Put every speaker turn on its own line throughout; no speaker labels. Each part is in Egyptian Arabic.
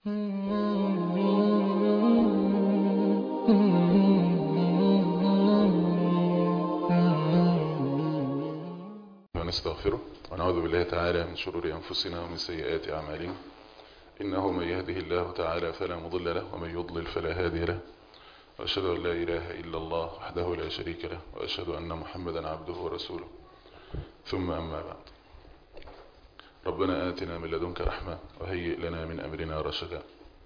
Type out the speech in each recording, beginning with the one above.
ونستغفره ونعوذ بالله تعالى من شرور أنفسنا ومن سيئات أعمالنا إنه من يهده الله تعالى فلا مضل له ومن يضلل فلا هادي له وأشهد أن لا إله إلا الله وحده لا شريك له وأشهد أن محمدا عبده ورسوله ثم أما بعد ربنا آتنا من لدنك رحمة وهيئ لنا من أمرنا رشدا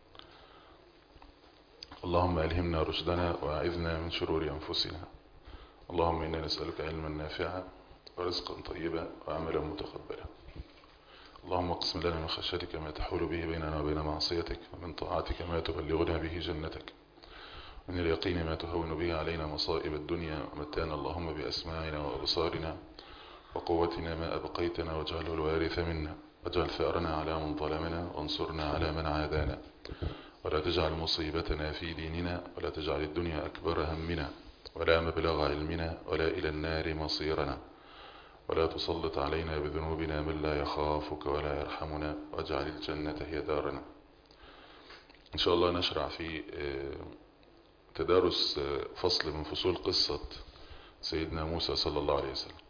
اللهم ألهمنا رشدنا وأعذنا من شرور أنفسنا اللهم إنا نسألك علما نافعا ورزقا طيبا وعملا متقبلا اللهم اقسم لنا من خشيتك ما تحول به بيننا وبين معصيتك ومن طاعتك ما تبلغنا به جنتك من اليقين ما تهون به علينا مصائب الدنيا ومتانا اللهم بأسماعنا وأبصارنا وقوتنا ما أبقيتنا واجعله الوارث منا واجعل ثأرنا على من ظلمنا وانصرنا على من عادانا ولا تجعل مصيبتنا في ديننا ولا تجعل الدنيا أكبر همنا ولا مبلغ علمنا ولا إلى النار مصيرنا ولا تسلط علينا بذنوبنا من لا يخافك ولا يرحمنا واجعل الجنة هي دارنا إن شاء الله نشرع في تدارس فصل من فصول قصة سيدنا موسى صلى الله عليه وسلم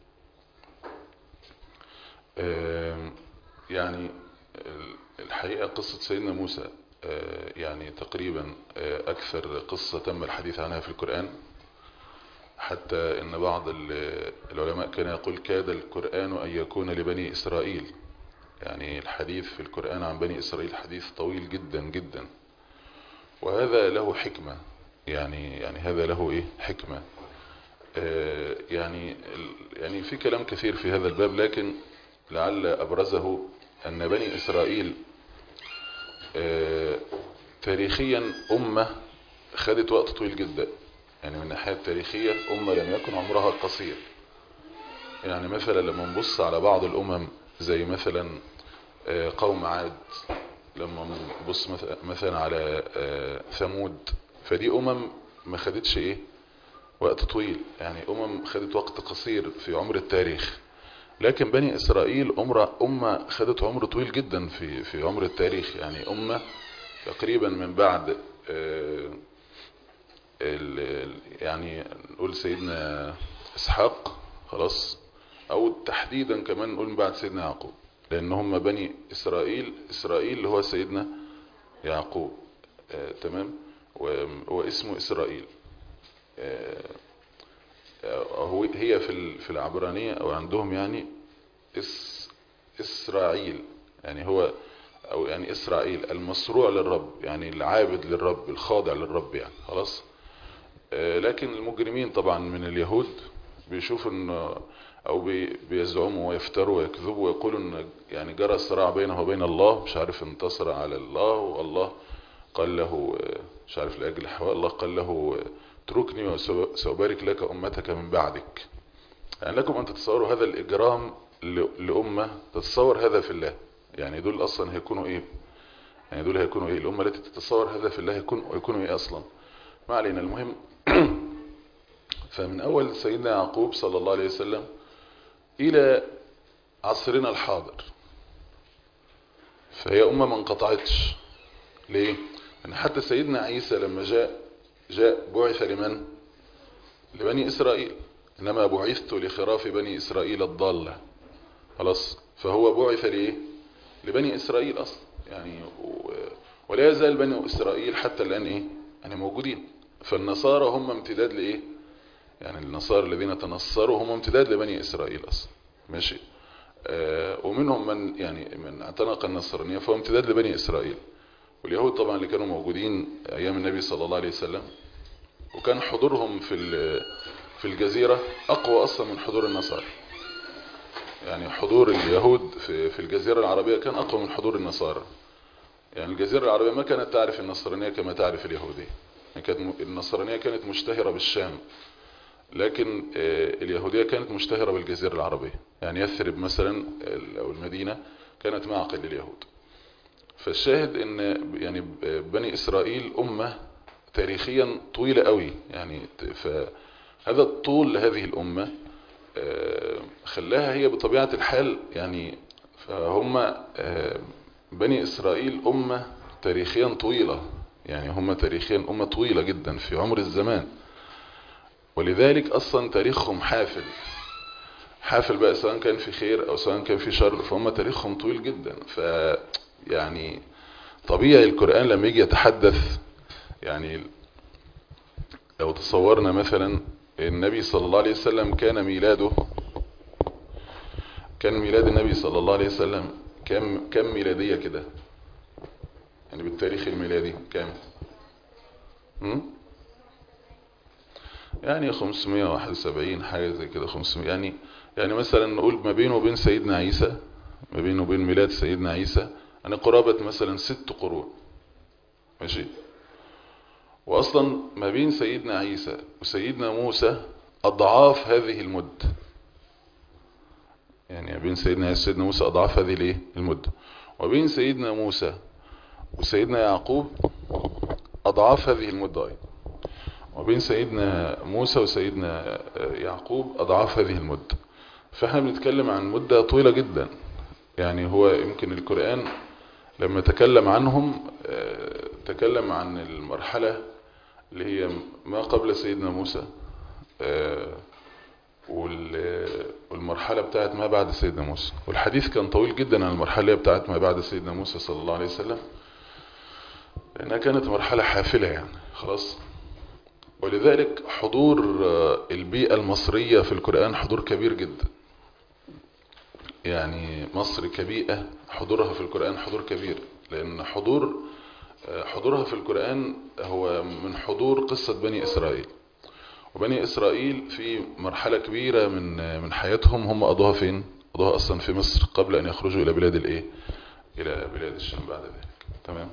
يعني الحقيقة قصة سيدنا موسى يعني تقريبا أكثر قصة تم الحديث عنها في القرآن حتى ان بعض العلماء كان يقول كاد القرآن ان يكون لبني اسرائيل يعني الحديث في القرآن عن بني اسرائيل حديث طويل جدا جدا وهذا له حكمة يعني يعني هذا له ايه حكمة آه يعني يعني في كلام كثير في هذا الباب لكن لعل ابرزه ان بني اسرائيل آه تاريخيا امة خدت وقت طويل جدا يعني من الناحية التاريخية أمة لم يكن عمرها قصير يعني مثلا لما نبص على بعض الأمم زي مثلا قوم عاد لما نبص مثلا على ثمود فدي أمم ما خدتش إيه وقت طويل يعني أمم خدت وقت قصير في عمر التاريخ لكن بني إسرائيل أمة, أمة خدت عمر طويل جدا في في عمر التاريخ يعني أمة تقريبا من بعد يعني نقول سيدنا اسحاق خلاص او تحديدا كمان نقول بعد سيدنا يعقوب لان هم بني اسرائيل اسرائيل اللي هو سيدنا يعقوب آه تمام واسمه اسرائيل آه هو هي في في العبرانيه او عندهم يعني اس اسرائيل يعني هو او يعني اسرائيل المصروع للرب يعني العابد للرب الخاضع للرب يعني خلاص لكن المجرمين طبعا من اليهود بيشوفوا ان او بيزعموا ويفتروا ويكذبوا ويقولوا ان يعني جرى صراع بينه وبين الله مش عارف انتصر على الله والله قال له مش عارف لاجل حواء الله قال له اتركني وسأبارك لك امتك من بعدك يعني لكم ان تتصوروا هذا الاجرام لامه تتصور هذا في الله يعني دول اصلا هيكونوا ايه يعني دول هيكونوا ايه الامه التي تتصور هذا في الله هيكونوا هيكونوا ايه اصلا ما علينا المهم فمن أول سيدنا يعقوب صلى الله عليه وسلم إلى عصرنا الحاضر فهي أمة ما انقطعتش ليه؟ أن حتى سيدنا عيسى لما جاء جاء بعث لمن؟ لبني إسرائيل إنما بعثت لخراف بني إسرائيل الضالة خلاص فهو بعث ليه؟ لبني إسرائيل أصلا يعني ولا يزال بني إسرائيل حتى الآن إيه؟ يعني موجودين فالنصارى هم امتداد لإيه يعني النصارى الذين تنصروا هم امتداد لبني إسرائيل أصلا ماشي آه ومنهم من يعني من اعتنق النصرانية فهو امتداد لبني إسرائيل واليهود طبعا اللي كانوا موجودين أيام النبي صلى الله عليه وسلم وكان حضورهم في في الجزيرة أقوى أصلا من حضور النصارى يعني حضور اليهود في في الجزيرة العربية كان أقوى من حضور النصارى يعني الجزيرة العربية ما كانت تعرف النصرانية كما تعرف اليهودية يعني كانت النصرانية كانت مشتهرة بالشام لكن اليهودية كانت مشتهرة بالجزيرة العربية يعني يثرب مثلا أو المدينة كانت معقل لليهود فالشاهد ان يعني بني إسرائيل أمة تاريخيا طويلة قوي يعني فهذا الطول لهذه الأمة خلاها هي بطبيعة الحال يعني فهم بني إسرائيل أمة تاريخيا طويلة يعني هم تاريخيا أمة طويلة جدا في عمر الزمان ولذلك أصلا تاريخهم حافل حافل بقى سواء كان في خير أو سواء كان في شر فهم تاريخهم طويل جدا ف يعني طبيعي القرآن لما يجي يتحدث يعني لو تصورنا مثلا النبي صلى الله عليه وسلم كان ميلاده كان ميلاد النبي صلى الله عليه وسلم كم كم ميلادية كده يعني بالتاريخ الميلادي كام هم؟ يعني 571 حاجة زي كده 500 يعني يعني مثلا نقول ما بينه وبين سيدنا عيسى ما بينه وبين ميلاد سيدنا عيسى يعني قرابة مثلا ست قرون ماشي وأصلا ما بين سيدنا عيسى وسيدنا موسى أضعاف هذه المدة يعني ما بين سيدنا عيسى وسيدنا موسى أضعاف هذه الايه المدة وبين سيدنا موسى وسيدنا يعقوب أضعاف هذه المدة أيضا وبين سيدنا موسى وسيدنا يعقوب أضعاف هذه المدة فاحنا بنتكلم عن مدة طويلة جدا يعني هو يمكن القرآن لما تكلم عنهم تكلم عن المرحلة اللي هي ما قبل سيدنا موسى والمرحلة بتاعت ما بعد سيدنا موسى والحديث كان طويل جدا عن المرحلة بتاعت ما بعد سيدنا موسى صلى الله عليه وسلم لأنها كانت مرحلة حافلة يعني خلاص ولذلك حضور البيئة المصرية في القرآن حضور كبير جدا يعني مصر كبيئة حضورها في القرآن حضور كبير لأن حضور حضورها في القرآن هو من حضور قصة بني إسرائيل وبني إسرائيل في مرحلة كبيرة من من حياتهم هم قضوها فين؟ قضوها أصلا في مصر قبل أن يخرجوا إلى بلاد الإيه؟ إلى بلاد الشام بعد ذلك تمام؟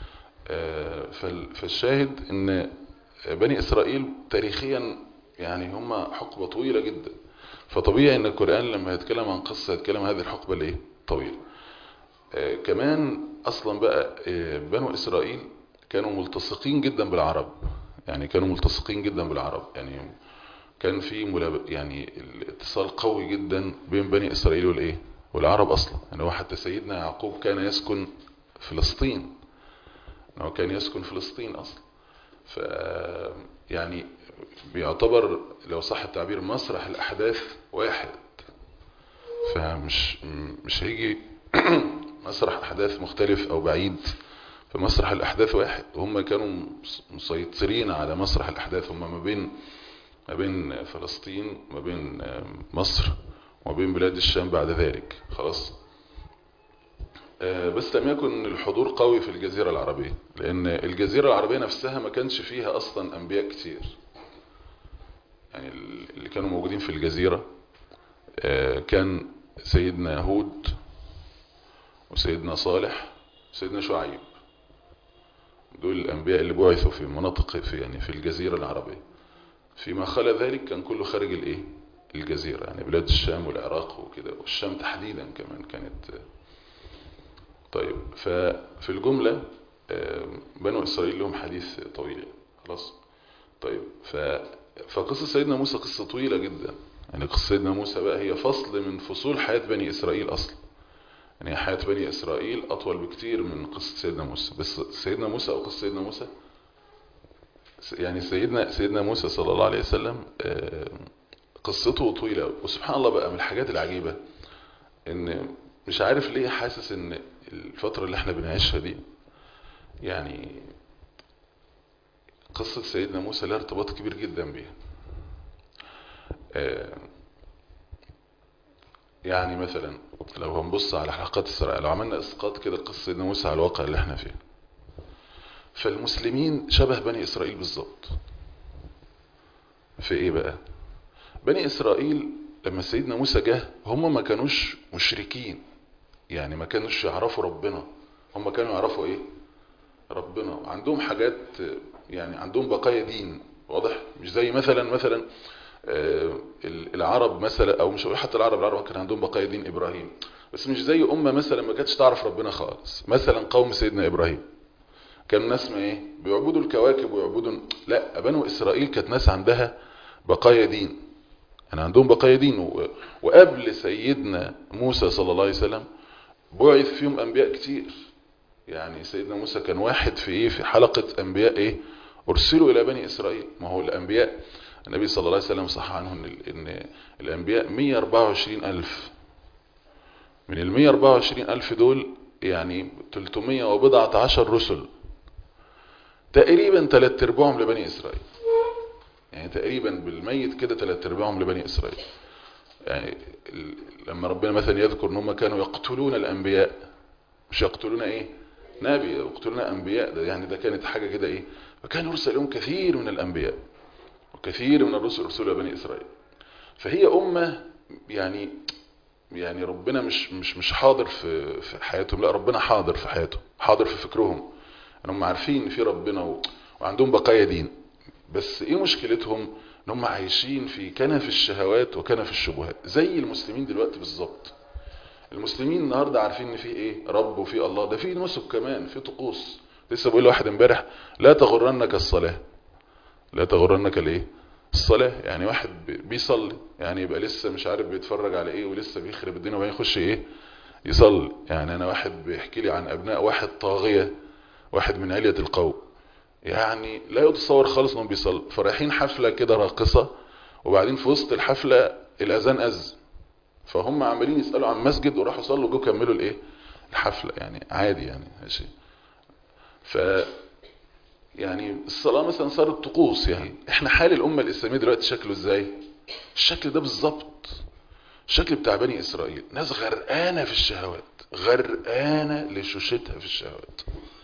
فالشاهد أن بني إسرائيل تاريخيا يعني هم حقبة طويلة جدا فطبيعي أن القرآن لما يتكلم عن قصة يتكلم هذه الحقبة الإيه؟ طويلة كمان أصلا بقى بنو إسرائيل كانوا ملتصقين جدا بالعرب يعني كانوا ملتصقين جدا بالعرب يعني كان في ملاب... يعني الاتصال قوي جدا بين بني إسرائيل والإيه والعرب أصلا يعني هو حتى سيدنا يعقوب كان يسكن فلسطين هو كان يسكن فلسطين أصلا ف يعني بيعتبر لو صح التعبير مسرح الأحداث واحد فمش مش هيجي مسرح أحداث مختلف أو بعيد فمسرح الأحداث واحد وهم كانوا مسيطرين على مسرح الأحداث هم ما بين ما بين فلسطين ما بين مصر وما بين بلاد الشام بعد ذلك خلاص بس لم يكن الحضور قوي في الجزيرة العربية لأن الجزيرة العربية نفسها ما كانش فيها أصلا أنبياء كتير يعني اللي كانوا موجودين في الجزيرة كان سيدنا هود وسيدنا صالح وسيدنا شعيب دول الأنبياء اللي بعثوا في مناطق في يعني في الجزيرة العربية فيما خلى ذلك كان كله خارج الايه الجزيرة يعني بلاد الشام والعراق وكده والشام تحديدا كمان كانت طيب ففي الجملة بنو إسرائيل لهم حديث طويل خلاص طيب ف فقصة سيدنا موسى قصة طويلة جدا يعني قصة سيدنا موسى بقى هي فصل من فصول حياة بني إسرائيل أصلا يعني حياة بني إسرائيل أطول بكتير من قصة سيدنا موسى بس سيدنا موسى أو قصة سيدنا موسى يعني سيدنا سيدنا موسى صلى الله عليه وسلم قصته طويلة وسبحان الله بقى من الحاجات العجيبة ان مش عارف ليه حاسس ان الفترة اللي احنا بنعيشها دي يعني قصة سيدنا موسى لها ارتباط كبير جدا بيها يعني مثلا لو هنبص على حلقات السرعة لو عملنا اسقاط كده قصة سيدنا موسى على الواقع اللي احنا فيه فالمسلمين شبه بني إسرائيل بالظبط في ايه بقى بني إسرائيل لما سيدنا موسى جه هم ما كانوش مشركين يعني ما كانوش يعرفوا ربنا هم كانوا يعرفوا ايه ربنا عندهم حاجات يعني عندهم بقايا دين واضح مش زي مثلا مثلا العرب مثلا او مش حتى العرب العرب كان عندهم بقايا دين ابراهيم بس مش زي امه مثلا ما كانتش تعرف ربنا خالص مثلا قوم سيدنا ابراهيم كان ناس ما ايه بيعبدوا الكواكب ويعبدوا لا بنو اسرائيل كانت ناس عندها بقايا دين يعني عندهم بقايا دين و... وقبل سيدنا موسى صلى الله عليه وسلم بعث فيهم انبياء كتير يعني سيدنا موسى كان واحد في ايه في حلقة انبياء ايه ارسلوا الى بني اسرائيل ما هو الانبياء النبي صلى الله عليه وسلم صح عنه ان, إن الانبياء 124 الف من ال 124 الف دول يعني 300 وبضعة عشر رسل تقريبا ثلاث ارباعهم لبني اسرائيل يعني تقريبا بالميت كده ثلاث ارباعهم لبني اسرائيل يعني لما ربنا مثلا يذكر ان هم كانوا يقتلون الانبياء مش يقتلون ايه نبي يقتلون انبياء ده يعني ده كانت حاجه كده ايه فكان يرسل لهم كثير من الانبياء وكثير من الرسل ارسلوا بني اسرائيل فهي امه يعني يعني ربنا مش مش مش حاضر في في حياتهم لا ربنا حاضر في حياتهم حاضر في فكرهم ان هم عارفين ان في ربنا و... وعندهم بقايا دين بس ايه مشكلتهم ان هم عايشين في كنف الشهوات وكنف الشبهات زي المسلمين دلوقتي بالظبط المسلمين النهارده عارفين ان في ايه رب وفي الله ده في نسك كمان في طقوس لسه بقول لواحد امبارح لا تغرنك الصلاه لا تغرنك الايه الصلاه يعني واحد بيصلي يعني يبقى لسه مش عارف بيتفرج على ايه ولسه بيخرب الدنيا وبعدين يخش ايه يصلي يعني انا واحد بيحكي لي عن ابناء واحد طاغيه واحد من علية القوم يعني لا يتصور خالص انهم بيصلوا فرايحين حفله كده راقصه وبعدين في وسط الحفله الاذان اذن فهم عمالين يسالوا عن مسجد وراحوا صلوا وجو كملوا الايه الحفله يعني عادي يعني ماشي ف يعني الصلاه مثلا صارت طقوس يعني احنا حال الامه الاسلاميه دلوقتي شكله ازاي الشكل ده بالظبط الشكل بتاع بني اسرائيل ناس غرقانه في الشهوات غرقانه لشوشتها في الشهوات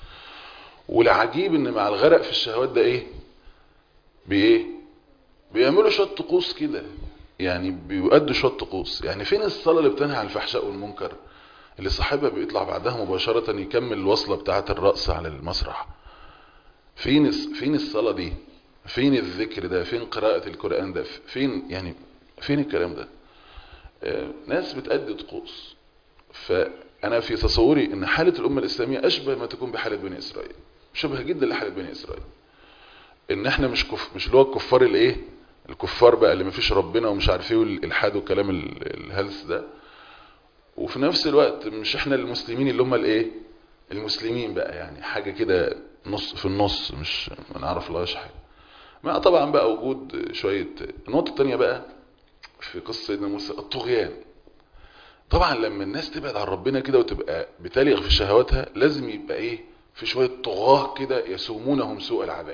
والعجيب ان مع الغرق في الشهوات ده ايه بايه بيعملوا شويه طقوس كده يعني بيؤدوا شويه طقوس يعني فين الصلاه اللي بتنهى عن الفحشاء والمنكر اللي صاحبها بيطلع بعدها مباشره يكمل الوصله بتاعه الرقص على المسرح فين فين الصلاه دي فين الذكر ده فين قراءه القران ده فين يعني فين الكلام ده آه ناس بتأدي طقوس فانا في تصوري ان حاله الامه الاسلاميه اشبه ما تكون بحاله بني اسرائيل شبه جدا لحاله بني اسرائيل ان احنا مش كف مش اللي هو الكفار الايه الكفار بقى اللي مفيش ربنا ومش عارف ايه والالحاد والكلام الهلس ده وفي نفس الوقت مش احنا المسلمين اللي هم الايه المسلمين بقى يعني حاجه كده نص في النص مش ما نعرف لهاش حاجه مع طبعا بقى وجود شويه النقطه الثانيه بقى في قصه سيدنا موسى الطغيان طبعا لما الناس تبعد عن ربنا كده وتبقى بتلغ في شهواتها لازم يبقى ايه في شوية طغاة كده يسومونهم سوء العذاب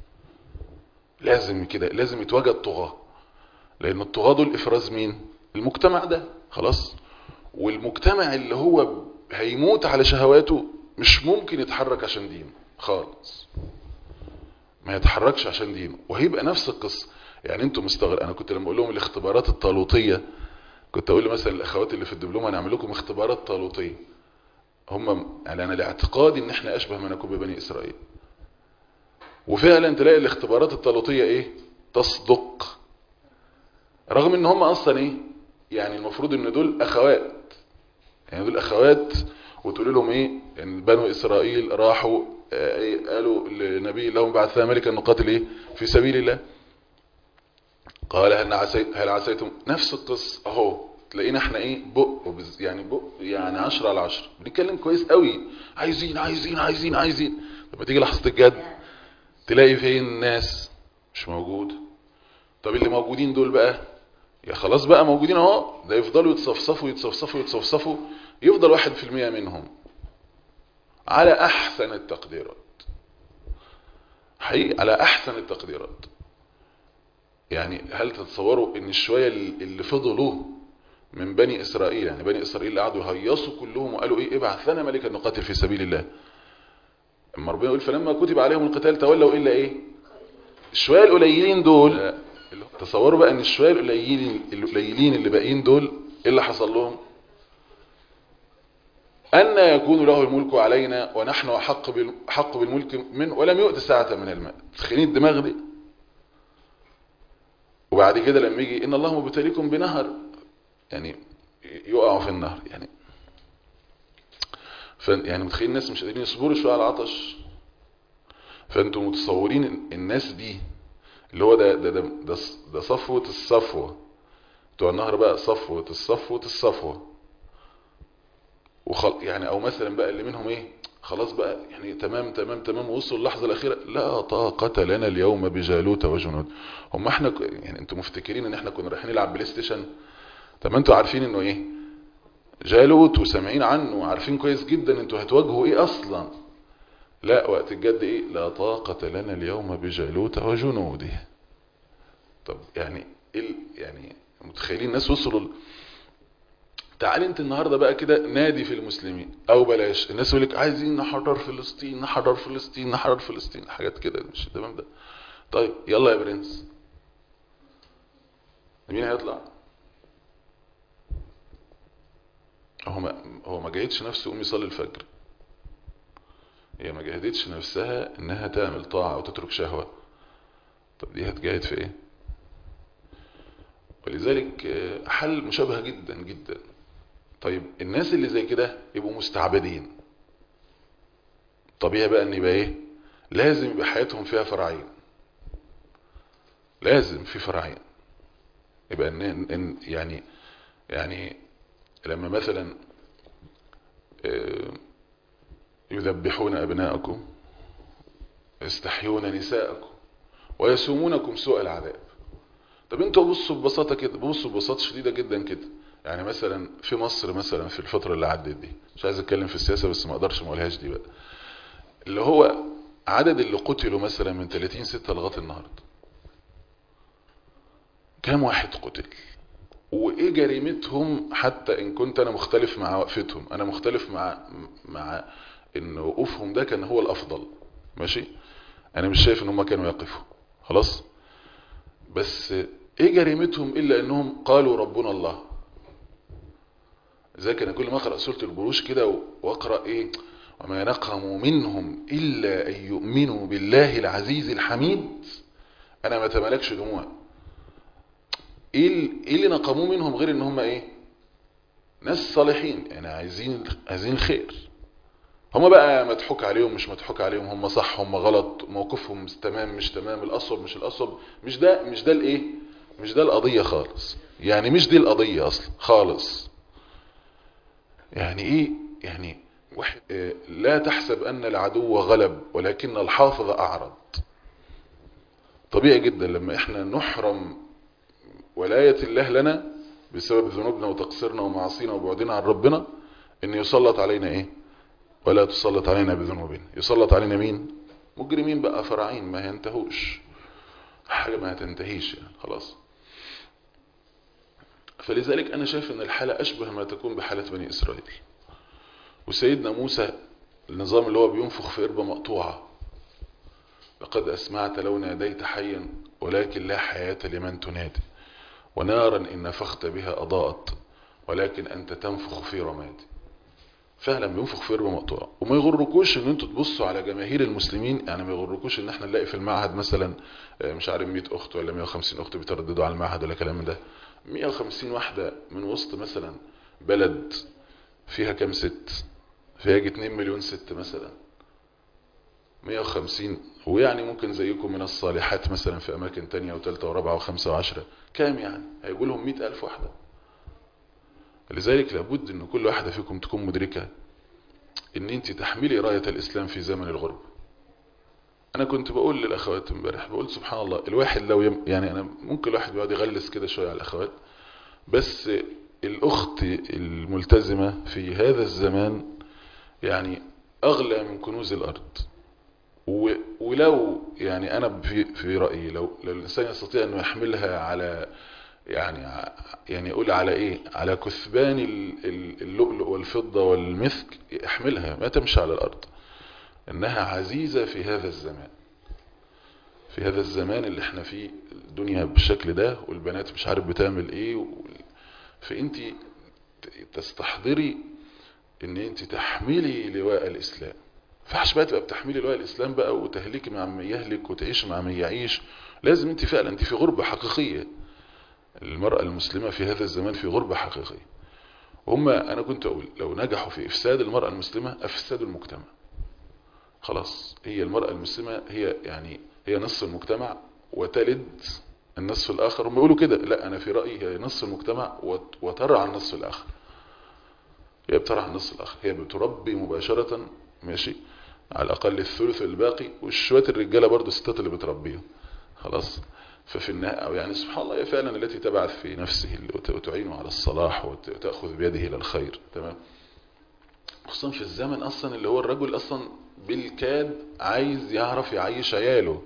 لازم كده لازم يتواجد طغاة لان الطغاة دول افراز مين المجتمع ده خلاص والمجتمع اللي هو هيموت على شهواته مش ممكن يتحرك عشان دينه خالص ما يتحركش عشان دينه وهيبقى نفس القصة يعني انتوا مستغرب انا كنت لما اقول لهم الاختبارات الطالوتية كنت اقول مثلا الاخوات اللي في الدبلوم هنعمل لكم اختبارات طالوتية هم يعني انا لاعتقادي ان احنا اشبه ما نكون ببني اسرائيل وفعلا تلاقي الاختبارات الطالوتية ايه تصدق رغم ان هم اصلا ايه يعني المفروض ان دول اخوات يعني دول اخوات وتقول لهم ايه ان بنو اسرائيل راحوا إيه قالوا لنبي لهم بعثنا ملكا نقاتل ايه في سبيل الله قال هل عسيت هل عسيتم نفس القصه اهو تلاقينا احنا ايه بق وبز يعني بق يعني 10 على 10 بنتكلم كويس قوي عايزين عايزين عايزين عايزين لما تيجي لحظه الجد تلاقي فين الناس مش موجود طب اللي موجودين دول بقى يا خلاص بقى موجودين اهو ده يفضلوا يتصفصفوا يتصفصفوا يتصفصفوا يفضل واحد في المية منهم على احسن التقديرات حقيقي على احسن التقديرات يعني هل تتصوروا ان الشوية اللي فضلوا من بني اسرائيل يعني بني اسرائيل اللي قعدوا يهيصوا كلهم وقالوا ايه ابعث لنا ملكا نقاتل في سبيل الله اما ربنا يقول فلما كتب عليهم القتال تولوا الا ايه الشوية القليلين دول تصوروا بقى ان الشوية القليلين القليلين اللي باقيين دول ايه اللي حصل لهم أن يكون له الملك علينا ونحن أحق حق بالملك منه ولم يؤت ساعة من الماء تخينين الدماغ دي وبعد كده لما يجي إن الله مبتليكم بنهر يعني يقعوا في النهر يعني ف يعني متخيل الناس مش قادرين يصبروا شويه على العطش فانتم متصورين الناس دي اللي هو ده ده ده, ده, ده صفوة الصفوة بتوع النهر بقى صفوة الصفوة الصفوة وخل يعني او مثلا بقى اللي منهم ايه خلاص بقى يعني تمام تمام تمام وصلوا اللحظة الأخيرة لا طاقة لنا اليوم بجالوت وجنود هم احنا ك- يعني انتوا مفتكرين ان احنا كنا رايحين نلعب بلاي ستيشن طب ما انتوا عارفين انه ايه جالوت وسامعين عنه وعارفين كويس جدا انتوا هتواجهوا ايه اصلا لا وقت الجد ايه لا طاقة لنا اليوم بجالوت وجنوده طب يعني ايه ال- يعني متخيلين الناس وصلوا ل- تعال انت النهارده بقى كده نادي في المسلمين او بلاش الناس يقول لك عايزين نحرر فلسطين نحرر فلسطين نحرر فلسطين حاجات كده مش تمام ده طيب يلا يا برنس مين هيطلع هو ما هو ما جاهدش نفسه يقوم يصلي الفجر هي ما جاهدتش نفسها انها تعمل طاعة او تترك شهوة طب دي هتجاهد في ايه ولذلك آه، حل مشابه جدا جدا طيب الناس اللي زي كده يبقوا مستعبدين طبيعي بقى ان يبقى ايه لازم يبقى حياتهم فيها فرعين لازم في فرعين يبقى ان, إن يعني يعني لما مثلا آه، يذبحون أبناءكم يستحيون نساءكم ويسومونكم سوء العذاب طب انتوا بصوا ببساطة كده بصوا ببساطة شديدة جدا كده يعني مثلا في مصر مثلا في الفترة اللي عدت دي مش عايز اتكلم في السياسة بس ما اقدرش ما اقولهاش دي بقى اللي هو عدد اللي قتلوا مثلا من 30 6 لغايه النهارده كام واحد قتل وايه جريمتهم حتى ان كنت انا مختلف مع وقفتهم انا مختلف مع مع ان وقوفهم ده كان هو الافضل ماشي انا مش شايف ان هم كانوا يقفوا خلاص بس ايه جريمتهم الا انهم قالوا ربنا الله زي كان كل ما اقرا سوره البروج كده واقرا ايه وما نقموا منهم الا ان يؤمنوا بالله العزيز الحميد انا ما تملكش دموع ايه ال- إيه اللي نقموه منهم غير ان هم ايه ناس صالحين يعني عايزين عايزين الخير هم بقى مضحوك عليهم مش مضحوك عليهم هم صح هم غلط موقفهم تمام مش تمام الاصوب مش الاصوب مش ده مش ده الايه مش ده القضيه خالص يعني مش دي القضيه اصلا خالص يعني ايه يعني واحد آه، لا تحسب ان العدو غلب ولكن الحافظ اعرض طبيعي جدا لما احنا نحرم ولاية الله لنا بسبب ذنوبنا وتقصيرنا ومعاصينا وبعدنا عن ربنا ان يسلط علينا ايه ولا تسلط علينا بذنوبنا يسلط علينا مين مجرمين بقى فرعين ما ينتهوش حاجة ما هتنتهيش يعني خلاص فلذلك انا شايف ان الحالة اشبه ما تكون بحالة بني اسرائيل وسيدنا موسى النظام اللي هو بينفخ في قربة مقطوعة لقد أسمعت لو ناديت حيا ولكن لا حياة لمن تنادي ونارا إن نفخت بها أضاءت ولكن أنت تنفخ في رمادي فعلا بينفخ في قربة مقطوعة وما يغركوش ان انتوا تبصوا على جماهير المسلمين يعني ما يغركوش ان احنا نلاقي في المعهد مثلا آه، مش عارف 100 اخت ولا 150 اخت بيترددوا على المعهد ولا كلام من ده 150 واحدة من وسط مثلا بلد فيها كام ست فيها يجي 2 مليون ست مثلا 150 ويعني ممكن زيكم من الصالحات مثلا في اماكن تانية وثالثه ورابعه وخمسه وعشرة كام يعني هيقول لهم 100000 واحده لذلك لابد ان كل واحده فيكم تكون مدركه ان انت تحملي رايه الاسلام في زمن الغرب انا كنت بقول للاخوات امبارح بقول سبحان الله الواحد لو يم يعني انا ممكن الواحد بيقعد يغلس كده شويه على الاخوات بس الاخت الملتزمه في هذا الزمان يعني اغلى من كنوز الارض و- ولو يعني انا في في رايي لو لو الانسان يستطيع انه يحملها على يعني ع- يعني يقول على ايه على كثبان ال- ال- اللؤلؤ والفضه والمسك يحملها ما تمشي على الارض انها عزيزه في هذا الزمان في هذا الزمان اللي احنا فيه الدنيا بالشكل ده والبنات مش عارف بتعمل ايه وال- فانت ت- تستحضري ان انت تحملي لواء الاسلام فحش بقى تبقى بتحملي لواء الاسلام بقى وتهلكي مع من يهلك وتعيش مع من يعيش لازم انت فعلا انت في غربة حقيقية المرأة المسلمة في هذا الزمان في غربة حقيقية هم انا كنت اقول لو نجحوا في افساد المرأة المسلمة افسدوا المجتمع خلاص هي المرأة المسلمة هي يعني هي نصف المجتمع وتلد النصف الاخر هم يقولوا كده لا انا في رأيي هي نصف المجتمع وت- وترعى النصف الاخر هي بترعى النصف الاخر هي بتربي مباشرة ماشي على الاقل الثلث الباقي وشويه الرجاله برضو الستات اللي بتربيهم خلاص ففي النهاية أو يعني سبحان الله هي فعلا التي تبعث في نفسه وتعينه على الصلاح وتأخذ بيده إلى الخير تمام خصوصا في الزمن أصلا اللي هو الرجل أصلا بالكاد عايز يعرف يعيش عياله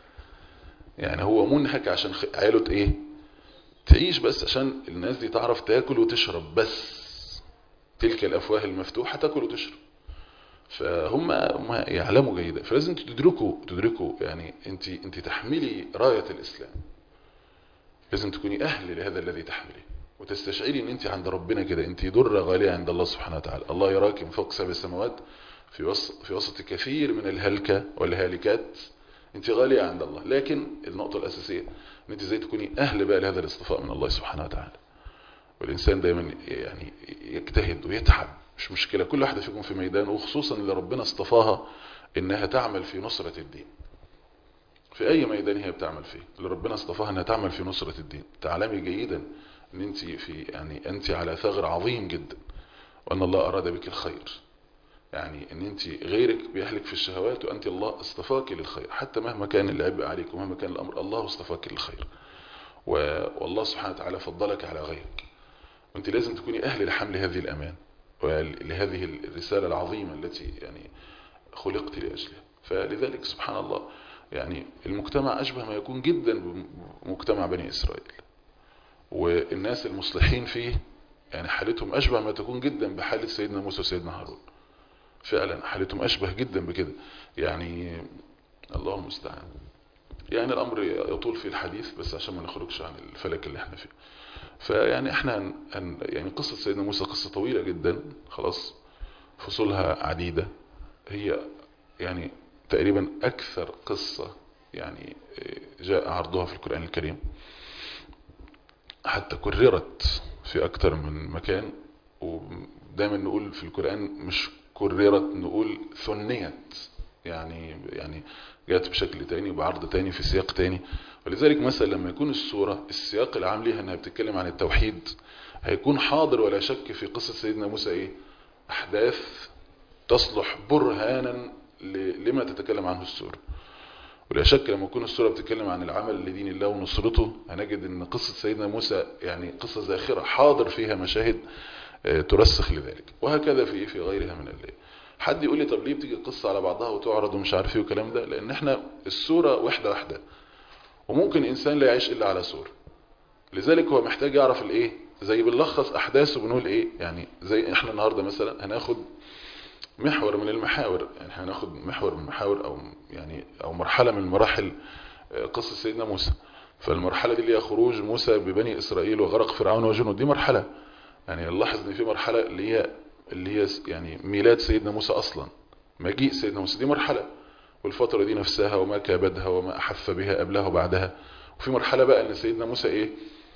يعني هو منهك عشان عياله ايه تعيش بس عشان الناس دي تعرف تاكل وتشرب بس تلك الأفواه المفتوحة تاكل وتشرب فهم ما يعلموا جيدا فلازم تدركوا تدركوا يعني انت انت تحملي راية الإسلام لازم تكوني أهل لهذا الذي تحمليه وتستشعري ان انت عند ربنا كده انت درة غالية عند الله سبحانه وتعالى الله يراك من فوق سبع سماوات في وسط في وسط كثير من الهلكة والهالكات انت غالية عند الله لكن النقطة الأساسية ان انت ازاي تكوني أهل بقى لهذا الاصطفاء من الله سبحانه وتعالى والإنسان دايما يعني يجتهد ويتعب مش مشكلة كل واحدة فيكم في ميدان وخصوصا اللي ربنا اصطفاها انها تعمل في نصرة الدين في اي ميدان هي بتعمل فيه اللي ربنا اصطفاها انها تعمل في نصرة الدين تعلمي جيدا ان انت في يعني انت على ثغر عظيم جدا وان الله اراد بك الخير يعني ان انت غيرك بيهلك في الشهوات وانت الله اصطفاك للخير حتى مهما كان العبء عليك ومهما كان الامر الله اصطفاك للخير والله سبحانه وتعالى فضلك على غيرك وانت لازم تكوني اهل لحمل هذه الامان ولهذه الرسالة العظيمة التي يعني خلقت لأجلها فلذلك سبحان الله يعني المجتمع أشبه ما يكون جدا بمجتمع بني إسرائيل والناس المصلحين فيه يعني حالتهم أشبه ما تكون جدا بحالة سيدنا موسى وسيدنا هارون فعلا حالتهم أشبه جدا بكده يعني الله المستعان يعني الأمر يطول في الحديث بس عشان ما نخرجش عن الفلك اللي احنا فيه فيعني احنا هن يعني قصة سيدنا موسى قصة طويلة جدا خلاص فصولها عديدة هي يعني تقريبا أكثر قصة يعني جاء عرضها في القرآن الكريم حتى كررت في أكثر من مكان ودايما نقول في القرآن مش كررت نقول ثنيت يعني يعني جاءت بشكل تاني وبعرض تاني في سياق تاني ولذلك مثلا لما يكون السورة السياق العام ليها انها بتتكلم عن التوحيد هيكون حاضر ولا شك في قصة سيدنا موسى ايه احداث تصلح برهانا لما تتكلم عنه السورة ولا شك لما تكون السورة بتتكلم عن العمل لدين الله ونصرته هنجد ان قصة سيدنا موسى يعني قصة زاخرة حاضر فيها مشاهد ترسخ لذلك وهكذا في في غيرها من الليل حد يقول لي طب ليه بتيجي القصة على بعضها وتعرض ومش عارف ايه والكلام ده لان احنا السورة واحدة واحدة وممكن انسان لا يعيش الا على سورة لذلك هو محتاج يعرف الايه زي بنلخص احداثه بنقول ايه يعني زي احنا النهاردة مثلا هناخد محور من المحاور يعني هناخد محور من المحاور او يعني او مرحلة من مراحل قصة سيدنا موسى فالمرحلة دي اللي هي خروج موسى ببني اسرائيل وغرق فرعون وجنود دي مرحلة يعني نلاحظ ان في مرحلة اللي هي اللي هي يعني ميلاد سيدنا موسى اصلا مجيء سيدنا موسى دي مرحلة والفترة دي نفسها وما كابدها وما احف بها قبلها وبعدها وفي مرحلة بقى ان سيدنا موسى ايه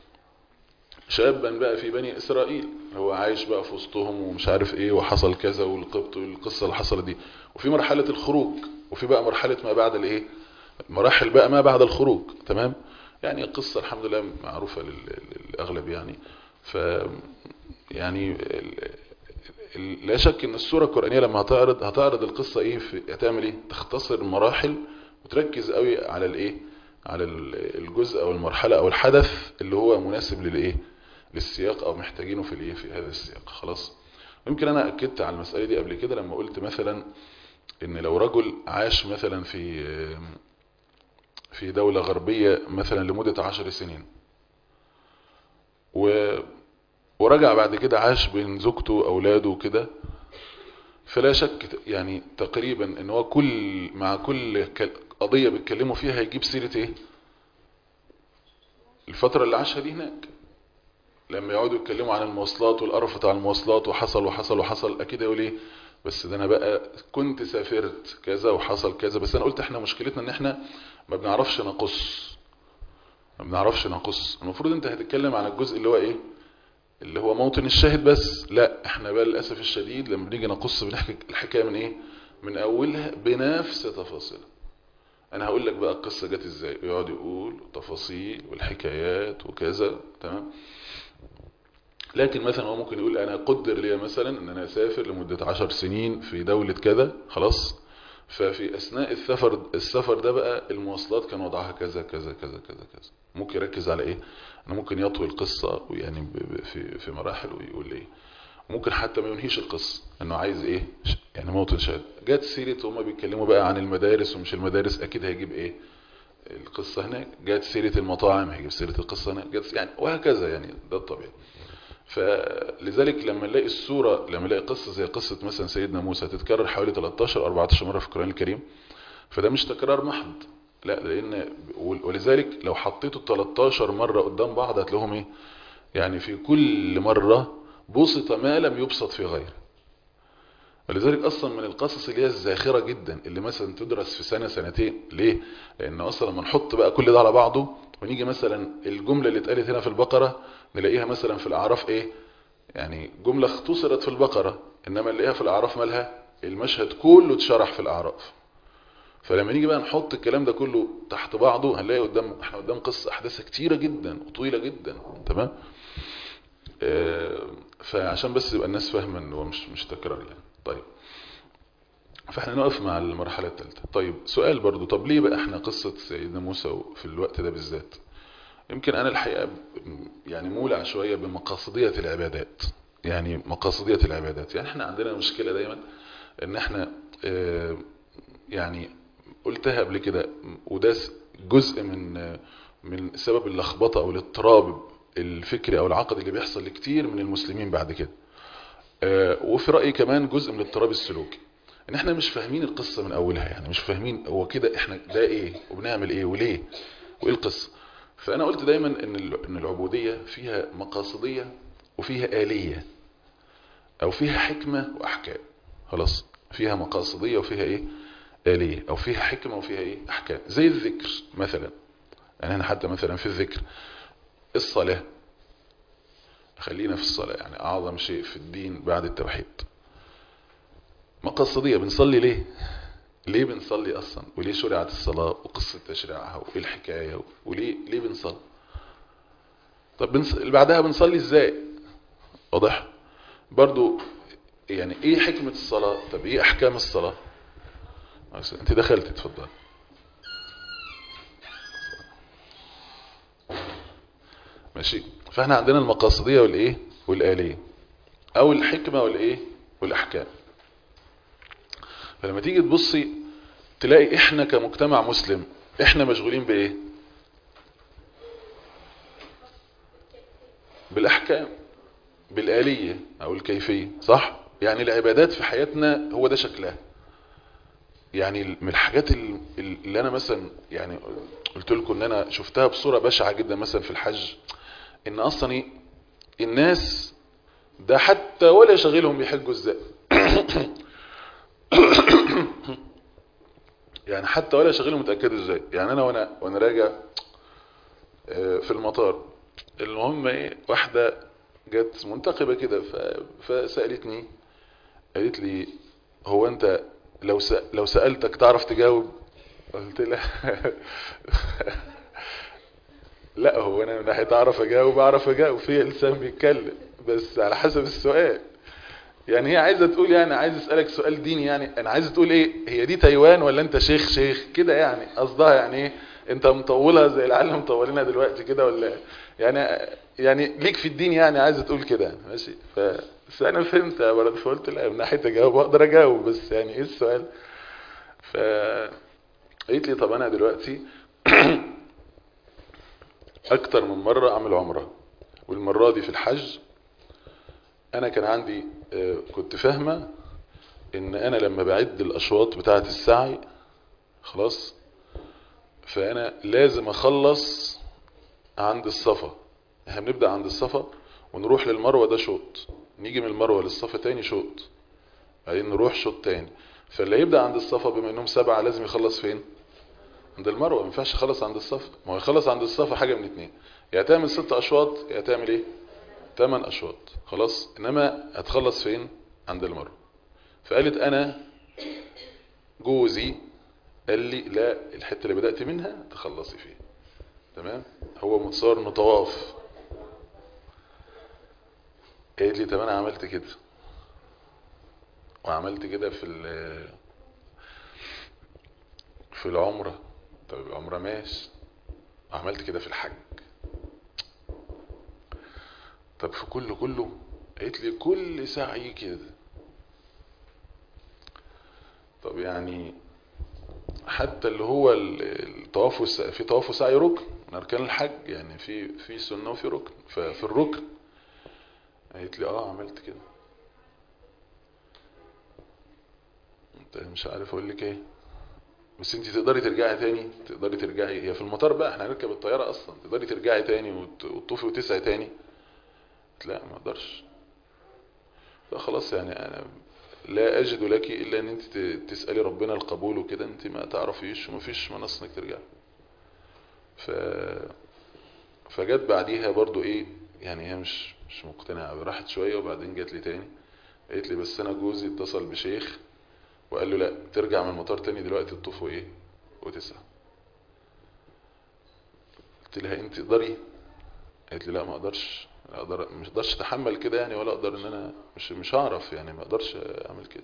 شابا بقى في بني اسرائيل هو عايش بقى في وسطهم ومش عارف ايه وحصل كذا والقبط والقصة اللي حصلت دي وفي مرحلة الخروج وفي بقى مرحلة ما بعد الايه مراحل بقى ما بعد الخروج تمام يعني القصة الحمد لله معروفة للاغلب يعني ف يعني لا شك ان السورة القرآنية لما هتعرض هتعرض القصة ايه في هتعمل ايه تختصر المراحل وتركز قوي على الايه على الجزء او المرحلة او الحدث اللي هو مناسب للايه للسياق او محتاجينه في الايه في هذا السياق خلاص يمكن انا اكدت على المسألة دي قبل كده لما قلت مثلا ان لو رجل عاش مثلا في في دولة غربية مثلا لمدة عشر سنين و ورجع بعد كده عاش بين زوجته واولاده وكده فلا شك يعني تقريبا ان هو كل مع كل قضية بيتكلموا فيها هيجيب سيرة ايه الفترة اللي عاشها دي هناك لما يقعدوا يتكلموا عن المواصلات والقرف بتاع المواصلات وحصل وحصل وحصل اكيد يقول ايه بس ده انا بقى كنت سافرت كذا وحصل كذا بس انا قلت احنا مشكلتنا ان احنا ما بنعرفش نقص ما بنعرفش نقص المفروض انت هتتكلم عن الجزء اللي هو ايه اللي هو موطن الشاهد بس لا احنا بقى للأسف الشديد لما بنيجي نقص بنحكي الحكاية من ايه من اولها بنفس تفاصيلها انا هقول لك بقى القصة جت ازاي ويقعد يقول تفاصيل والحكايات وكذا تمام لكن مثلا هو ممكن يقول انا قدر لي مثلا ان انا اسافر لمدة عشر سنين في دولة كذا خلاص ففي اثناء السفر السفر ده بقى المواصلات كان وضعها كذا كذا كذا كذا كذا ممكن يركز على ايه انا ممكن يطوي القصة ويعني ب- ب- في في مراحل ويقول ايه ممكن حتى ما ينهيش القصة انه عايز ايه ش- يعني موطن شاهد جت سيرة هما بيتكلموا بقى عن المدارس ومش المدارس اكيد هيجيب ايه القصة هناك جت سيرة المطاعم هيجيب سيرة القصة هناك جت يعني وهكذا يعني ده الطبيعي فلذلك لما نلاقي السورة لما نلاقي قصة زي قصة مثلا سيدنا موسى تتكرر حوالي 13 أو 14 مرة في القرآن الكريم فده مش تكرار محض لا لأن ولذلك لو حطيته 13 مرة قدام بعض هتلاقيهم ايه يعني في كل مرة بسط ما لم يبسط في غيره ولذلك اصلا من القصص اللي هي الزاخرة جدا اللي مثلا تدرس في سنة سنتين ليه لان اصلا لما نحط بقى كل ده على بعضه ونيجي مثلا الجملة اللي اتقالت هنا في البقرة نلاقيها مثلا في الاعراف ايه يعني جملة اختصرت في البقرة انما نلاقيها في الاعراف مالها المشهد كله اتشرح في الاعراف فلما نيجي بقى نحط الكلام ده كله تحت بعضه هنلاقي قدام احنا قدام قصة احداثها كتيرة جدا وطويلة جدا تمام آه، فعشان بس يبقى الناس فاهمه ان هو مش مش تكرار يعني طيب فاحنا نقف مع المرحله الثالثه طيب سؤال برضو طب ليه بقى احنا قصه سيدنا موسى في الوقت ده بالذات يمكن انا الحقيقه ب- يعني مولع شويه بمقاصديه العبادات يعني مقاصديه العبادات يعني احنا عندنا مشكله دايما ان احنا آه، يعني قلتها قبل كده وده س- جزء من آه، من سبب اللخبطه او الاضطراب الفكري او العقدي اللي بيحصل لكتير من المسلمين بعد كده آه، وفي رأيي كمان جزء من الاضطراب السلوكي ان احنا مش فاهمين القصة من اولها يعني مش فاهمين هو كده احنا ده ايه وبنعمل ايه وليه وايه القصة فانا قلت دايما ان ال- ان العبودية فيها مقاصدية وفيها آلية او فيها حكمة واحكام خلاص فيها مقاصدية وفيها ايه آلية او فيها حكمة وفيها ايه احكام زي الذكر مثلا يعني احنا حتى مثلا في الذكر الصلاة خلينا في الصلاة يعني أعظم شيء في الدين بعد التوحيد مقصدية بنصلي ليه ليه بنصلي أصلا وليه شرعت الصلاة وقصة تشريعها وإيه الحكاية وليه ليه بنصلي طب بنص... اللي بعدها بنصلي إزاي واضح برضو يعني إيه حكمة الصلاة طب إيه أحكام الصلاة أنت دخلت اتفضل ماشي فاحنا عندنا المقاصدية والايه والآلية او الحكمة والايه والاحكام فلما تيجي تبصي تلاقي احنا كمجتمع مسلم احنا مشغولين بايه بالاحكام بالآلية او الكيفية صح يعني العبادات في حياتنا هو ده شكلها يعني من الحاجات ال- اللي انا مثلا يعني قلت لكم ان انا شفتها بصورة بشعة جدا مثلا في الحج ان اصلا إيه؟ الناس ده حتى ولا شغلهم بيحجوا ازاي يعني حتى ولا شغلهم متأكدوا ازاي يعني انا وانا وانا راجع آه، في المطار المهم ايه واحدة جت منتقبة كده ف- فسألتني قالت لي هو انت لو س- لو سألتك تعرف تجاوب قلت لها لا هو انا من ناحيه اعرف اجاوب اعرف اجاوب في لسان بيتكلم بس على حسب السؤال يعني هي عايزه تقول يعني عايز اسالك سؤال ديني يعني انا عايزه تقول ايه هي دي تايوان ولا انت شيخ شيخ كده يعني قصدها يعني ايه انت مطولها زي العيال اللي مطولينها دلوقتي كده ولا يعني يعني ليك في الدين يعني عايزه تقول كده يعني ماشي ف بس انا فهمت يا برضه فقلت لا من ناحيه اجاوب اقدر اجاوب بس يعني ايه السؤال ف قالت لي طب انا دلوقتي اكتر من مرة اعمل عمرة والمرة دي في الحج انا كان عندي آه، كنت فاهمة ان انا لما بعد الاشواط بتاعة السعي خلاص فانا لازم اخلص عند الصفا احنا بنبدأ عند الصفا ونروح للمروة ده شوط نيجي من المروة للصفا تاني شوط بعدين نروح شوط تاني فاللي يبدأ عند الصفا بما انهم سبعة لازم يخلص فين عند المروة ما ينفعش يخلص عند الصفا ما هو يخلص عند الصفا حاجة من اتنين يا تعمل ست اشواط يا تعمل ايه تمن اشواط خلاص انما هتخلص فين عند المروة فقالت انا جوزي قال لي لا الحتة اللي بدأت منها تخلصي فيها تمام هو متصور انه طواف قالت لي طب انا عملت كده وعملت كده في ال- في العمرة طب العمرة ماشي عملت كده في الحج طب في كله كله قالت لي كل سعي كده طب يعني حتى اللي هو ال- الطواف والس- في طواف وسعي ركن من اركان الحج يعني في في سنه وفي ركن ففي الركن قالت لي اه عملت كده انت مش عارف اقول لك ايه بس انت تقدري ترجعي تاني تقدري ترجعي هي في المطار بقى احنا هنركب الطياره اصلا تقدري ترجعي تاني وت- وتطوفي وتسعي تاني قلت لا ما اقدرش لا خلاص يعني انا لا اجد لك الا ان انت ت- تسالي ربنا القبول وكده انت ما تعرفيش ومفيش منص انك ترجعي ف فجت بعديها برضو ايه يعني هي مش مش مقتنعه راحت شويه وبعدين جت لي تاني قالت لي بس انا جوزي اتصل بشيخ وقال له لا ترجع من المطار تاني دلوقتي تطوف وايه وتسعى قلت لها انت تقدري قالت لي لا ما اقدرش لا اقدر مش اقدرش اتحمل كده يعني ولا اقدر ان انا مش مش هعرف يعني ما اقدرش اعمل كده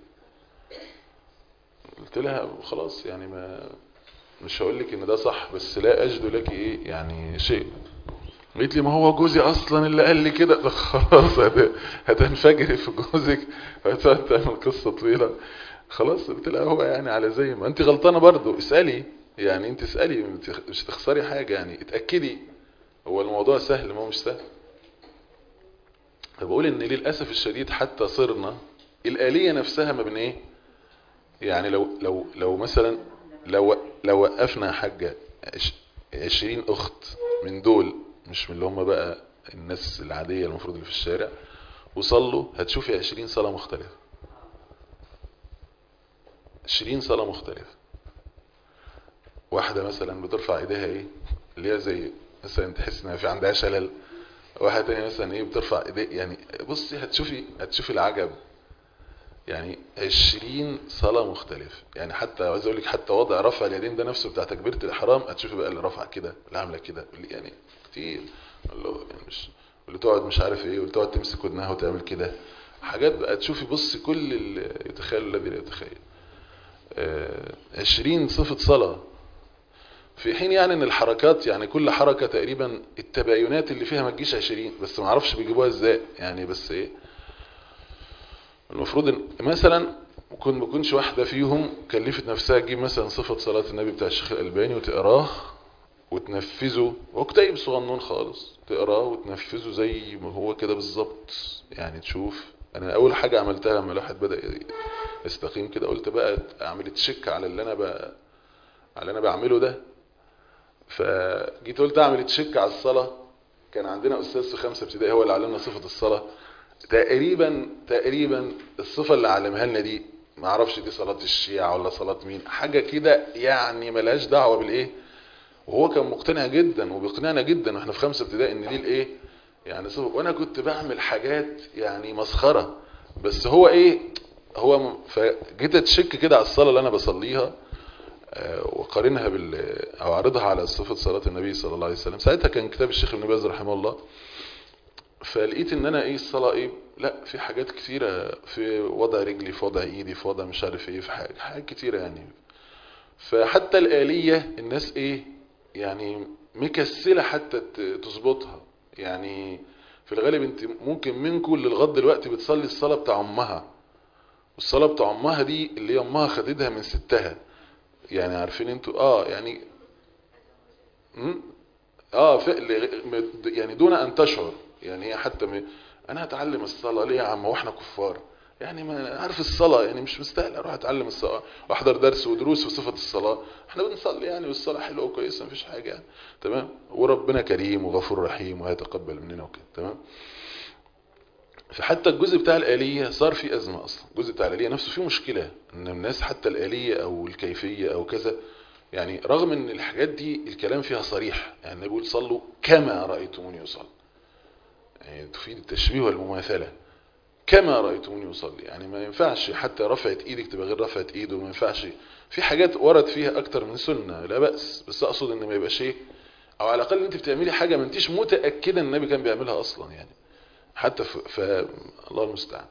قلت لها خلاص يعني ما مش هقول لك ان ده صح بس لا اجد لك ايه يعني شيء قالت لي ما هو جوزي اصلا اللي قال لي كده ده خلاص هت- هتنفجري في جوزك هتقعد تعمل قصه طويله خلاص قلت لها هو يعني على زي ما انت غلطانه برضو اسالي يعني انت اسالي مش تخسري حاجه يعني اتاكدي هو الموضوع سهل ما هو مش سهل فبقول ان للاسف الشديد حتى صرنا الاليه نفسها ما بين ايه يعني لو لو لو مثلا لو لو وقفنا حاجه عش- عشرين اخت من دول مش من اللي هم بقى الناس العاديه المفروض اللي في الشارع وصلوا هتشوفي عشرين صلاه مختلفه عشرين صلاه مختلفه واحده مثلا بترفع ايديها ايه اللي هي زي مثلا تحس انها في عندها شلل واحده تانية مثلا ايه بترفع ايديها يعني بصي هتشوفي هتشوفي العجب يعني عشرين صلاة مختلفة يعني حتى عايز اقول لك حتى وضع رفع اليدين ده نفسه بتاع تكبيرة الإحرام هتشوفي بقى اللي رفع كده اللي عاملة كده اللي يعني كتير اللي هو يعني مش واللي تقعد مش عارف ايه واللي تقعد تمسك ودنها وتعمل كده حاجات بقى تشوفي بص كل اللي يتخيل الذي لا يتخيل آه، عشرين صفة صلاة في حين يعني ان الحركات يعني كل حركة تقريبا التباينات اللي فيها ما تجيش عشرين بس ما اعرفش بيجيبوها ازاي يعني بس ايه المفروض ان مثلا ممكن ما يكونش واحدة فيهم كلفت نفسها تجيب مثلا صفة صلاة النبي بتاع الشيخ الألباني وتقراه وتنفذه هو كتيب صغنون خالص تقراه وتنفذه زي ما هو كده بالظبط يعني تشوف انا اول حاجة عملتها لما الواحد بدأ يستقيم كده قلت بقى اعمل تشيك على اللي انا بقى على اللي انا بعمله ده فجيت قلت اعمل تشيك على الصلاة كان عندنا استاذ في خمسة ابتدائي هو اللي علمنا صفة الصلاة تقريبا تقريبا الصفة اللي علمها لنا دي ما اعرفش دي صلاة الشيعة ولا صلاة مين حاجة كده يعني ملهاش دعوة بالايه وهو كان مقتنع جدا وبيقنعنا جدا واحنا في خمسة ابتدائي ان دي الايه يعني صفة وانا كنت بعمل حاجات يعني مسخرة بس هو ايه هو م- فجيت اتشك كده على الصلاة اللي انا بصليها آه، وقارنها بال او اعرضها على صفة صلاة النبي صلى الله عليه وسلم ساعتها كان كتاب الشيخ ابن باز رحمه الله فلقيت ان انا ايه الصلاة ايه لا في حاجات كتيرة في وضع رجلي في وضع ايدي في وضع مش عارف ايه في حاجة حاجات كتيرة يعني فحتى الآلية الناس ايه يعني مكسلة حتى ت- تظبطها يعني في الغالب انت ممكن منكم اللي لغايه دلوقتي بتصلي الصلاة بتاع امها والصلاة بتاع امها دي اللي هي امها خدتها من ستها يعني عارفين انتوا اه يعني مم؟ اه فعل يعني دون ان تشعر يعني هي حتى م... انا هتعلم الصلاة ليه يا عم واحنا كفار يعني ما عارف الصلاة يعني مش مستاهل اروح اتعلم الصلاة واحضر درس ودروس في صفة الصلاة احنا بنصلي يعني والصلاة حلوة وكويسة مفيش حاجة يعني تمام وربنا كريم وغفور رحيم وهيتقبل مننا وكده تمام فحتى الجزء بتاع الآلية صار فيه أزمة أصلا الجزء بتاع الآلية نفسه فيه مشكلة إن الناس حتى الآلية أو الكيفية أو كذا يعني رغم إن الحاجات دي الكلام فيها صريح يعني بيقول صلوا كما رأيتموني أصلي يعني تفيد التشبيه والمماثلة كما رأيتموني أصلي يعني ما ينفعش حتى رفعت إيدك تبقى غير رفعت إيده ما ينفعش في حاجات ورد فيها أكتر من سنة لا بأس بس أقصد إن ما يبقاش إيه أو على الأقل أنت بتعملي حاجة ما أنتيش متأكدة إن النبي كان بيعملها أصلا يعني حتى ف... ف... الله المستعان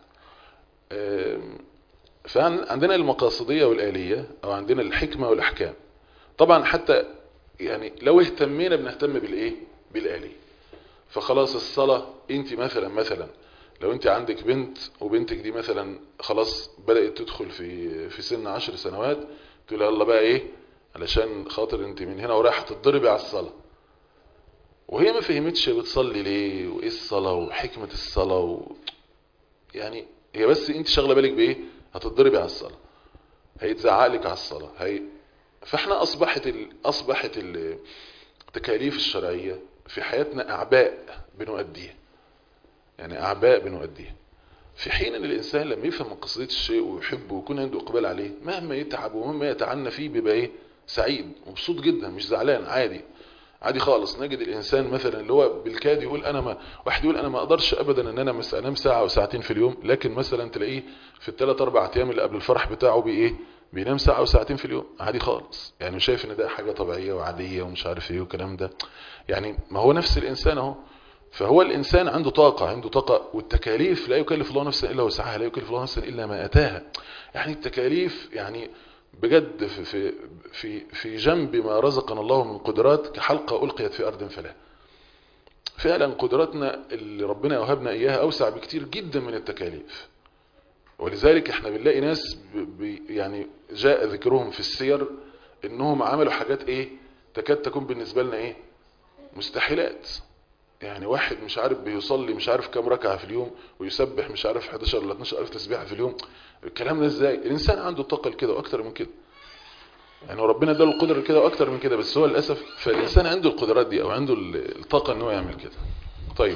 فعندنا المقاصدية والآلية أو عندنا الحكمة والأحكام طبعا حتى يعني لو اهتمينا بنهتم بالإيه بالآلية فخلاص الصلاة انت مثلا مثلا لو انت عندك بنت وبنتك دي مثلا خلاص بدأت تدخل في في سن عشر سنوات تقول يلا بقى ايه علشان خاطر انت من هنا ورايحه تتضربي على الصلاة وهي ما فهمتش بتصلي ليه وايه الصلاة وحكمة الصلاة و... يعني هي بس انت شغله بالك بايه هتتضربي على الصلاة هيتزعق لك على الصلاة هي فاحنا اصبحت ال... اصبحت التكاليف الشرعية في حياتنا اعباء بنؤديها يعني اعباء بنؤديها في حين ان الانسان لما يفهم من قصدية الشيء ويحبه ويكون عنده اقبال عليه مهما يتعب ومهما يتعنى فيه بيبقى ايه سعيد مبسوط جدا مش زعلان عادي عادي خالص نجد الانسان مثلا اللي هو بالكاد يقول انا ما واحد يقول انا ما اقدرش ابدا ان انا مثلا انام ساعه او ساعتين في اليوم لكن مثلا تلاقيه في الثلاث اربع ايام اللي قبل الفرح بتاعه بايه بينام ساعه او ساعتين في اليوم عادي خالص يعني شايف ان ده حاجه طبيعيه وعاديه ومش عارف ايه والكلام ده يعني ما هو نفس الانسان اهو فهو الانسان عنده طاقه عنده طاقه والتكاليف لا يكلف الله نفسا الا وسعها لا يكلف الله نفسا الا ما اتاها يعني التكاليف يعني بجد في في في في جنب ما رزقنا الله من قدرات كحلقة ألقيت في أرض فلا فعلا قدراتنا اللي ربنا وهبنا إياها أوسع بكتير جدا من التكاليف ولذلك احنا بنلاقي ناس يعني جاء ذكرهم في السير انهم عملوا حاجات ايه تكاد تكون بالنسبة لنا ايه مستحيلات يعني واحد مش عارف بيصلي مش عارف كم ركعة في اليوم ويسبح مش عارف 11 ولا 12 ألف تسبيحة في اليوم الكلام ده ازاي الإنسان عنده طاقة لكده وأكتر من كده يعني ربنا اداله القدرة كده وأكتر من كده بس هو للأسف فالإنسان عنده القدرات دي أو عنده الطاقة ان هو يعمل كده طيب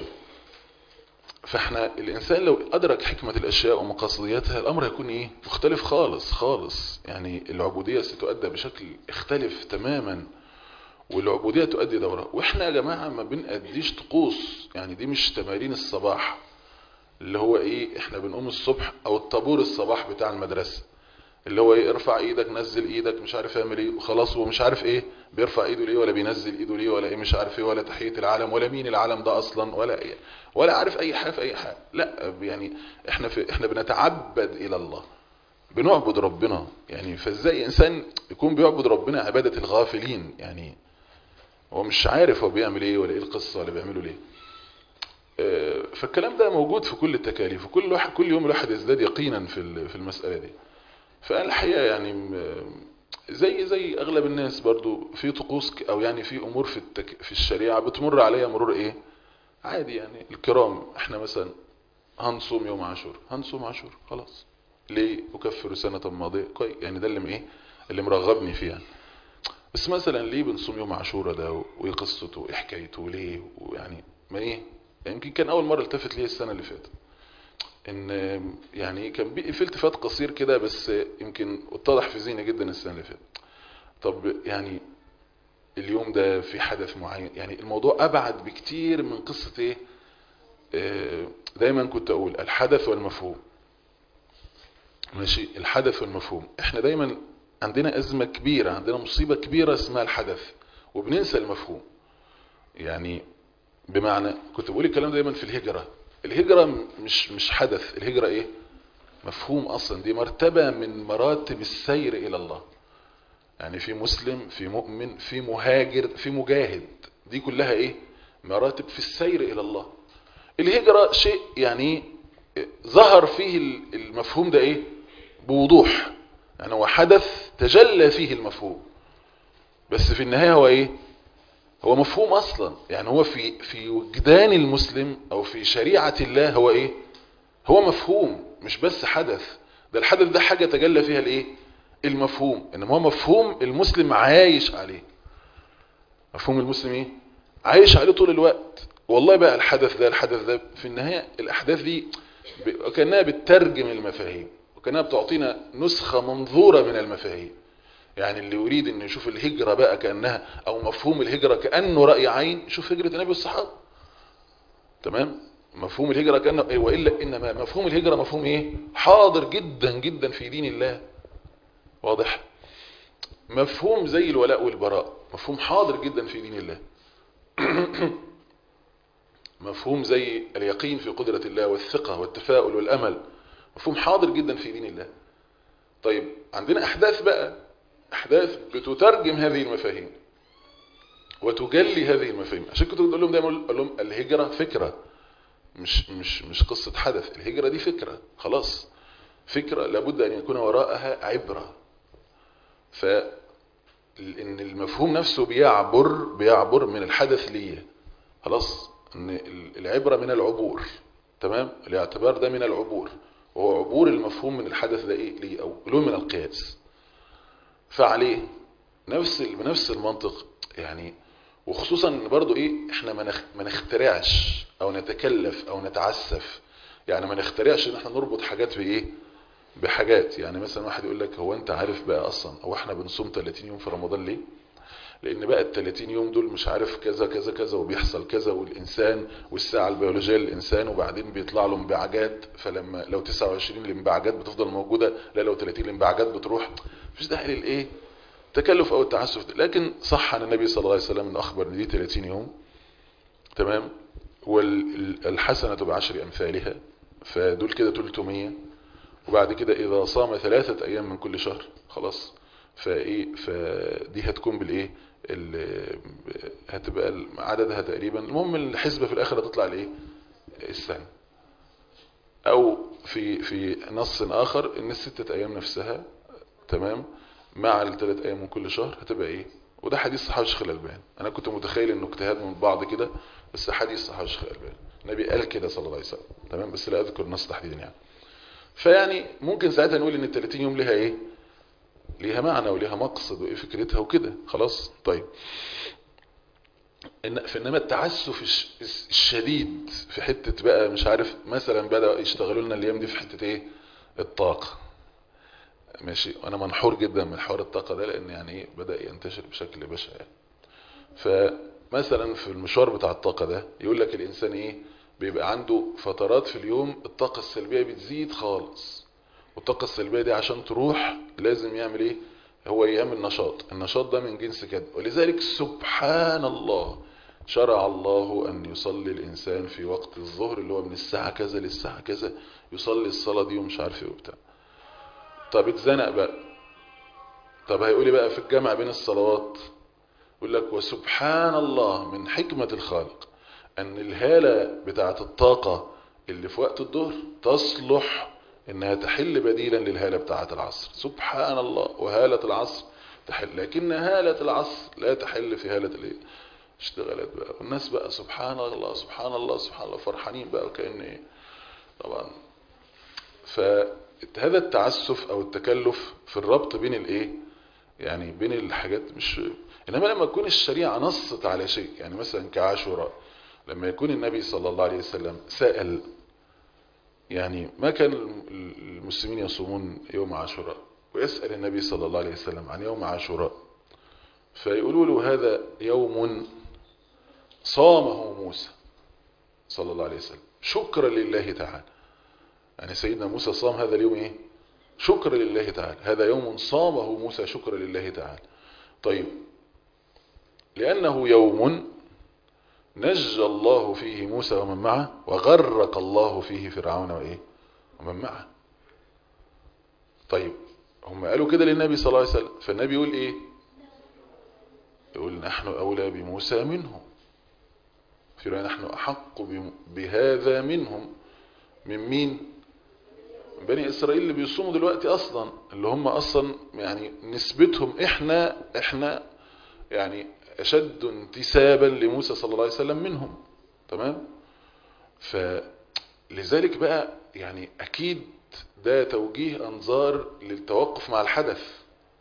فاحنا الإنسان لو أدرك حكمة الأشياء ومقاصدياتها الأمر هيكون إيه مختلف خالص خالص يعني العبودية ستؤدى بشكل اختلف تماما والعبودية تؤدي دورها واحنا يا جماعة ما بنأديش طقوس يعني دي مش تمارين الصباح اللي هو ايه احنا بنقوم الصبح او الطابور الصباح بتاع المدرسة اللي هو ايه ارفع ايدك نزل ايدك مش عارف يعمل ايه وخلاص ومش عارف ايه بيرفع ايده ليه ولا بينزل ايده ليه ولا ايه مش عارف ايه ولا تحية العالم ولا مين العالم ده اصلا ولا ايه ولا عارف اي حاجة في اي حاجة لا يعني احنا في احنا بنتعبد الى الله بنعبد ربنا يعني فازاي انسان يكون بيعبد ربنا عبادة الغافلين يعني هو مش عارف هو بيعمل ايه ولا ايه القصة ولا بيعمله ليه فالكلام ده موجود في كل التكاليف وكل واحد كل يوم الواحد يزداد يقينا في في المسألة دي فالحقيقة يعني زي زي اغلب الناس برضو في طقوس او يعني في امور في التك في الشريعة بتمر عليها مرور ايه عادي يعني الكرام احنا مثلا هنصوم يوم عاشور هنصوم عاشور خلاص ليه اكفر سنة ماضية كويس يعني ده اللي ايه اللي مرغبني فيه يعني بس مثلا ليه بنصوم يوم عاشوراء ده وايه قصته وايه حكايته وليه ويعني ما ايه يمكن كان اول مرة التفت ليه السنة اللي فاتت ان يعني كان في التفات قصير كده بس يمكن اتضح في ذهني جدا السنة اللي فاتت طب يعني اليوم ده في حدث معين يعني الموضوع ابعد بكتير من قصة ايه دايما كنت اقول الحدث والمفهوم ماشي الحدث والمفهوم احنا دايما عندنا ازمة كبيرة عندنا مصيبة كبيرة اسمها الحدث وبننسى المفهوم يعني بمعنى كنت بقول الكلام دايما في الهجرة الهجرة مش مش حدث الهجرة ايه مفهوم اصلا دي مرتبة من مراتب السير الى الله يعني في مسلم في مؤمن في مهاجر في مجاهد دي كلها ايه مراتب في السير الى الله الهجرة شيء يعني ظهر فيه المفهوم ده ايه بوضوح يعني هو حدث تجلى فيه المفهوم بس في النهاية هو ايه هو مفهوم اصلا يعني هو في في وجدان المسلم او في شريعة الله هو ايه هو مفهوم مش بس حدث ده الحدث ده حاجة تجلى فيها الايه المفهوم انما هو مفهوم المسلم عايش عليه مفهوم المسلم ايه عايش عليه طول الوقت والله بقى الحدث ده الحدث ده في النهاية الاحداث دي كأنها بتترجم المفاهيم وكأنها بتعطينا نسخة منظورة من المفاهيم يعني اللي يريد ان يشوف الهجرة بقى كأنها او مفهوم الهجرة كأنه رأي عين شوف هجرة النبي والصحابة تمام مفهوم الهجرة كأنه إيه وإلا إنما مفهوم الهجرة مفهوم ايه حاضر جدا جدا في دين الله واضح مفهوم زي الولاء والبراء مفهوم حاضر جدا في دين الله مفهوم زي اليقين في قدرة الله والثقة والتفاؤل والأمل مفهوم حاضر جدا في دين الله طيب عندنا أحداث بقى أحداث بتترجم هذه المفاهيم وتجلي هذه المفاهيم عشان كنت بقول لهم دايما اقول لهم الهجرة فكرة مش مش مش قصة حدث الهجرة دي فكرة خلاص فكرة لابد أن يكون وراءها عبرة ف ان المفهوم نفسه بيعبر بيعبر من الحدث ليه خلاص ان العبرة من العبور تمام الاعتبار ده من العبور وهو عبور المفهوم من الحدث ده ايه ليه او له من القياس فعليه نفس بنفس المنطق يعني وخصوصا ان برضو ايه احنا ما نخترعش او نتكلف او نتعسف يعني ما نخترعش ان احنا نربط حاجات بايه بحاجات يعني مثلا واحد يقول لك هو انت عارف بقى اصلا هو احنا بنصوم 30 يوم في رمضان ليه لان بقى ال 30 يوم دول مش عارف كذا كذا كذا وبيحصل كذا والانسان والساعه البيولوجيه للانسان وبعدين بيطلع له انبعاجات فلما لو 29 الانبعاجات بتفضل موجوده لا لو 30 الانبعاجات بتروح مفيش داعي للايه التكلف او التعسف لكن صح عن النبي صلى الله عليه وسلم انه اخبر ان دي 30 يوم تمام والحسنه بعشر امثالها فدول كده 300 وبعد كده اذا صام ثلاثة ايام من كل شهر خلاص فايه فدي هتكون بالايه هتبقى عددها تقريبا المهم الحسبة في الاخر هتطلع الايه السنة او في في نص اخر ان الستة ايام نفسها تمام مع الثلاث ايام من كل شهر هتبقى ايه وده حديث صحابي الشيخ الالباني انا كنت متخيل انه اجتهاد من بعض كده بس حديث صحابي الشيخ الالباني النبي قال كده صلى الله عليه وسلم تمام بس لا اذكر النص تحديدا يعني فيعني ممكن ساعتها نقول ان ال 30 يوم ليها ايه ليها معنى وليها مقصد وايه فكرتها وكده خلاص طيب إن فانما التعسف الشديد في حتة بقى مش عارف مثلا بدأ يشتغلوا لنا الايام دي في حتة ايه الطاقة ماشي وانا منحور جدا من حوار الطاقة ده لان يعني ايه بدأ ينتشر بشكل بشع يعني فمثلا في المشوار بتاع الطاقة ده يقول لك الانسان ايه بيبقى عنده فترات في اليوم الطاقة السلبية بتزيد خالص والطاقة السلبية دي عشان تروح لازم يعمل ايه هو يعمل نشاط النشاط ده من جنس كده ولذلك سبحان الله شرع الله أن يصلي الإنسان في وقت الظهر اللي هو من الساعة كذا للساعة كذا يصلي الصلاة دي ومش عارف ايه وبتاع طب اتزنق بقى طب هيقولي بقى في الجامع بين الصلوات يقول لك وسبحان الله من حكمة الخالق أن الهالة بتاعة الطاقة اللي في وقت الظهر تصلح إنها تحل بديلا للهالة بتاعة العصر سبحان الله وهالة العصر تحل لكن هالة العصر لا تحل في هالة الايه اشتغلت بقى والناس بقى سبحان الله سبحان الله سبحان الله فرحانين بقى وكأن ايه طبعا فهذا التعسف او التكلف في الربط بين الايه يعني بين الحاجات مش انما لما تكون الشريعة نصت على شيء يعني مثلا كعاشوراء لما يكون النبي صلى الله عليه وسلم سأل يعني ما كان المسلمين يصومون يوم عاشوراء ويسأل النبي صلى الله عليه وسلم عن يوم عاشوراء فيقولوا له هذا يوم صامه موسى صلى الله عليه وسلم شكرا لله تعالى يعني سيدنا موسى صام هذا اليوم ايه شكرا لله تعالى هذا يوم صامه موسى شكرا لله تعالى طيب لأنه يوم نجى الله فيه موسى ومن معه وغرق الله فيه فرعون وإيه ومن معه طيب هم قالوا كده للنبي صلى الله عليه وسلم فالنبي يقول إيه يقول نحن أولى بموسى منهم في رأي نحن أحق بهذا منهم من مين بني إسرائيل اللي بيصوموا دلوقتي أصلا اللي هم أصلا يعني نسبتهم إحنا إحنا يعني أشد انتسابا لموسى صلى الله عليه وسلم منهم تمام فلذلك بقى يعني أكيد ده توجيه أنظار للتوقف مع الحدث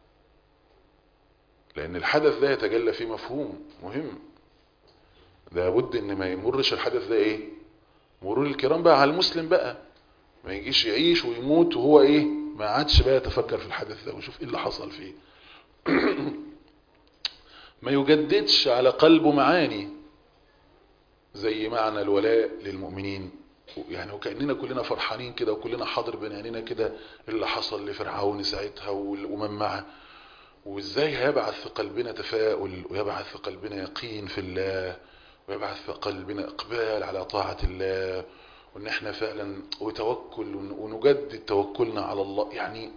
لأن الحدث ده يتجلى فيه مفهوم مهم ده بد ان ما يمرش الحدث ده ايه مرور الكرام بقى على المسلم بقى ما يجيش يعيش ويموت وهو ايه ما عادش بقى يتفكر في الحدث ده ويشوف ايه اللي حصل فيه ما يجددش على قلبه معاني زي معنى الولاء للمؤمنين يعني وكأننا كلنا فرحانين كده وكلنا حاضر بين عينينا كده اللي حصل لفرعون ساعتها ومن معه وازاي هيبعث في قلبنا تفاؤل ويبعث في قلبنا يقين في الله ويبعث في قلبنا اقبال على طاعة الله وان احنا فعلا وتوكل ونجدد توكلنا على الله يعني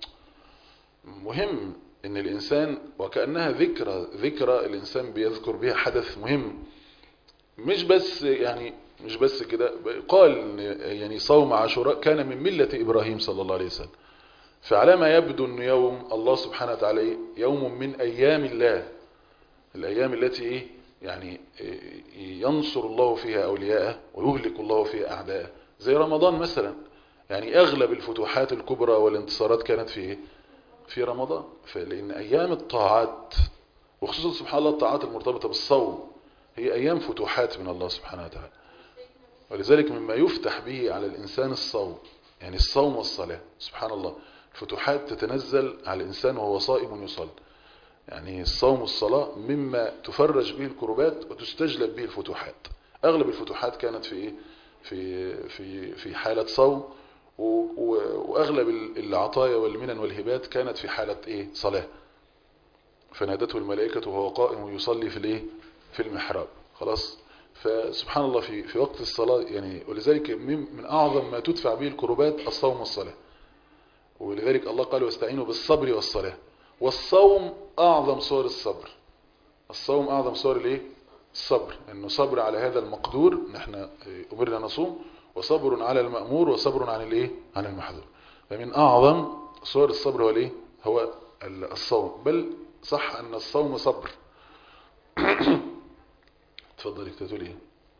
مهم ان الانسان وكأنها ذكرى ذكرى الانسان بيذكر بها حدث مهم مش بس يعني مش بس كده قال إن يعني صوم عاشوراء كان من ملة ابراهيم صلى الله عليه وسلم فعلى ما يبدو أن يوم الله سبحانه وتعالى إيه؟ يوم من أيام الله الأيام التي إيه؟ يعني إيه ينصر الله فيها أولياءه ويهلك الله فيها أعداءه زي رمضان مثلا يعني أغلب الفتوحات الكبرى والانتصارات كانت في إيه؟ في رمضان فلأن أيام الطاعات وخصوصا سبحان الله الطاعات المرتبطة بالصوم هي أيام فتوحات من الله سبحانه وتعالى ولذلك مما يفتح به على الإنسان الصوم يعني الصوم والصلاة سبحان الله فتوحات تتنزل على الإنسان وهو صائم يصلي يعني الصوم والصلاة مما تفرج به الكربات وتستجلب به الفتوحات أغلب الفتوحات كانت في إيه؟ في في في حالة صوم وأغلب العطايا والمنن والهبات كانت في حالة إيه صلاة فنادته الملائكة وهو قائم يصلي في الإيه في المحراب خلاص فسبحان الله في في وقت الصلاة يعني ولذلك من أعظم ما تدفع به الكربات الصوم والصلاة ولذلك الله قال واستعينوا بالصبر والصلاة والصوم أعظم صور الصبر الصوم أعظم صور الايه الصبر انه صبر على هذا المقدور نحن أمرنا نصوم وصبر على المأمور وصبر عن الايه عن المحظور فمن أعظم صور الصبر هو الايه هو الصوم بل صح أن الصوم صبر تفضلي تقول ايه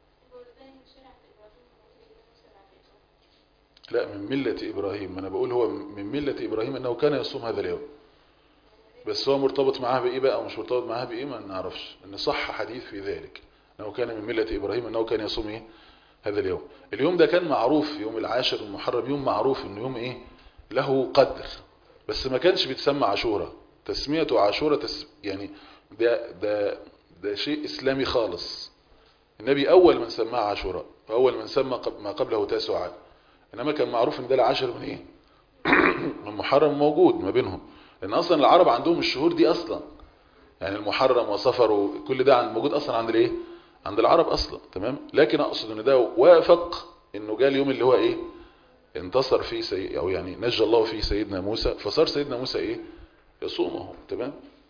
لا من ملة إبراهيم أنا بقول هو من ملة إبراهيم أنه كان يصوم هذا اليوم بس هو مرتبط معاه بإيه بقى أو مش مرتبط معاه بإيه ما نعرفش أن صح حديث في ذلك أنه كان من ملة إبراهيم أنه كان يصوم إيه هذا اليوم اليوم ده كان معروف يوم العاشر المحرم يوم معروف أنه يوم إيه له قدر بس ما كانش بيتسمى عاشورة تسميته عاشورة تس يعني ده, ده, ده شيء إسلامي خالص النبي أول من سماه عاشوراء وأول من سمى ما قبله تاسعا إنما كان معروف إن ده العاشر من إيه من محرم موجود ما بينهم لأن أصلا العرب عندهم الشهور دي أصلا يعني المحرم وصفر وكل ده عند موجود أصلا عند الإيه عند العرب أصلا تمام لكن أقصد إن ده وافق إنه جاء اليوم اللي هو إيه انتصر فيه سي... أو يعني نجى الله فيه سيدنا موسى فصار سيدنا موسى إيه يصومه تمام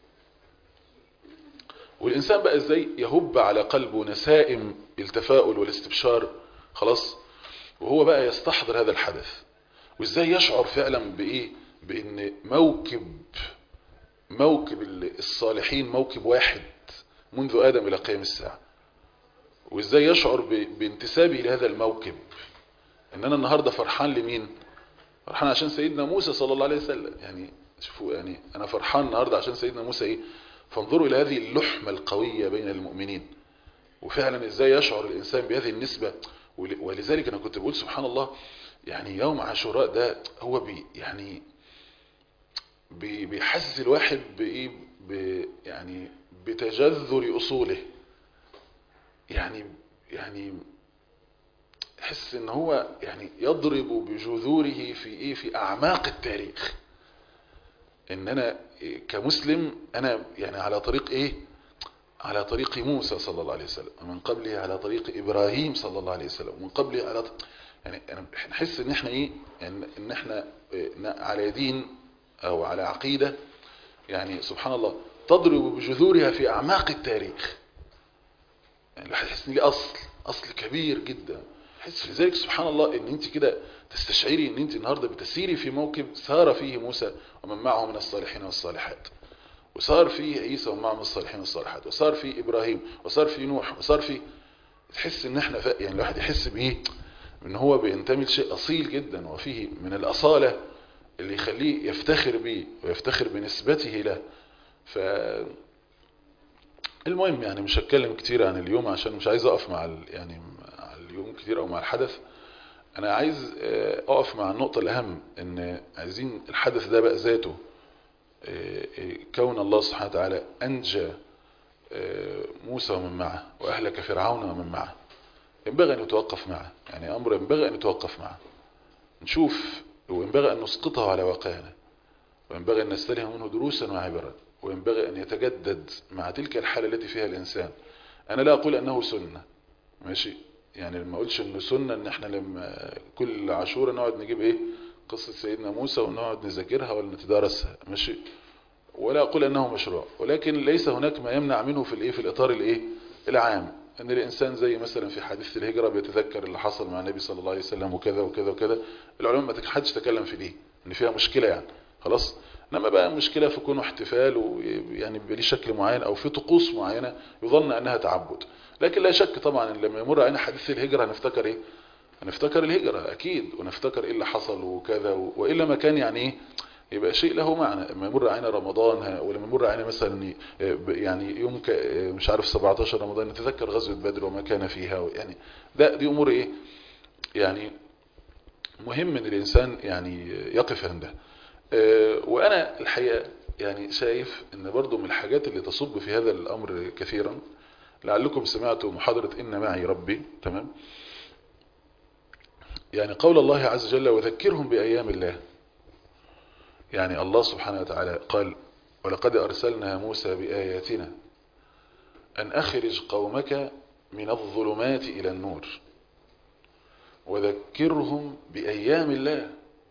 والإنسان بقى إزاي يهب على قلبه نسائم التفاؤل والاستبشار خلاص وهو بقى يستحضر هذا الحدث وإزاي يشعر فعلا بإيه بأن موكب موكب الصالحين موكب واحد منذ آدم إلى قيام الساعة وإزاي يشعر بانتسابه لهذا الموكب إن أنا النهاردة فرحان لمين فرحان عشان سيدنا موسى صلى الله عليه وسلم يعني شوفوا يعني أنا فرحان النهاردة عشان سيدنا موسى إيه فانظروا إلى هذه اللحمة القوية بين المؤمنين وفعلا إزاي يشعر الإنسان بهذه النسبة ولذلك أنا كنت بقول سبحان الله يعني يوم عاشوراء ده هو بي يعني بي بيحسس الواحد بإيه يعني بتجذر أصوله يعني يعني يحس ان هو يعني يضرب بجذوره في ايه في اعماق التاريخ ان انا كمسلم انا يعني على طريق ايه على طريق موسى صلى الله عليه وسلم ومن قبله على طريق ابراهيم صلى الله عليه وسلم ومن قبله على يعني نحس ان احنا ايه يعني ان احنا على دين او على عقيدة يعني سبحان الله تضرب بجذورها في اعماق التاريخ يعني الواحد يحس ان ليه اصل اصل كبير جدا حس لذلك سبحان الله ان انت كده تستشعري ان انت النهاردة بتسيري في موكب سار فيه موسى ومن معه من الصالحين والصالحات وصار فيه عيسى ومن معه من الصالحين والصالحات وصار فيه ابراهيم وصار فيه نوح وصار فيه تحس ان احنا يعني الواحد يحس بايه ان هو بينتمي لشيء اصيل جدا وفيه من الاصالة اللي يخليه يفتخر به ويفتخر بنسبته له ف المهم يعني مش هتكلم كتير عن اليوم عشان مش عايز اقف مع ال... يعني مع اليوم كتير او مع الحدث انا عايز اقف مع النقطة الاهم ان عايزين الحدث ده بقى ذاته كون الله سبحانه وتعالى انجى موسى ومن معه واهلك فرعون ومن معه ينبغي ان يتوقف معه يعني امر ينبغي ان يتوقف معه نشوف وينبغي ان نسقطه على واقعنا وينبغي ان نستلهم منه دروسا وعبرا وينبغي ان يتجدد مع تلك الحالة التي فيها الانسان انا لا اقول انه سنة ماشي يعني لما اقولش انه سنة ان احنا لما كل عاشوره نقعد نجيب ايه قصة سيدنا موسى ونقعد نذاكرها ولا نتدارسها ماشي ولا اقول انه مشروع ولكن ليس هناك ما يمنع منه في الايه في الاطار الايه العام ان الانسان زي مثلا في حديث الهجرة بيتذكر اللي حصل مع النبي صلى الله عليه وسلم وكذا وكذا وكذا العلماء ما حدش تكلم في دي ان فيها مشكلة يعني خلاص انما بقى مشكلة في كونه احتفال ويعني بيبقى ليه شكل معين او في طقوس معينة يظن انها تعبد لكن لا شك طبعا ان لما يمر علينا حديث الهجرة هنفتكر ايه هنفتكر الهجرة اكيد ونفتكر ايه اللي حصل وكذا والا ما كان يعني ايه يبقى شيء له معنى لما يمر علينا رمضان ولما يمر علينا مثلا يعني يوم مش عارف 17 رمضان نتذكر غزوة بدر وما كان فيها يعني ده دي امور ايه يعني مهم ان الانسان يعني يقف عندها وانا الحقيقة يعني شايف ان برضو من الحاجات اللي تصب في هذا الامر كثيرا لعلكم سمعتوا محاضرة ان معي ربي تمام يعني قول الله عز وجل وذكرهم بأيام الله يعني الله سبحانه وتعالى قال ولقد أرسلنا موسى بآياتنا أن أخرج قومك من الظلمات إلى النور وذكرهم بأيام الله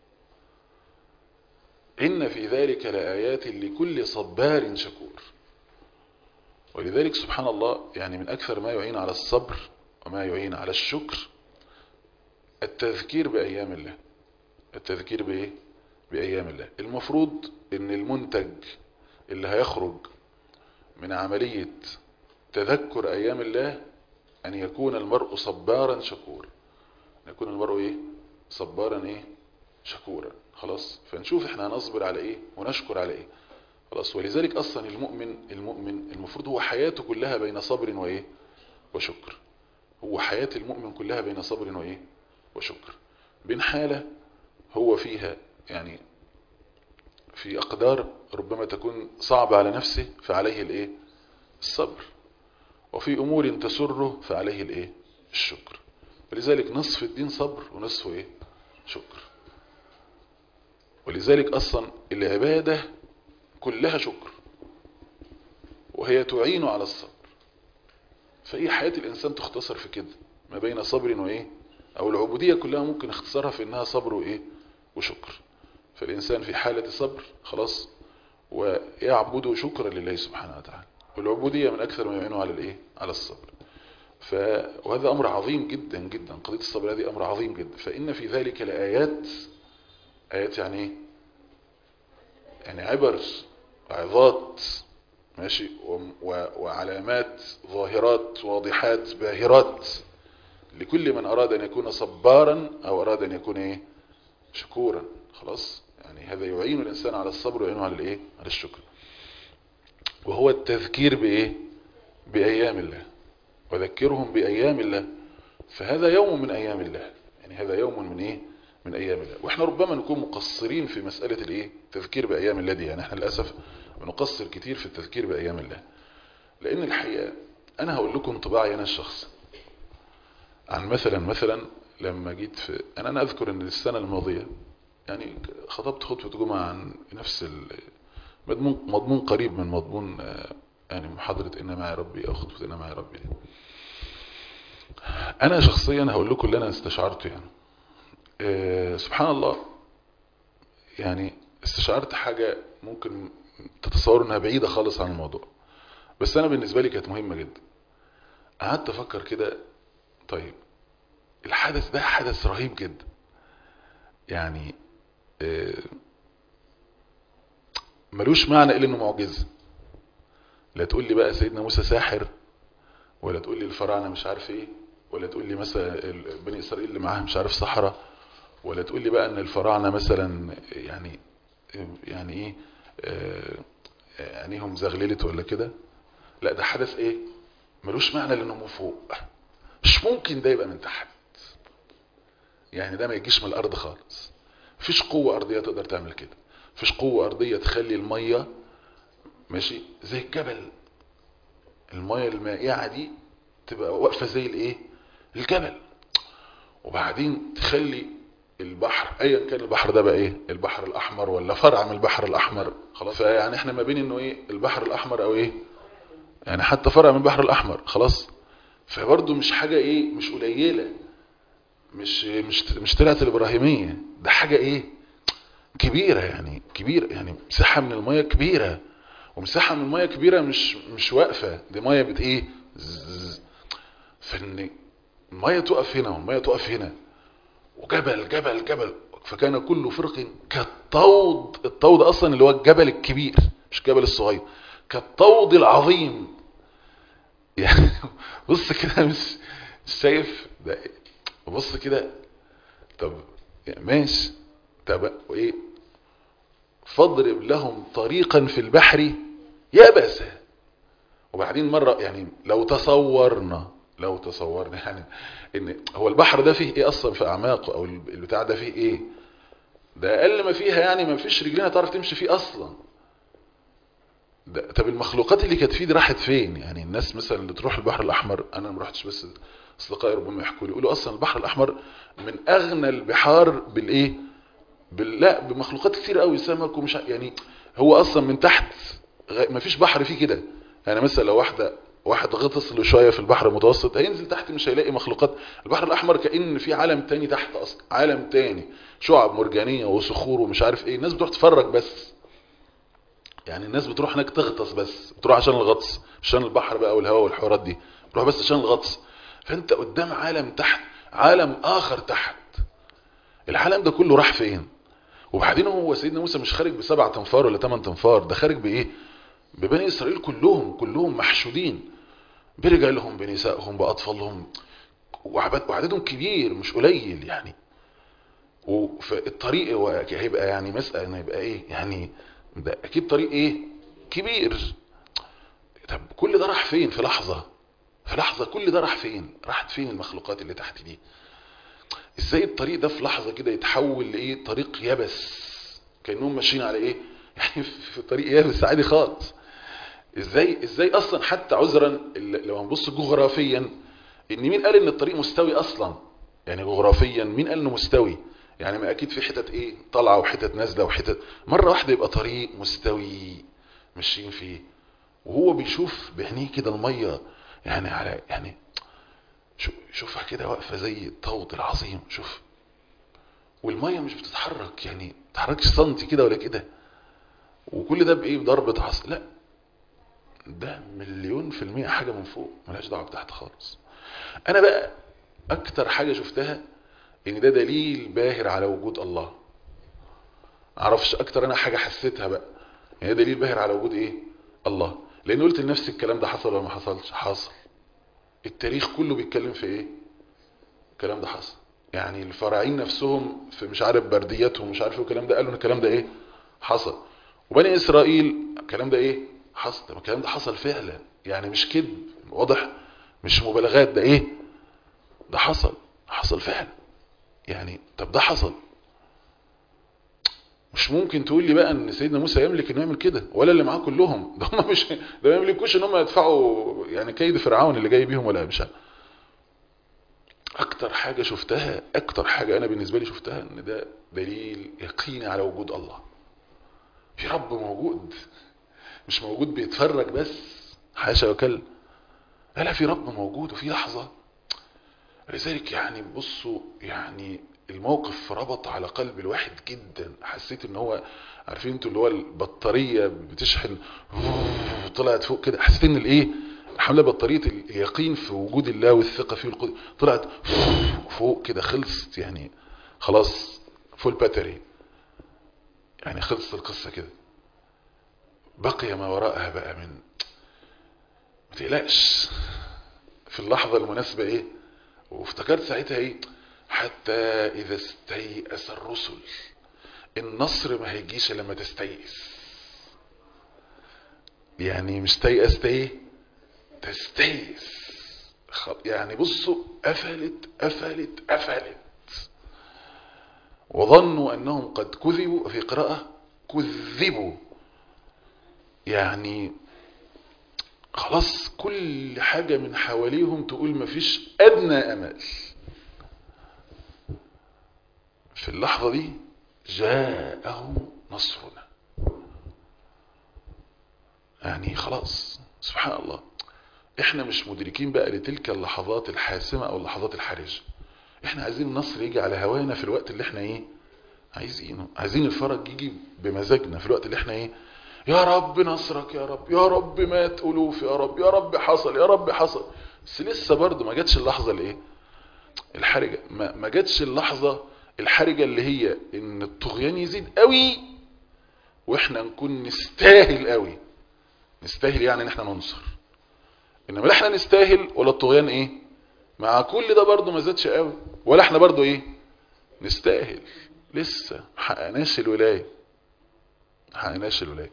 إن في ذلك لآيات لكل صبار شكور ولذلك سبحان الله يعني من أكثر ما يعين على الصبر وما يعين على الشكر التذكير بأيام الله التذكير بإيه؟ بأيام الله المفروض ان المنتج اللي هيخرج من عملية تذكر أيام الله أن يكون المرء صبارا شكورا أن يكون المرء إيه؟ صبارا إيه؟ شكورا خلاص فنشوف احنا هنصبر على إيه ونشكر على إيه خلاص ولذلك أصلا المؤمن المؤمن المفروض هو حياته كلها بين صبر وإيه وشكر هو حياة المؤمن كلها بين صبر وإيه وشكر بين حالة هو فيها يعني في أقدار ربما تكون صعبة على نفسه فعليه الإيه الصبر وفي أمور تسره فعليه الإيه الشكر ولذلك نصف الدين صبر ونصفه إيه شكر ولذلك أصلا العبادة كلها شكر وهي تعين على الصبر فهي حياة الإنسان تختصر في كده ما بين صبر وإيه أو العبودية كلها ممكن اختصارها في إنها صبر وإيه وشكر فالإنسان في حالة صبر خلاص ويعبد شكرا لله سبحانه وتعالى والعبودية من أكثر ما يعينه على الإيه على الصبر ف... وهذا أمر عظيم جدا جدا قضية الصبر هذه أمر عظيم جدا فإن في ذلك لآيات آيات يعني إيه يعني عبر وعظات ماشي و... و... وعلامات ظاهرات واضحات باهرات لكل من أراد أن يكون صبارا أو أراد أن يكون إيه شكورا خلاص يعني هذا يعين الإنسان على الصبر ويعينه على الإيه على الشكر وهو التذكير بإيه بأيام الله وذكرهم بأيام الله فهذا يوم من أيام الله يعني هذا يوم من إيه من أيام الله وإحنا ربما نكون مقصرين في مسألة الإيه التذكير بأيام الله دي يعني إحنا للأسف بنقصر كتير في التذكير بأيام الله لأن الحقيقة أنا هقول لكم طباعي أنا الشخص عن مثلا مثلا لما جيت في أنا, أنا أذكر أن السنة الماضية يعني خطبت خطبة جمعة عن نفس مضمون مضمون قريب من مضمون يعني محاضرة إن معي ربي أو خطبة إن معي ربي دي. أنا شخصيا هقول لكم اللي أنا استشعرته يعني أه سبحان الله يعني استشعرت حاجة ممكن تتصوروا انها بعيدة خالص عن الموضوع بس انا بالنسبة لي كانت مهمة جدا قعدت افكر كده طيب الحدث ده حدث رهيب جدا يعني أه ملوش معنى الا انه معجزة لا تقول لي بقى سيدنا موسى ساحر ولا تقول لي الفراعنة مش عارف ايه ولا تقول لي مثلا بني اسرائيل اللي معاها مش عارف صحراء ولا تقول لي بقى ان الفراعنة مثلا يعني يعني ايه آه عينيهم زغللت ولا كده لا ده حدث ايه ملوش معنى لانه فوق مش ممكن ده يبقى من تحت يعني ده ما يجيش من الارض خالص مفيش قوة ارضية تقدر تعمل كده مفيش قوة ارضية تخلي المية ماشي زي الجبل المية المائعة دي تبقى واقفة زي الايه الجبل وبعدين تخلي البحر ايا كان البحر ده بقى ايه البحر الاحمر ولا فرع من البحر الاحمر خلاص فيعني احنا ما بين انه ايه البحر الاحمر او ايه يعني حتى فرع من البحر الاحمر خلاص فبرضه مش حاجة ايه مش قليلة مش مش مش طلعت الابراهيمية ده حاجة ايه كبيرة يعني كبيرة يعني مساحة من المية كبيرة ومساحة من المية كبيرة مش مش واقفة دي مية بت ايه زز. فان المية تقف هنا والمية تقف هنا وجبل جبل جبل فكان كل فرق كالطود الطود اصلا اللي هو الجبل الكبير مش الجبل الصغير كالطود العظيم يعني بص كده مش مش شايف ده بص كده طب يعني ماشي طب وايه فاضرب لهم طريقا في البحر يبسا وبعدين مرة يعني لو تصورنا لو تصورنا يعني ان هو البحر ده فيه ايه اصلا في اعماقه او البتاع ده فيه ايه ده اقل ما فيها يعني ما فيش رجلين تعرف تمشي فيه اصلا ده طب المخلوقات اللي كانت فيه دي راحت فين يعني الناس مثلا اللي تروح البحر الاحمر انا ما رحتش بس اصدقائي ربما يحكوا لي يقولوا اصلا البحر الاحمر من اغنى البحار بالايه بال... لا بمخلوقات كتير قوي سمك ومش يعني هو اصلا من تحت غ... ما فيش بحر فيه كده يعني مثلا لو واحده واحد غطس له شويه في البحر المتوسط هينزل تحت مش هيلاقي مخلوقات البحر الاحمر كأن في عالم تاني تحت اصلا عالم تاني شعب مرجانيه وصخور ومش عارف ايه الناس بتروح تتفرج بس يعني الناس بتروح هناك تغطس بس بتروح عشان الغطس مش عشان البحر بقى والهواء والحوارات دي بتروح بس عشان الغطس فانت قدام عالم تحت عالم اخر تحت العالم ده كله راح فين وبعدين هو سيدنا موسى مش خارج بسبع تنفار ولا ثمان تنفار ده خارج بايه ببني اسرائيل كلهم كلهم محشودين برجالهم بنسائهم باطفالهم وعددهم كبير مش قليل يعني والطريق هو هيبقى يعني مسألة انه يبقى ايه يعني ده اكيد طريق ايه كبير طب كل ده راح فين في لحظة في لحظة كل ده راح فين راحت فين المخلوقات اللي تحت دي ازاي الطريق ده في لحظة كده يتحول لايه طريق يبس كأنهم ماشيين على ايه يعني في طريق يبس عادي خالص ازاي ازاي اصلا حتى عذرا لو هنبص جغرافيا ان مين قال ان الطريق مستوي اصلا يعني جغرافيا مين قال انه مستوي يعني ما اكيد في حتت ايه طالعه وحتت نازله وحتت مره واحده يبقى طريق مستوي ماشيين فيه وهو بيشوف بعينيه كده الميه يعني على يعني شوفها كده واقفه زي الطود العظيم شوف والميه مش بتتحرك يعني ما بتتحركش سنتي كده ولا كده وكل ده بايه بضربه عصا لا ده مليون في المية حاجة من فوق ملهاش دعوة بتحت خالص انا بقى اكتر حاجة شفتها ان ده دليل باهر على وجود الله معرفش اكتر انا حاجة حسيتها بقى يعني ده دليل باهر على وجود ايه الله لان قلت لنفسي الكلام ده حصل ولا ما حصلش حصل التاريخ كله بيتكلم في ايه الكلام ده حصل يعني الفراعين نفسهم في مش عارف بردياتهم مش عارف الكلام ده قالوا ان الكلام ده ايه حصل وبني اسرائيل الكلام ده ايه حصل طب الكلام ده حصل فعلا يعني مش كذب واضح مش مبالغات ده ايه ده حصل حصل فعلا يعني طب ده حصل مش ممكن تقول لي بقى ان سيدنا موسى يملك انه يعمل كده ولا اللي معاه كلهم ده هم مش ده ما يملكوش ان هم يدفعوا يعني كيد فرعون اللي جاي بيهم ولا مش اكتر حاجة شفتها اكتر حاجة انا بالنسبة لي شفتها ان ده دليل يقيني على وجود الله في رب موجود مش موجود بيتفرج بس حاشا وكلا لا في رب موجود وفي لحظة لذلك يعني بصوا يعني الموقف ربط على قلب الواحد جدا حسيت ان هو عارفين انتوا اللي هو البطارية بتشحن طلعت فوق كده حسيت ان الايه حملة بطارية اليقين في وجود الله والثقة فيه والقدر طلعت فوق كده خلصت يعني خلاص فول باتري يعني خلصت القصة كده بقي ما وراءها بقى من ما تقلقش في اللحظة المناسبة ايه وافتكرت ساعتها ايه حتى اذا استيأس الرسل النصر ما هيجيش لما تستيأس يعني مش تيأس ايه تستيأس يعني بصوا قفلت قفلت قفلت وظنوا انهم قد كذبوا في قراءة كذبوا يعني خلاص كل حاجة من حواليهم تقول مفيش أدنى أمل في اللحظة دي جاءهم نصرنا يعني خلاص سبحان الله احنا مش مدركين بقى لتلك اللحظات الحاسمة او اللحظات الحرجة احنا عايزين النصر يجي على هوانا في الوقت اللي احنا ايه عايزينه عايزين الفرج يجي بمزاجنا في الوقت اللي احنا ايه يا رب نصرك يا رب يا رب مات الوف يا رب يا رب حصل يا رب حصل بس لسه برضه ما جاتش اللحظة الايه الحرجة ما, ما جاتش اللحظة الحرجة اللي هي ان الطغيان يزيد قوي واحنا نكون نستاهل قوي نستاهل يعني ان احنا ننصر انما لا احنا نستاهل ولا الطغيان ايه مع كل ده برضه ما زادش قوي ولا احنا برضه ايه نستاهل لسه محققناش الولايه محققناش الولايه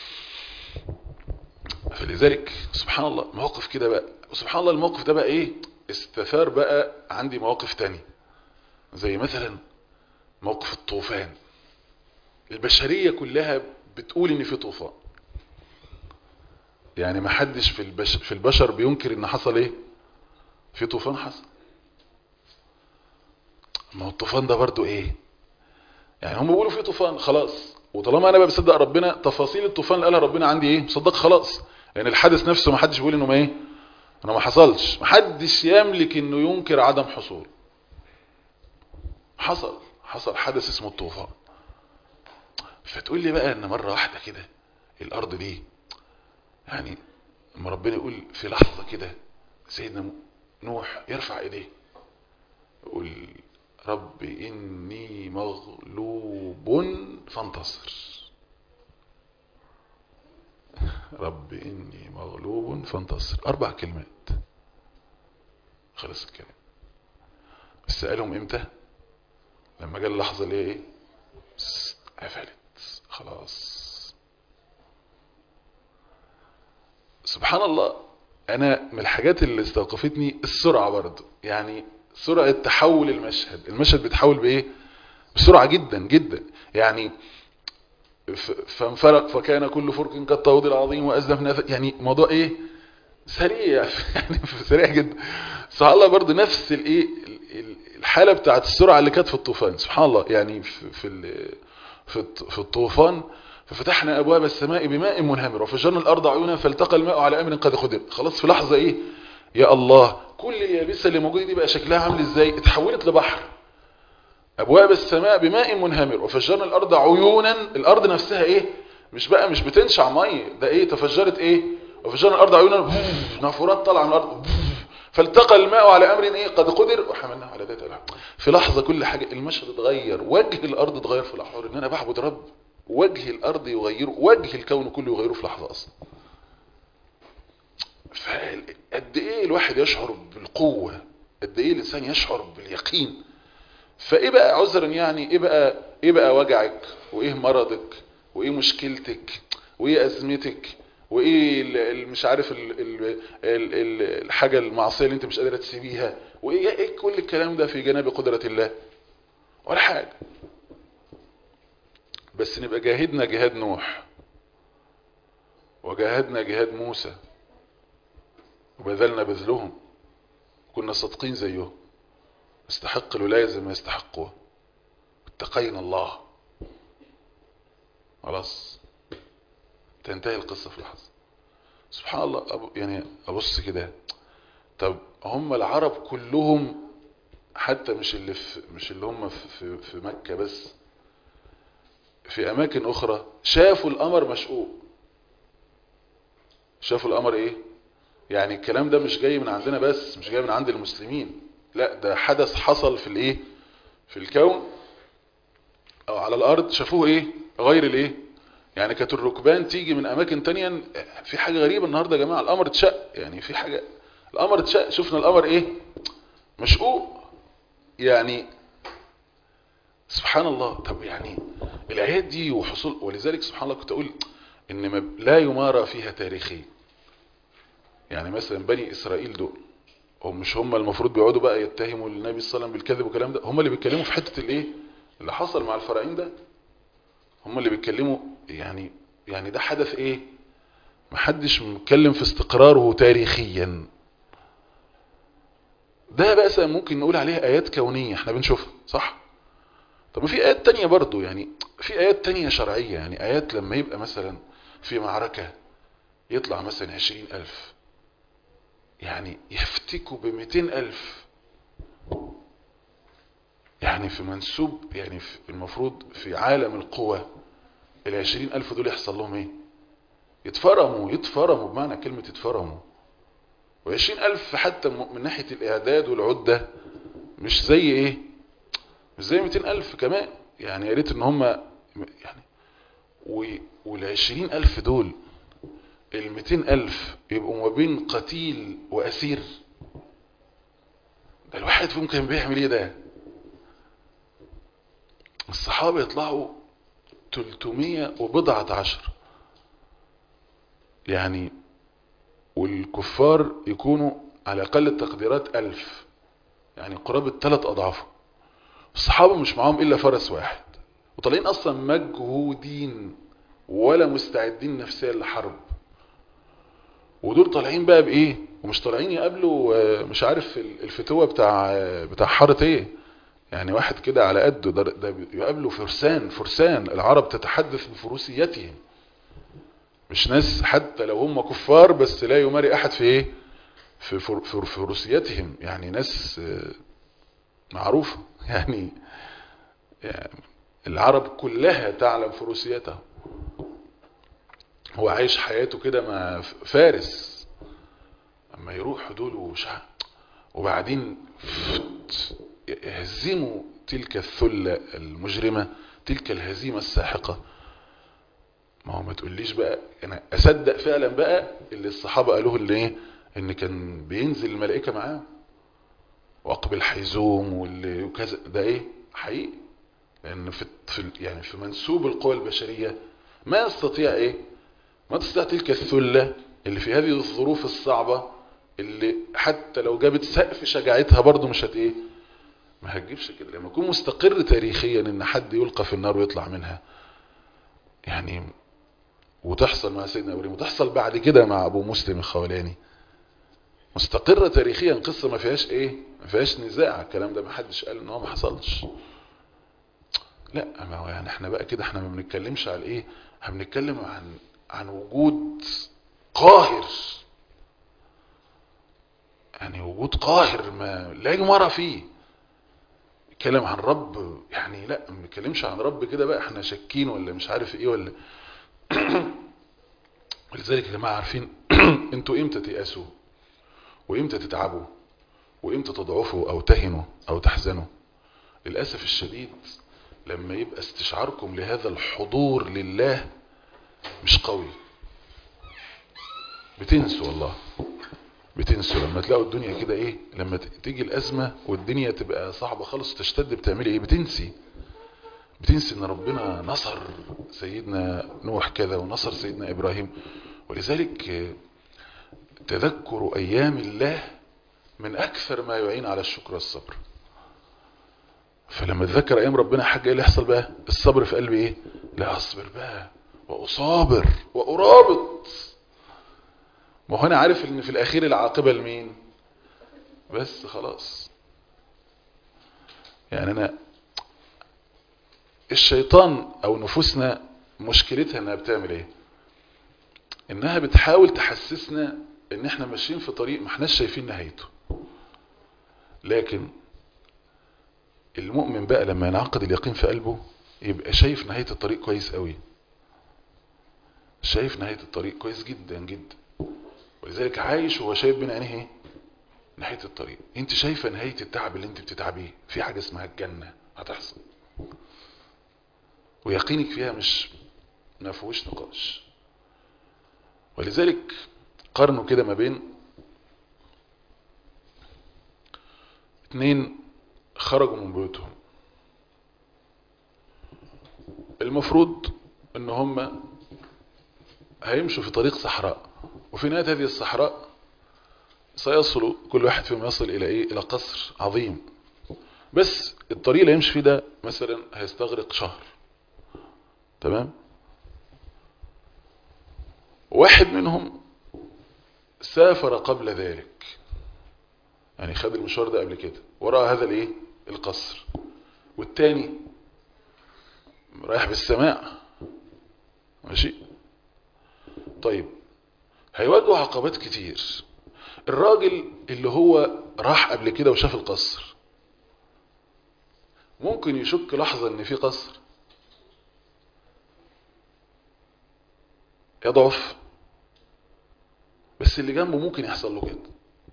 فلذلك سبحان الله مواقف كده بقى وسبحان الله الموقف ده بقى ايه استثار بقى عندي مواقف تانية زي مثلا موقف الطوفان البشرية كلها بتقول ان في طوفان يعني ما حدش في البش في البشر بينكر ان حصل ايه في طوفان حصل ما هو الطوفان ده برضو ايه يعني هم بيقولوا في طوفان خلاص وطالما انا بقى بصدق ربنا تفاصيل الطوفان اللي قالها ربنا عندي ايه مصدق خلاص لان الحدث نفسه ما حدش بيقول انه ما ايه انا ما حصلش ما حدش يملك انه ينكر عدم حصول حصل حصل حدث اسمه الطوفان فتقول لي بقى ان مرة واحدة كده الارض دي يعني لما ربنا يقول في لحظة كده سيدنا نوح يرفع ايديه يقول رب اني مغلوب فانتصر رب اني مغلوب فانتصر اربع كلمات خلص الكلام بس قالهم امتى لما جاء اللحظة اللي هي ايه قفلت خلاص سبحان الله انا من الحاجات اللي استوقفتني السرعة برضو يعني سرعة تحول المشهد المشهد بيتحول بايه بسرعة جدا جدا يعني فانفرق فكان كل فرق كالطود العظيم وازلفنا يعني موضوع ايه سريع يعني سريع جدا سبحان الله برضو نفس الايه الحالة بتاعت السرعة اللي كانت في الطوفان سبحان الله يعني في في في الطوفان ففتحنا ابواب السماء بماء منهمر وفجرنا الارض عيونا فالتقى الماء على امر قد قدر خلاص في لحظة ايه يا الله كل اليابسة اللي موجودة دي بقى شكلها عامل ازاي اتحولت لبحر ابواب السماء بماء منهمر وفجرنا الارض عيونا الارض نفسها ايه مش بقى مش بتنشع ميه ده ايه تفجرت ايه وفجرنا الارض عيونا نافورات طالعه من الارض فالتقى الماء على امر ايه قد قدر وحملناه على ذات الارض في لحظه كل حاجه المشهد اتغير وجه الارض اتغير في لحظه ان انا بعبد رب وجه الارض يغيره وجه الكون كله يغيره في لحظه اصلا فقد ايه الواحد يشعر بالقوه قد ايه الانسان يشعر باليقين فايه بقى عذرا يعني ايه بقى ايه بقى وجعك وايه مرضك وايه مشكلتك وايه ازمتك وايه مش عارف ال ال ال الحاجة المعصية اللي انت مش قادرة تسيبيها وايه ايه كل الكلام ده في جناب قدرة الله ولا حاجة بس نبقى جاهدنا جهاد نوح وجاهدنا جهاد موسى وبذلنا بذلهم كنا صادقين زيهم استحق الولاية زي ما يستحقوها اتقينا الله خلاص تنتهي القصة في لحظة سبحان الله أبو يعني أبص كده طب هم العرب كلهم حتى مش اللي في مش اللي هم في, في مكة بس في أماكن أخرى شافوا الأمر مشقوق شافوا الأمر إيه يعني الكلام ده مش جاي من عندنا بس مش جاي من عند المسلمين لا ده حدث حصل في الايه في الكون او على الارض شافوه ايه غير الايه يعني كانت الركبان تيجي من اماكن تانية في حاجة غريبة النهاردة يا جماعة القمر اتشق يعني في حاجة القمر اتشق شفنا القمر ايه مشقوق يعني سبحان الله طب يعني الايات دي وحصول ولذلك سبحان الله كنت اقول ان لا يمارى فيها تاريخيا يعني مثلا بني اسرائيل دول هم مش هم المفروض بيقعدوا بقى يتهموا النبي صلى الله عليه وسلم بالكذب والكلام ده هم اللي بيتكلموا في حتة الايه اللي حصل مع الفراعين ده هم اللي بيتكلموا يعني يعني ده حدث ايه محدش متكلم في استقراره تاريخيا ده بقى ممكن نقول عليها ايات كونية احنا بنشوفها صح طب في ايات تانية برضو يعني في ايات تانية شرعية يعني ايات لما يبقى مثلا في معركة يطلع مثلا عشرين الف يعني يفتكوا بمئتين ألف يعني في منسوب يعني في المفروض في عالم القوى العشرين ألف دول يحصل لهم ايه يتفرموا يتفرموا بمعنى كلمة يتفرموا وعشرين ألف حتى من ناحية الإعداد والعدة مش زي ايه مش زي مئتين ألف كمان يعني يا ريت ان هم يعني والعشرين ألف دول المئتين ألف يبقوا ما بين قتيل وأسير ده الواحد فيهم كان بيعمل ايه ده الصحابة يطلعوا 300 وبضعة عشر يعني والكفار يكونوا على أقل التقديرات ألف يعني قرابة ثلاث أضعافه الصحابة مش معاهم إلا فرس واحد وطالعين أصلا مجهودين ولا مستعدين نفسيا لحرب ودول طالعين بقى بإيه ومش طالعين يقابلوا مش عارف الفتوة بتاع بتاع حارة ايه يعني واحد كده على قده ده, ده يقابله فرسان فرسان العرب تتحدث بفروسيتهم مش ناس حتى لو هم كفار بس لا يماري احد في ايه في فروسيتهم يعني ناس معروفة يعني, يعني العرب كلها تعلم فروسيته هو عايش حياته كده مع فارس اما يروح دول وشع وبعدين يهزموا تلك الثلة المجرمة تلك الهزيمة الساحقة ما هو ما تقوليش بقى انا اصدق فعلا بقى اللي الصحابة قالوه اللي ايه ان كان بينزل الملائكة معاه واقبل حيزوم واللي وكذا ده ايه حقيقي لان في, في يعني في منسوب القوى البشرية ما يستطيع ايه ما تستطيع تلك الثلة اللي في هذه الظروف الصعبة اللي حتى لو جابت سقف شجاعتها برضه مش هت ايه ما هتجيبش كده لما يكون مستقر تاريخيا ان حد يلقى في النار ويطلع منها يعني وتحصل مع سيدنا ابراهيم وتحصل بعد كده مع ابو مسلم الخولاني مستقرة تاريخيا قصة ما فيهاش ايه ما فيهاش نزاع الكلام ده ما حدش قال ان هو ما حصلش لا ما هو يعني احنا بقى كده احنا ما بنتكلمش على ايه احنا بنتكلم عن عن وجود قاهر يعني وجود قاهر ما لا يمر فيه نتكلم عن رب يعني لا ما بنتكلمش عن رب كده بقى احنا شاكين ولا مش عارف ايه ولا ولذلك يا جماعه عارفين انتوا امتى تيأسوا وامتى تتعبوا وامتى تضعفوا او تهنوا او تحزنوا للاسف الشديد لما يبقى استشعاركم لهذا الحضور لله مش قوي بتنسوا والله بتنسوا لما تلاقوا الدنيا كده ايه لما تيجي الازمة والدنيا تبقى صعبة خالص تشتد بتعملي ايه بتنسي بتنسي ان ربنا نصر سيدنا نوح كذا ونصر سيدنا ابراهيم ولذلك تذكر ايام الله من اكثر ما يعين على الشكر والصبر فلما تذكر ايام ربنا حاجة ايه اللي يحصل بقى الصبر في قلبي ايه لا اصبر بقى واصابر وارابط ما هو انا عارف ان في الاخير العاقبة لمين بس خلاص يعني انا الشيطان او نفوسنا مشكلتها انها بتعمل ايه انها بتحاول تحسسنا ان احنا ماشيين في طريق ما احناش شايفين نهايته لكن المؤمن بقى لما ينعقد اليقين في قلبه يبقى شايف نهاية الطريق كويس قوي شايف نهاية الطريق كويس جدا جدا ولذلك عايش وهو شايف بين عينيه ايه نهاية الطريق انت شايفة نهاية التعب اللي انت بتتعبيه في حاجة اسمها الجنة هتحصل ويقينك فيها مش ما فيهوش نقاش ولذلك قارنوا كده ما بين اتنين خرجوا من بيوتهم المفروض ان هم هيمشوا في طريق صحراء وفي نهاية هذه الصحراء سيصل كل واحد فيهم يصل الى ايه الى قصر عظيم بس الطريق اللي يمشي فيه ده مثلا هيستغرق شهر تمام واحد منهم سافر قبل ذلك يعني خد المشوار ده قبل كده وراء هذا الايه القصر والتاني رايح بالسماع ماشي طيب هيواجهوا عقبات كتير الراجل اللي هو راح قبل كده وشاف القصر ممكن يشك لحظة ان في قصر يضعف بس اللي جنبه ممكن يحصل له كده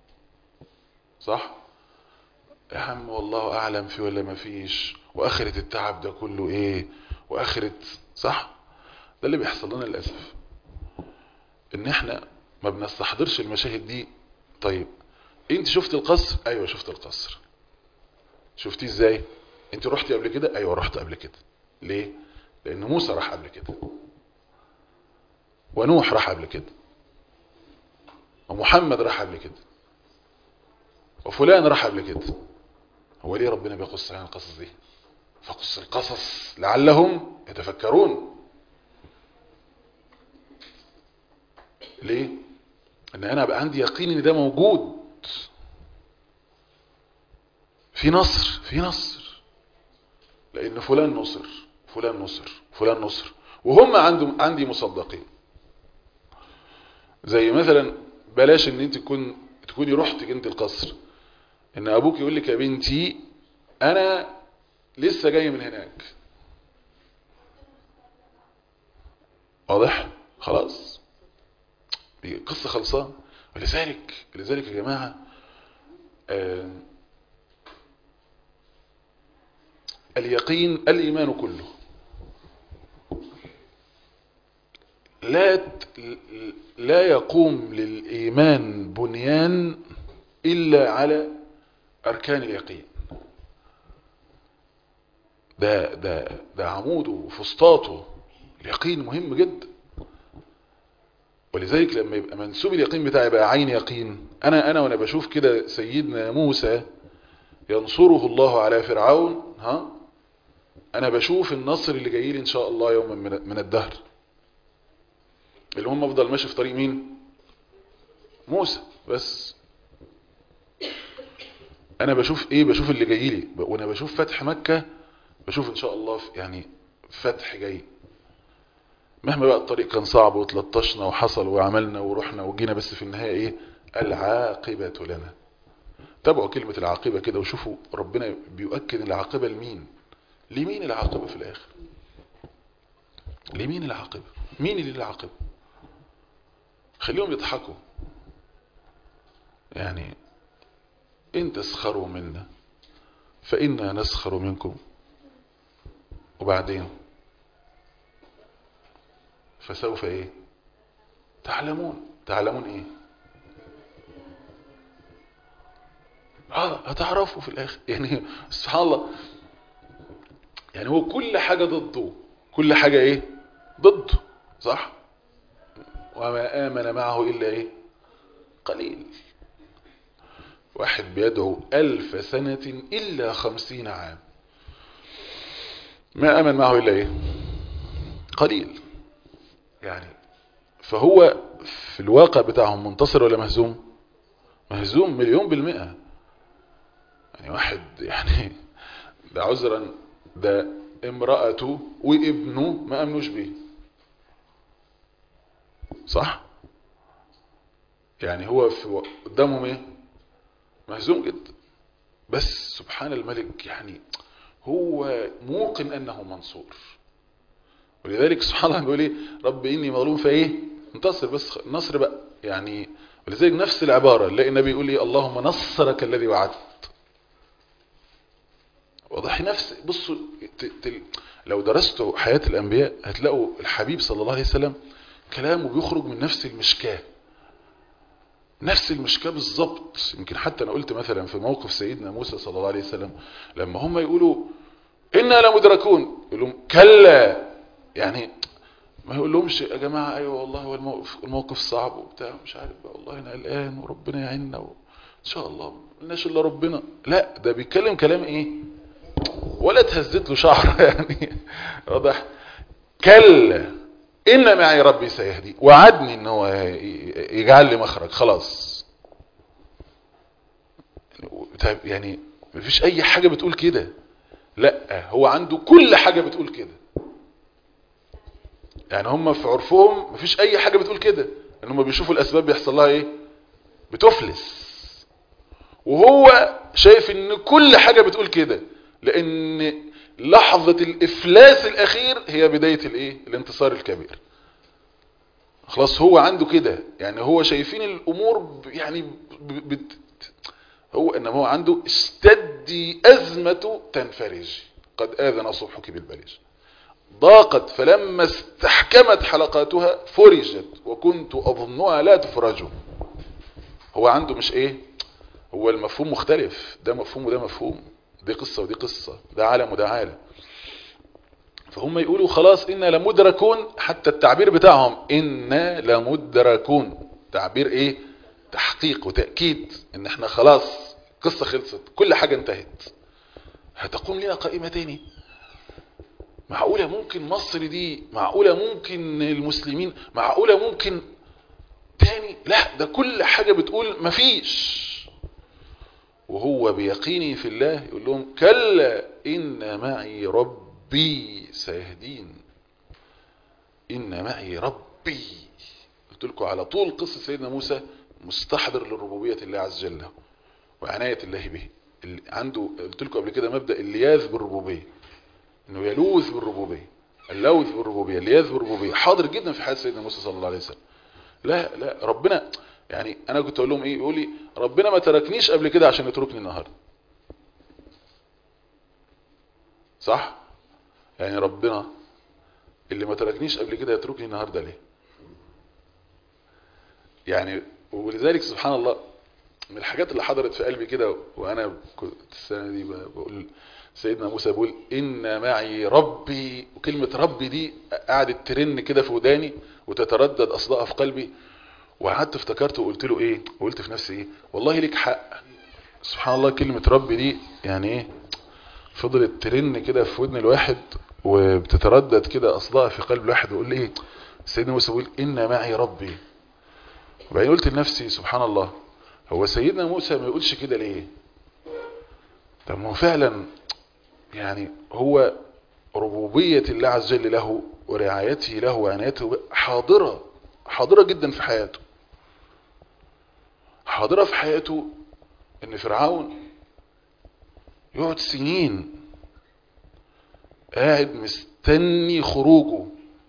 صح يا عم والله اعلم في ولا ما فيش واخرة التعب ده كله ايه واخرة صح ده اللي بيحصل لنا للاسف ان احنا ما بنستحضرش المشاهد دي طيب انت شفت القصر ايوه شفت القصر شفتيه ازاي انت رحتي قبل كده ايوه رحت قبل كده ليه لان موسى راح قبل كده ونوح راح قبل كده ومحمد راح قبل كده وفلان راح قبل كده هو ليه ربنا بيقص عن القصص دي فقص القصص لعلهم يتفكرون ليه ان انا ابقى عندي يقين ان ده موجود في نصر في نصر لان فلان نصر فلان نصر فلان نصر وهم عندهم عندي مصدقين زي مثلا بلاش ان انت تكون تكوني رحتك انت القصر ان ابوك يقول لك يا بنتي انا لسه جاي من هناك واضح خلاص قصة خلصان ولذلك لذلك يا جماعة آه اليقين الإيمان كله لا لا يقوم للإيمان بنيان إلا على أركان اليقين ده ده ده عموده وفسطاطه اليقين مهم جدا ولذلك لما يبقى منسوب اليقين بتاعي بقى عين يقين انا انا وانا بشوف كده سيدنا موسى ينصره الله على فرعون ها انا بشوف النصر اللي جاي لي ان شاء الله يوما من الدهر اللي هم افضل ماشي في طريق مين موسى بس انا بشوف ايه بشوف اللي جاي لي وانا بشوف فتح مكة بشوف ان شاء الله يعني فتح جاي مهما بقى الطريق كان صعب وتلطشنا وحصل وعملنا ورحنا وجينا بس في النهاية ايه العاقبة لنا تابعوا كلمة العاقبة كده وشوفوا ربنا بيؤكد العاقبة لمين لمين العاقبة في الاخر لمين العاقبة مين اللي العاقبة خليهم يضحكوا يعني ان تسخروا منا فإنا نسخر منكم وبعدين فسوف ايه تعلمون تعلمون ايه اه هتعرفوا في الاخر يعني سبحان الله يعني هو كل حاجة ضده كل حاجة ايه ضده صح وما آمن معه إلا ايه قليل واحد بيدعو ألف سنة إلا خمسين عام ما آمن معه إلا ايه قليل يعني فهو في الواقع بتاعهم منتصر ولا مهزوم مهزوم مليون بالمئة يعني واحد يعني ده عذرا ده امرأته وابنه ما امنوش بيه صح يعني هو في قدامهم ايه مهزوم جدا بس سبحان الملك يعني هو موقن انه منصور ولذلك سبحان الله بيقول ايه رب اني مظلوم فايه انتصر بس النصر بقى يعني ولذلك نفس العبارة نلاقي النبي يقول ايه اللهم نصرك الذي وعدت واضح نفس بصوا لو درستوا حياة الانبياء هتلاقوا الحبيب صلى الله عليه وسلم كلامه بيخرج من نفس المشكاه نفس المشكاه بالظبط يمكن حتى انا قلت مثلا في موقف سيدنا موسى صلى الله عليه وسلم لما هم يقولوا انا لمدركون يقول لهم كلا يعني ما يقول لهمش يا جماعه ايوه والله هو الموقف الموقف صعب وبتاع مش عارف بقى والله انا قلقان وربنا يعيننا ان شاء الله ملناش الا ربنا لا ده بيتكلم كلام ايه ولا تهزت له شعر يعني واضح كلا ان معي ربي سيهدي وعدني ان هو يجعل لي مخرج خلاص يعني مفيش اي حاجة بتقول كده لا هو عنده كل حاجة بتقول كده يعني هم في عرفهم مفيش اي حاجة بتقول كده ان هم بيشوفوا الاسباب بيحصل لها ايه بتفلس وهو شايف ان كل حاجة بتقول كده لان لحظة الافلاس الاخير هي بداية الايه الانتصار الكبير خلاص هو عنده كده يعني هو شايفين الامور ب- يعني ب- بت هو انما هو عنده اشتدي ازمة تنفرج قد اذن صبحك بالبلج ضاقت فلما استحكمت حلقاتها فرجت وكنت اظنها لا تفرج هو عنده مش ايه هو المفهوم مختلف ده مفهوم وده مفهوم دي قصة ودي قصة ده عالم وده عالم فهم يقولوا خلاص إنا لمدركون حتى التعبير بتاعهم إنا لمدركون تعبير إيه تحقيق وتأكيد إن إحنا خلاص قصة خلصت كل حاجة انتهت هتقوم لنا قائمة تاني معقولة ممكن مصر دي معقولة ممكن المسلمين معقولة ممكن تاني لا ده كل حاجة بتقول مفيش وهو بيقيني في الله يقول لهم كلا إن معي ربي سيهدين إن معي ربي قلت لكم على طول قصة سيدنا موسى مستحضر لربوبية الله عز وجل وعناية الله به اللي عنده قلت لكم قبل كده مبدأ اللياذ بالربوبية انه يلوذ بالربوبية اللوذ بالربوبية اللياذ بالربوبية حاضر جدا في حياة سيدنا موسى صلى الله عليه وسلم لا لا ربنا يعني انا كنت اقول لهم ايه يقول لي ربنا ما تركنيش قبل كده عشان يتركني النهارده صح يعني ربنا اللي ما تركنيش قبل كده يتركني النهارده ليه يعني ولذلك سبحان الله من الحاجات اللي حضرت في قلبي كده وانا كنت السنه دي بقول سيدنا موسى بيقول ان معي ربي وكلمه ربي دي قعدت ترن كده في وداني وتتردد اصدقها في قلبي وقعدت افتكرت وقلت له ايه وقلت في نفسي ايه والله ليك حق سبحان الله كلمة ربي دي يعني ايه فضلت ترن كده في ودن الواحد وبتتردد كده اصدقها في قلب الواحد ويقول لي ايه سيدنا موسى بيقول ان معي ربي وبعدين قلت لنفسي سبحان الله هو سيدنا موسى ما يقولش كده ليه طب ما هو فعلا يعني هو ربوبية الله عز وجل له ورعايته له وعنايته حاضرة حاضرة جدا في حياته حاضرة في حياته ان فرعون يقعد سنين قاعد مستني خروجه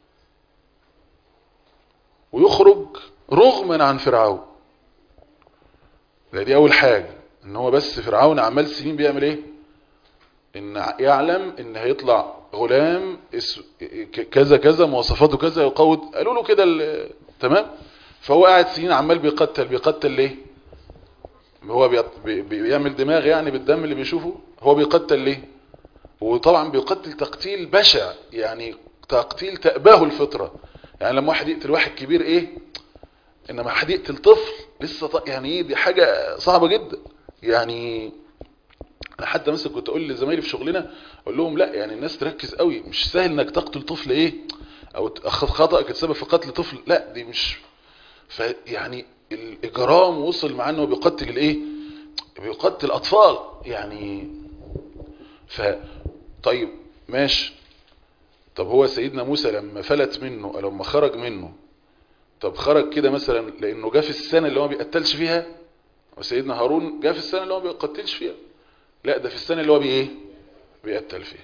ويخرج رغما عن فرعون دي اول حاجة ان هو بس فرعون عمال سنين بيعمل ايه ان يعلم ان هيطلع غلام كذا كذا مواصفاته كذا يقود قالوا له كده تمام فهو قاعد سنين عمال بيقتل بيقتل ليه هو بي بيعمل دماغ يعني بالدم اللي بيشوفه هو بيقتل ليه وطبعا بيقتل تقتيل بشع يعني تقتيل تأباه الفطرة يعني لما واحد يقتل واحد كبير ايه انما حد يقتل طفل لسه ط... يعني ايه دي حاجة صعبة جدا يعني انا حتى مثلا كنت اقول لزمايلي في شغلنا اقول لهم لا يعني الناس تركز قوي مش سهل انك تقتل طفل ايه او خطأك يتسبب في قتل طفل لا دي مش فيعني الاجرام وصل مع انه بيقتل الايه بيقتل اطفال يعني ف طيب ماشي طب هو سيدنا موسى لما فلت منه او لما خرج منه طب خرج كده مثلا لانه جه في السنه اللي هو ما بيقتلش فيها وسيدنا هارون جه في السنه اللي هو ما بيقتلش فيها لا ده في السنه اللي هو بايه بيقتل فيها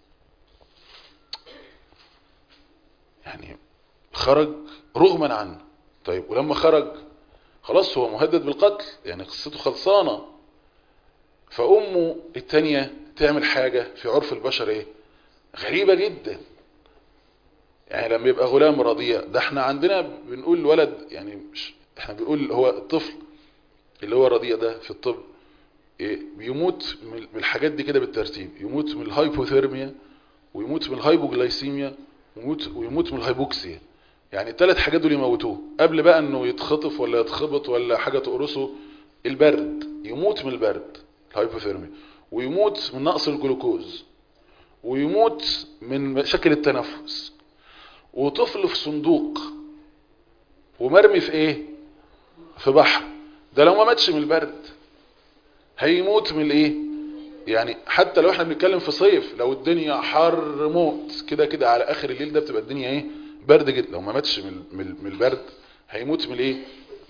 يعني خرج رغما عنه طيب ولما خرج خلاص هو مهدد بالقتل يعني قصته خلصانة فأمه التانية تعمل حاجة في عرف البشر ايه غريبة جدا يعني لما يبقى غلام رضيع ده احنا عندنا بنقول ولد يعني مش احنا بنقول هو الطفل اللي هو رضيع ده في الطب إيه بيموت من الحاجات دي كده بالترتيب يموت من الهايبوثيرميا ويموت من الهايبوجلايسيميا ويموت, ويموت من الهايبوكسيا يعني الثلاث حاجات دول يموتوه قبل بقى انه يتخطف ولا يتخبط ولا حاجة تقرصه البرد يموت من البرد الهايبوثيرميا ويموت من نقص الجلوكوز ويموت من مشاكل التنفس وطفل في صندوق ومرمي في ايه في بحر ده لو ما ماتش من البرد هيموت من الايه يعني حتى لو احنا بنتكلم في صيف لو الدنيا حر موت كده كده على اخر الليل ده بتبقى الدنيا ايه برد جدا لو ما ماتش من من البرد هيموت من الايه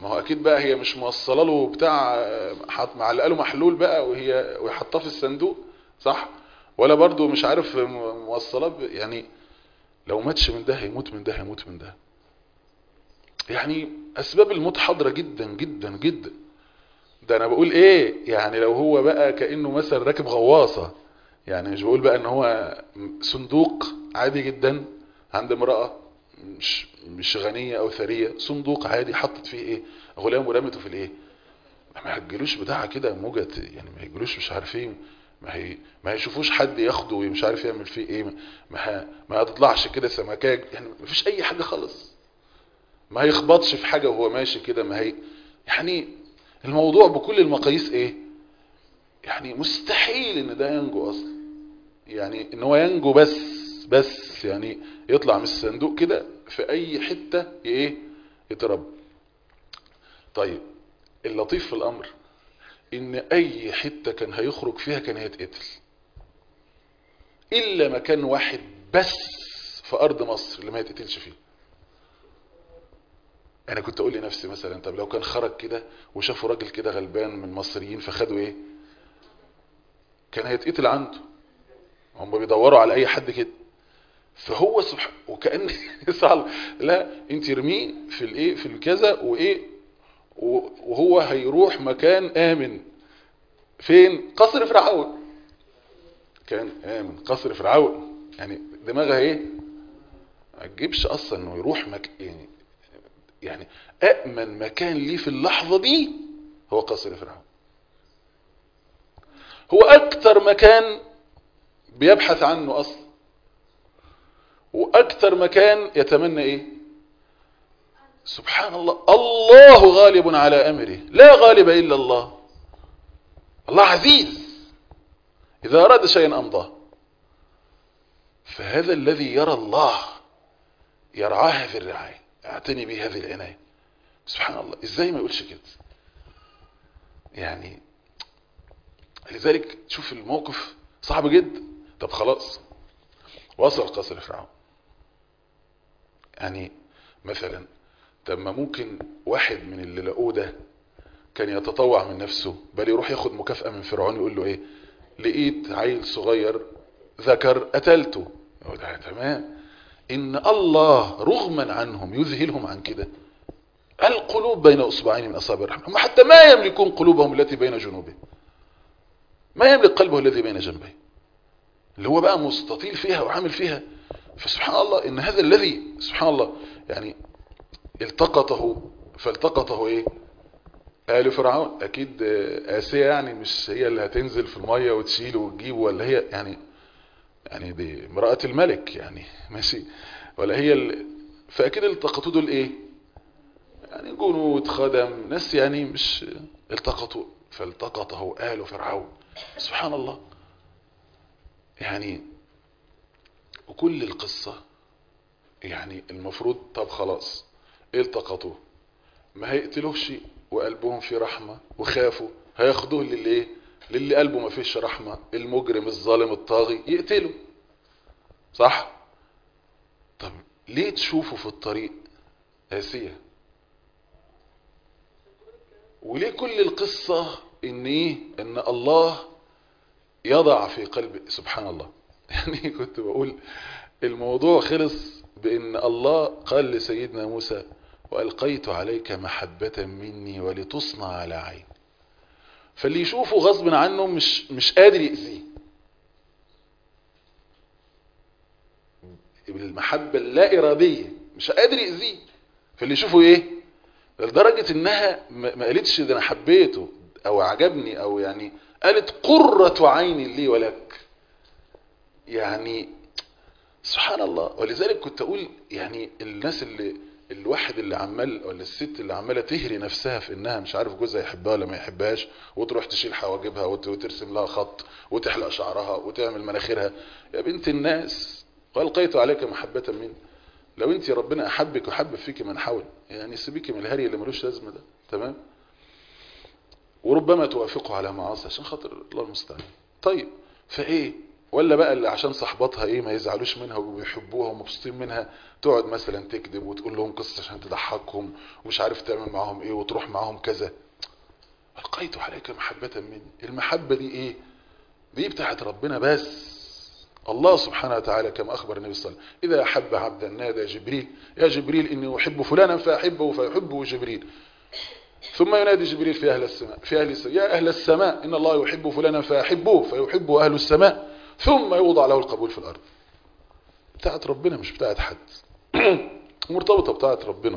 ما هو اكيد بقى هي مش موصله له بتاع آه، حط معلقه له محلول بقى وهي ويحطها في الصندوق صح ولا برضو مش عارف م- موصله ب- يعني لو ماتش من ده هيموت من ده هيموت من ده يعني اسباب الموت حاضره جدا جدا جدا ده انا بقول ايه يعني لو هو بقى كانه مثلا راكب غواصه يعني مش بقول بقى ان هو صندوق عادي جدا عند امراه مش مش غنيه او ثريه صندوق عادي حطت فيه ايه غلام ورمته في الايه ما هيجلوش بتاعها كده موجة يعني ما هيجلوش مش عارف ايه ما هي ما هيشوفوش حد ياخده ومش عارف يعمل فيه ايه ما ه... ما هتطلعش كده سمكاج يعني ما فيش اي حاجه خالص ما هيخبطش في حاجه وهو ماشي كده ما هي يعني الموضوع بكل المقاييس ايه يعني مستحيل ان ده ينجو اصلا يعني ان هو ينجو بس بس يعني يطلع من الصندوق كده في اي حته ايه يتربى طيب اللطيف في الامر ان اي حته كان هيخرج فيها كان هيتقتل الا مكان واحد بس في ارض مصر اللي ما يتقتلش فيه انا كنت اقول لنفسي مثلا طب لو كان خرج كده وشافوا راجل كده غلبان من المصريين فخدوا ايه كان هيتقتل عنده هم بيدوروا على اي حد كده فهو سبحان وكأن صعب لا انت ارميه في الايه في الكذا وايه و- وهو هيروح مكان امن فين قصر فرعون كان امن قصر فرعون يعني دماغها ايه ما تجيبش اصلا انه يروح مك... يعني يعني أأمن مكان ليه في اللحظة دي هو قصر فرعون هو أكتر مكان بيبحث عنه أصلا وأكتر مكان يتمنى إيه سبحان الله الله غالب على أمره لا غالب إلا الله الله عزيز إذا أراد شيئا أمضاه فهذا الذي يرى الله يرعاه هذه الرعاية اعتني به هذه العناية سبحان الله ازاي ما يقولش كده يعني لذلك تشوف الموقف صعب جدا طب خلاص وصل قصر فرعون يعني مثلا طب ما ممكن واحد من اللي لقوه ده كان يتطوع من نفسه بل يروح ياخد مكافأة من فرعون يقول له ايه لقيت عيل صغير ذكر قتلته يقول ده تمام ان الله رغما عنهم يذهلهم عن كده القلوب بين اصبعين من اصابع الرحمن هم حتى ما يملكون قلوبهم التي بين جنوبهم ما يملك قلبه الذي بين جنبيه اللي هو بقى مستطيل فيها وعامل فيها فسبحان الله ان هذا الذي سبحان الله يعني التقطه فالتقطه ايه آل فرعون اكيد آه، آسيا يعني مش هي اللي هتنزل في المية وتشيله وتجيبه ولا هي يعني يعني دي امرأة الملك يعني ماشي ولا هي ال... فاكيد التقطوا دول ايه يعني جنود خدم ناس يعني مش التقطوا فالتقطه آل فرعون سبحان الله يعني وكل القصة يعني المفروض طب خلاص التقطوه ما هيقتلوش وقلبهم في رحمة وخافوا هياخدوه للي للي قلبه ما فيش رحمة المجرم الظالم الطاغي يقتله صح طب ليه تشوفوا في الطريق آسية وليه كل القصة ان ايه ان الله يضع في قلب سبحان الله يعني كنت بقول الموضوع خلص بان الله قال لسيدنا موسى والقيت عليك محبة مني ولتصنع على عيني فاللي يشوفه غصب عنه مش مش قادر يأذيه المحبة اللا إرادية مش قادر يأذيه فاللي يشوفه ايه لدرجة انها ما ما قالتش ده انا حبيته او عجبني او يعني قالت قرة عين لي ولك يعني سبحان الله ولذلك كنت اقول يعني الناس اللي الواحد اللي عمال ولا الست اللي عماله تهري نفسها في انها مش عارف جوزها يحبها ولا ما يحبهاش وتروح تشيل حواجبها وت- وترسم لها خط وتحلق شعرها وتعمل مناخيرها يا بنت الناس والقيت عليك محبة مني لو انت ربنا احبك وحب فيك من حول يعني سيبيك من الهري اللي ملوش لازمه ده تمام وربما توافقه على معاصي عشان خاطر الله المستعان طيب فايه ولا بقى اللي عشان صحباتها ايه ما يزعلوش منها وبيحبوها ومبسوطين منها تقعد مثلا تكذب وتقول لهم قصة عشان تضحكهم ومش عارف تعمل معاهم ايه وتروح معاهم كذا القيت عليك محبة مني المحبة دي ايه دي بتاعت ربنا بس الله سبحانه وتعالى كما أخبر النبي صلى الله عليه وسلم إذا أحب عبدا نادى جبريل يا جبريل إني أحب فلانا فأحبه فيحبه جبريل ثم ينادي جبريل في أهل السماء في أهل السماء يا أهل السماء إن الله يحب فلانا فأحبه فيحبه أهل السماء ثم يوضع له القبول في الأرض بتاعت ربنا مش بتاعت حد مرتبطة بتاعت ربنا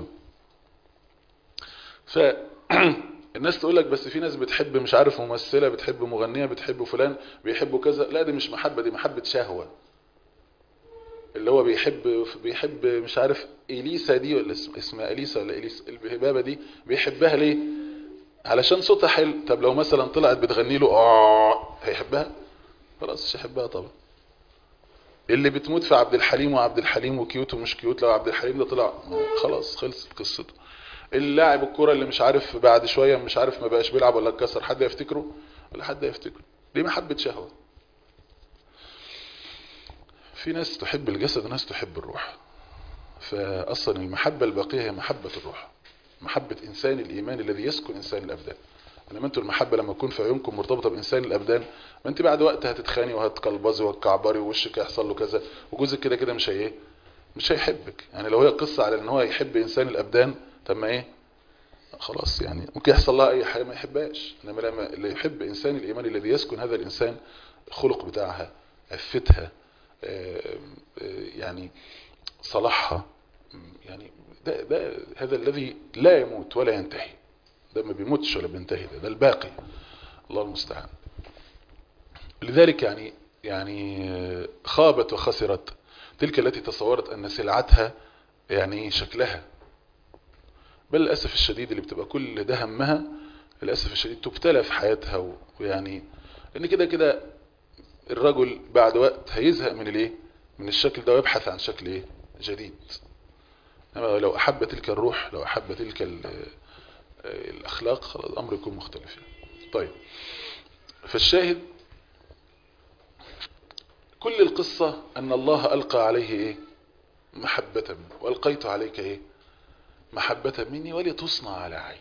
ف الناس تقول لك بس في ناس بتحب مش عارف ممثلة بتحب مغنية بتحب فلان بيحبوا كذا لا دي مش محبة دي محبة شهوة اللي هو بيحب بيحب مش عارف إليسا دي ولا اسمها إليسا ولا إليسا البهبابة دي بيحبها ليه علشان صوتها حلو طب لو مثلا طلعت بتغني له اه هيحبها خلاص مش هيحبها طبعا اللي بتموت في عبد الحليم وعبد الحليم وكيوت ومش كيوت لو عبد الحليم ده طلع خلاص خلصت قصته اللاعب الكرة اللي مش عارف بعد شوية مش عارف ما بقاش بيلعب ولا اتكسر حد يفتكره ولا حد يفتكره دي محبة شهوة في ناس تحب الجسد وناس تحب الروح فأصلا المحبة الباقية هي محبة الروح محبة إنسان الإيمان الذي يسكن إنسان الأبدان انما انتوا المحبة لما تكون في عيونكم مرتبطة بإنسان الأبدان ما انت بعد وقت هتتخاني وهتقلبظي وهتكعبري ووشك هيحصل له كذا وجوزك كده كده مش هي مش هيحبك يعني لو هي قصة على ان هو يحب إنسان الأبدان طب ما ايه خلاص يعني ممكن يحصل لها اي حاجة ما يحبهاش انما لما اللي يحب انسان الايمان الذي يسكن هذا الانسان الخلق بتاعها عفتها يعني صلاحها يعني ده, ده هذا الذي لا يموت ولا ينتهي ده ما بيموتش ولا بينتهي ده, ده الباقي الله المستعان لذلك يعني يعني خابت وخسرت تلك التي تصورت ان سلعتها يعني شكلها بل للأسف الشديد اللي بتبقى كل ده همها للأسف الشديد تبتلى في حياتها ويعني لأن كده كده الرجل بعد وقت هيزهق من الايه من الشكل ده ويبحث عن شكل ايه جديد انما لو أحب تلك الروح لو أحب تلك الأخلاق خلاص الأمر يكون مختلف طيب فالشاهد كل القصة أن الله ألقى عليه إيه محبة منه وألقيت عليك إيه محبة مني ولتصنع على عين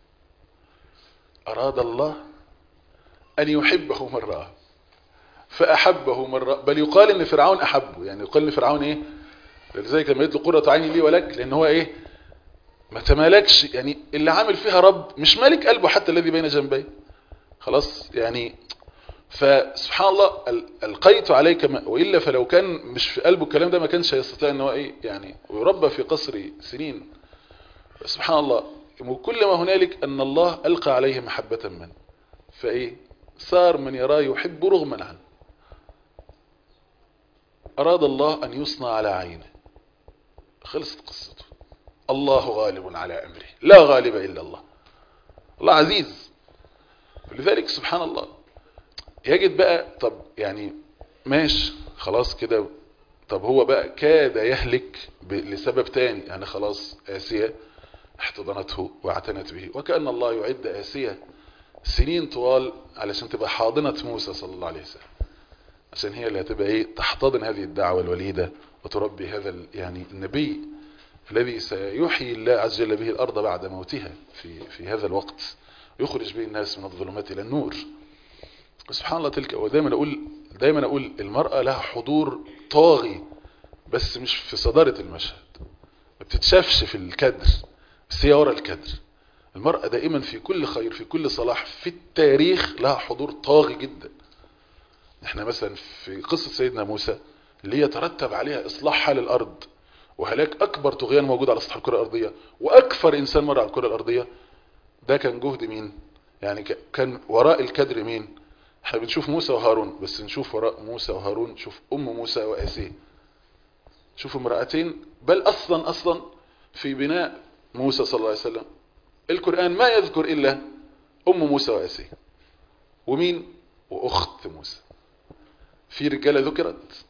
أراد الله أن يحبه من رآه فأحبه من رآه بل يقال إن فرعون أحبه يعني يقال إن فرعون إيه لذلك لما يطلق قرة عيني لي ولك لأن هو إيه ما تمالكش يعني اللي عامل فيها رب مش مالك قلبه حتى الذي بين جنبيه خلاص يعني فسبحان الله ألقيت عليك ما وإلا فلو كان مش في قلبه الكلام ده ما كانش هيستطيع ان هو ايه يعني ويربى في قصر سنين سبحان الله وكل ما هنالك أن الله ألقى عليه محبة منه فإيه صار من يراه يحب رغما عنه أراد الله أن يصنع على عينه خلصت قصته الله غالب على أمره لا غالب إلا الله الله عزيز لذلك سبحان الله يجد بقى طب يعني ماشي خلاص كده طب هو بقى كاد يهلك لسبب تاني يعني خلاص آسية احتضنته واعتنت به وكأن الله يعد آسية سنين طوال علشان تبقى حاضنة موسى صلى الله عليه وسلم عشان هي اللي هتبقى ايه تحتضن هذه الدعوة الوليدة وتربي هذا يعني النبي الذي سيحيي الله عز وجل به الأرض بعد موتها في, في هذا الوقت يخرج به الناس من الظلمات إلى النور سبحان الله تلك ودايما أقول دايما أقول المرأة لها حضور طاغي بس مش في صدارة المشهد ما بتتشافش في الكدر بس هي ورا الكدر المرأة دائما في كل خير في كل صلاح في التاريخ لها حضور طاغي جدا احنا مثلا في قصة سيدنا موسى اللي يترتب عليها اصلاح حال الارض وهلاك اكبر طغيان موجود على سطح الكرة الارضية واكثر انسان مر على الكرة الارضية ده كان جهد مين يعني كان وراء الكدر مين احنا بنشوف موسى وهارون بس نشوف وراء موسى وهارون نشوف ام موسى واسيه شوف امرأتين بل اصلا اصلا في بناء موسى صلى الله عليه وسلم القرآن ما يذكر إلا أم موسى وأسيه ومين وأخت موسى في رجالة ذكرت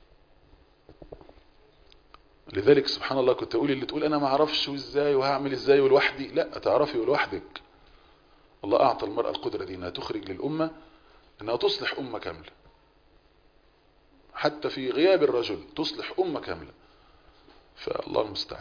لذلك سبحان الله كنت أقول اللي تقول أنا ما أعرفش وإزاي وهعمل إزاي ولوحدي لا تعرفي ولوحدك الله أعطى المرأة القدرة دي أنها تخرج للأمة أنها تصلح أمة كاملة حتى في غياب الرجل تصلح أمة كاملة فالله المستعان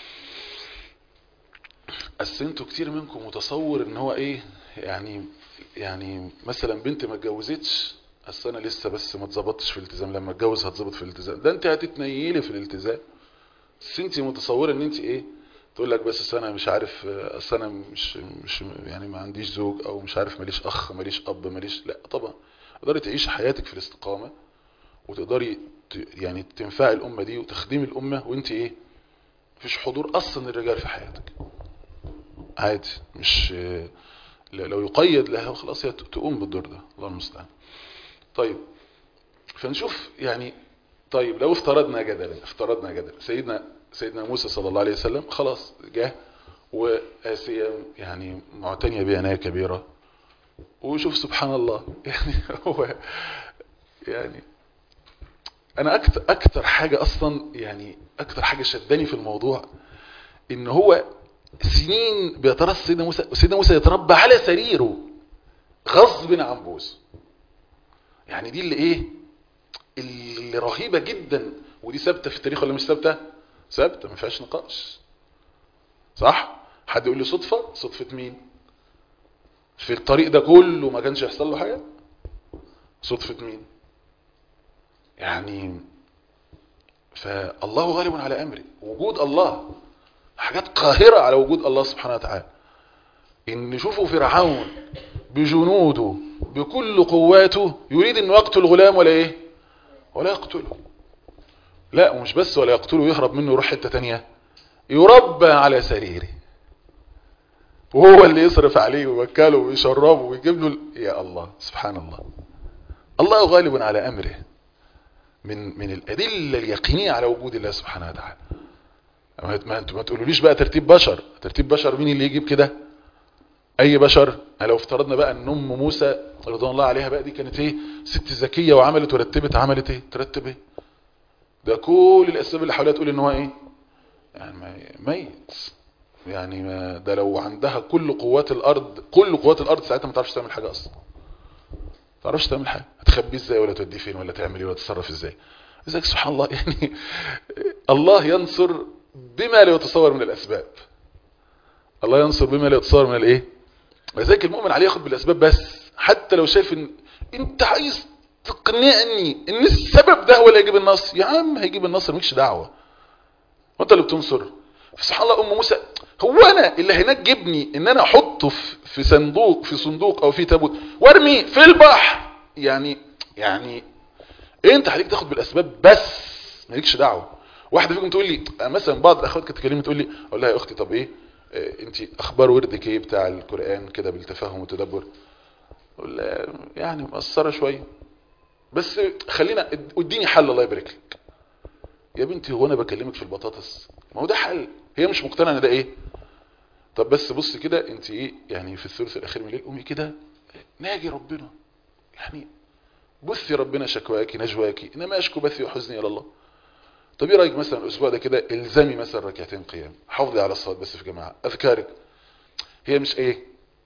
أصل انتوا كتير منكم متصور ان هو ايه يعني يعني مثلا بنت ما اتجوزتش اصل انا لسه بس ما اتظبطتش في الالتزام لما اتجوز هتظبط في الالتزام ده انت هتتنيلي في الالتزام بس انت متصوره ان انت ايه تقول لك بس أصل انا مش عارف اصل انا مش مش يعني ما عنديش زوج او مش عارف ماليش اخ ماليش اب ماليش لا طبعا تقدري تعيشي حياتك في الاستقامه وتقدري ت- يعني تنفعي الامه دي وتخدمي الامه وانت ايه مفيش حضور اصلا الرجال في حياتك عادي مش ل- لو يقيد لها خلاص هي ت- تقوم بالدور ده الله المستعان طيب فنشوف يعني طيب لو افترضنا جدلا افترضنا جدلا سيدنا سيدنا موسى صلى الله عليه وسلم خلاص جه وآسيا يعني معتنية بعناية كبيرة وشوف سبحان الله يعني هو يعني انا اكتر اكتر حاجة اصلا يعني اكتر حاجة شداني في الموضوع ان هو سنين بيترص سيدنا موسى سيدنا موسى يتربى على سريره غصب عن بوسه يعني دي اللي ايه اللي رهيبة جدا ودي ثابته في التاريخ ولا مش ثابته ثابته ما فيهاش نقاش صح حد يقول لي صدفة صدفة مين في الطريق ده كله ما كانش يحصل له حاجة صدفة مين يعني فالله غالب على امره وجود الله حاجات قاهرة على وجود الله سبحانه وتعالى ان نشوفوا فرعون بجنوده بكل قواته يريد انه يقتل غلام ولا ايه ولا يقتله لا ومش بس ولا يقتله يهرب منه يروح حتة تانية يربى على سريره وهو اللي يصرف عليه ويوكله ويشربه ويجيب له ال... يا الله سبحان الله الله غالب على امره من من الادله اليقينيه على وجود الله سبحانه وتعالى ما انتوا ما تقولوليش بقى ترتيب بشر ترتيب بشر مين اللي يجيب كده اي بشر لو افترضنا بقى ان ام موسى رضوان الله عليها بقى دي كانت ايه ست ذكيه وعملت ورتبت عملت ايه ترتب ايه ده كل الاسباب اللي حواليها تقول ان هو ايه يعني ميت يعني ما ده لو عندها كل قوات الارض كل قوات الارض ساعتها ما تعرفش تعمل حاجه اصلا ما تعرفش تعمل حاجه هتخبيه ازاي ولا توديه فين ولا تعمل ايه ولا تتصرف ازاي ازيك سبحان الله يعني الله ينصر بما لا يتصور من الاسباب الله ينصر بما لا يتصور من الايه لذلك المؤمن عليه ياخد بالاسباب بس حتى لو شايف ان انت عايز تقنعني ان السبب ده هو اللي هيجيب النصر يا عم هيجيب النصر مالكش دعوه وانت اللي بتنصر سبحان الله ام موسى هو انا اللي هينجبني ان انا احطه في صندوق في صندوق او في تابوت وارمي في البحر يعني يعني إيه انت عليك تاخد بالاسباب بس مالكش دعوه واحده فيكم تقول لي مثلا بعض الاخوات كانت تكلمني تقول لي اقول لها يا اختي طب ايه انت اخبار وردك ايه بتاع القران كده بالتفاهم والتدبر اقول لها يعني مقصره شويه بس خلينا اديني حل الله يبارك لك يا بنتي هو انا بكلمك في البطاطس ما هو ده حل هي مش مقتنعه ان ده ايه طب بس بص كده انت ايه يعني في الثلث الاخير من الليل قومي كده ناجي ربنا يعني بثي ربنا شكواكي نجواكي انما اشكو بثي وحزني الى الله طب ايه رايك مثلا الاسبوع ده كده الزمي مثلا ركعتين قيام حافظي على الصلاه بس في جماعه اذكارك هي مش ايه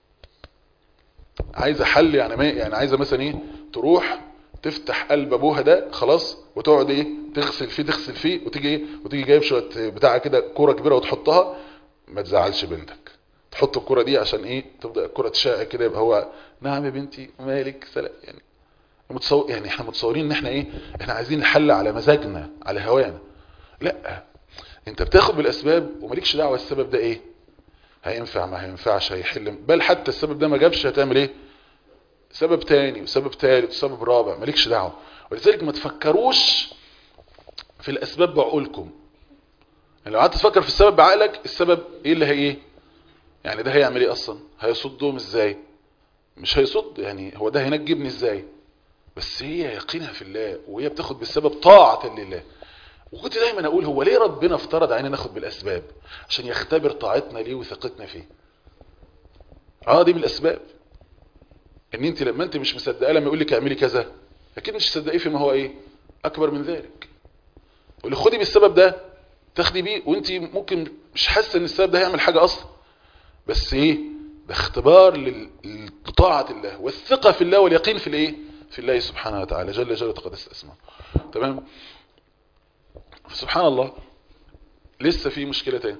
عايزه حل يعني ما يعني عايزه مثلا ايه تروح تفتح قلب ابوها ده خلاص وتقعد ايه تغسل فيه تغسل فيه وتيجي ايه وتيجي جايب شويه بتاع كده كوره كبيره وتحطها ما تزعلش بنتك تحط الكوره دي عشان ايه تبدا الكوره تشاع كده يبقى هو نعم يا بنتي مالك سلام يعني متصور يعني احنا متصورين ان احنا ايه احنا عايزين الحل على مزاجنا على هوانا لا انت بتاخد بالاسباب ومالكش دعوه السبب ده ايه هينفع ما هينفعش هيحل بل حتى السبب ده ما جابش هتعمل ايه سبب تاني وسبب تالت وسبب رابع مالكش دعوه ولذلك ما تفكروش في الاسباب بعقولكم يعني لو قعدت تفكر في السبب بعقلك السبب ايه اللي هي ايه يعني ده هيعمل ايه اصلا هيصدهم ازاي مش هيصد يعني هو ده هينجبني ازاي بس هي يقينها في الله وهي بتاخد بالسبب طاعة لله وكنت دايما اقول هو ليه ربنا افترض علينا ناخد بالاسباب عشان يختبر طاعتنا ليه وثقتنا فيه اه دي من الاسباب ان انت لما انت مش مصدقه لما يقول لك اعملي كذا اكيد مش تصدقيه فيما هو ايه اكبر من ذلك واللي خدي بالسبب ده تاخدي بيه وانت ممكن مش حاسه ان السبب ده هيعمل حاجه اصلا بس ايه ده اختبار لطاعه الله والثقه في الله واليقين في الايه في الله سبحانه وتعالى جل جلاله وتقدس اسمه تمام سبحان الله لسه في مشكلة تاني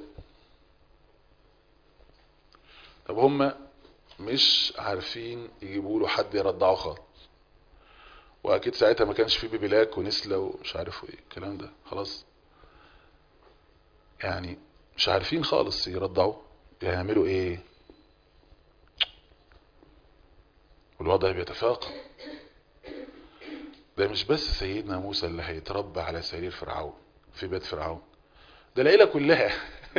طب هم مش عارفين يجيبوا له حد يرضعه خالص واكيد ساعتها ما كانش في بيبيلاك ونسلة ومش عارف ايه الكلام ده خلاص يعني مش عارفين خالص يرضعوا يعملوا ايه والوضع بيتفاقم ده مش بس سيدنا موسى اللي هيتربى على سرير فرعون في بيت فرعون ده العيله كلها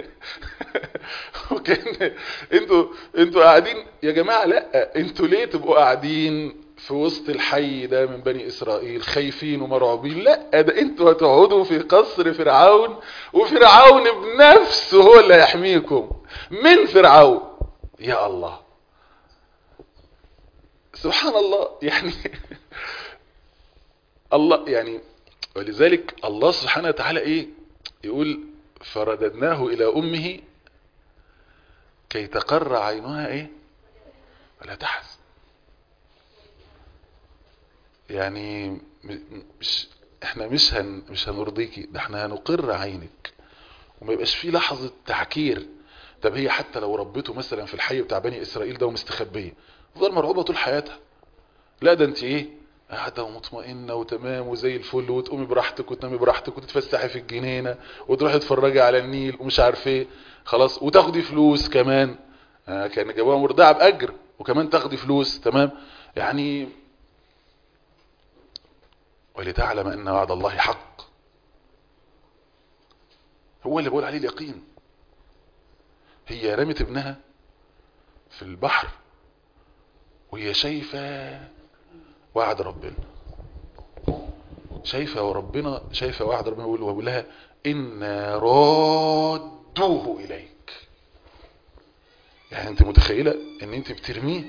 وكان انتوا انتوا قاعدين يا جماعه لا انتوا ليه تبقوا قاعدين في وسط الحي ده من بني اسرائيل خايفين ومرعوبين لا ده انتوا هتقعدوا في قصر فرعون وفرعون بنفسه هو اللي هيحميكم من فرعون يا الله سبحان الله يعني الله يعني ولذلك الله سبحانه وتعالى ايه يقول فرددناه الى امه كي تقر عينها ايه ولا تحزن يعني مش احنا مش هن مش هنرضيكي ده احنا هنقر عينك وما يبقاش فيه لحظة تعكير طب هي حتى لو ربته مثلا في الحي بتاع بني اسرائيل ده ومستخبية تفضل مرعوبة طول حياتها لا ده انت ايه قاعدة ومطمئنة وتمام وزي الفل وتقومي براحتك وتنامي براحتك وتتفسحي في الجنينة وتروحي تتفرجي على النيل ومش عارف ايه خلاص وتاخدي فلوس كمان آه كان جابوها مرضعة بأجر وكمان تاخدي فلوس تمام يعني ولتعلم ان وعد الله حق هو اللي بقول عليه اليقين هي رمت ابنها في البحر وهي شايفة وعد ربنا شايفة وربنا شايفة وعد ربنا يقول ويقول لها إنا رادوه إليك يعني أنت متخيلة أن أنت بترميه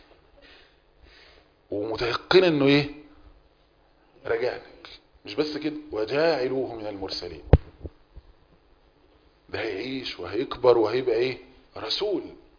ومتيقنة أنه إيه رجعلك مش بس كده وجاعلوه من المرسلين ده هيعيش وهيكبر وهيبقى ايه رسول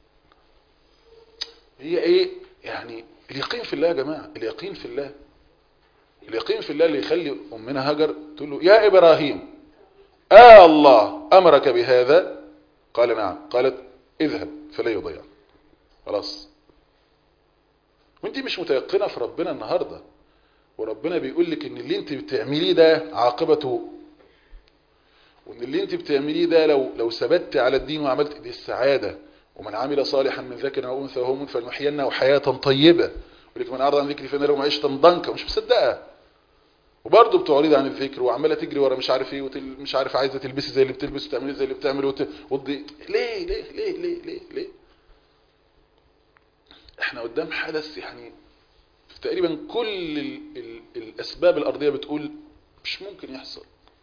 هي ايه يعني اليقين في الله يا جماعة اليقين في الله اليقين في الله اللي يخلي امنا هاجر تقول له يا ابراهيم آه الله امرك بهذا قال نعم قالت اذهب فلا يضيع خلاص وانت مش متيقنة في ربنا النهاردة وربنا بيقول لك ان اللي انت بتعمليه ده عاقبته وان اللي انت بتعمليه ده لو لو ثبت على الدين وعملت دي السعادة ومن عمل صالحا من ذكر او انثى وهو مؤمن فلنحيينه حياة طيبة ولك من اعرض عن ذكري فان له معيشة ضنكا مش مصدقها وبرضه بتعرضي عن الذكر وعماله تجري ورا مش عارف ايه ومش عارف عايزه تلبسي زي اللي بتلبس وتعملي زي اللي بتعمل وت... وتضي ليه ليه ليه ليه ليه ليه احنا قدام حدث يعني تقريبا كل ال ال الاسباب الارضيه بتقول مش ممكن يحصل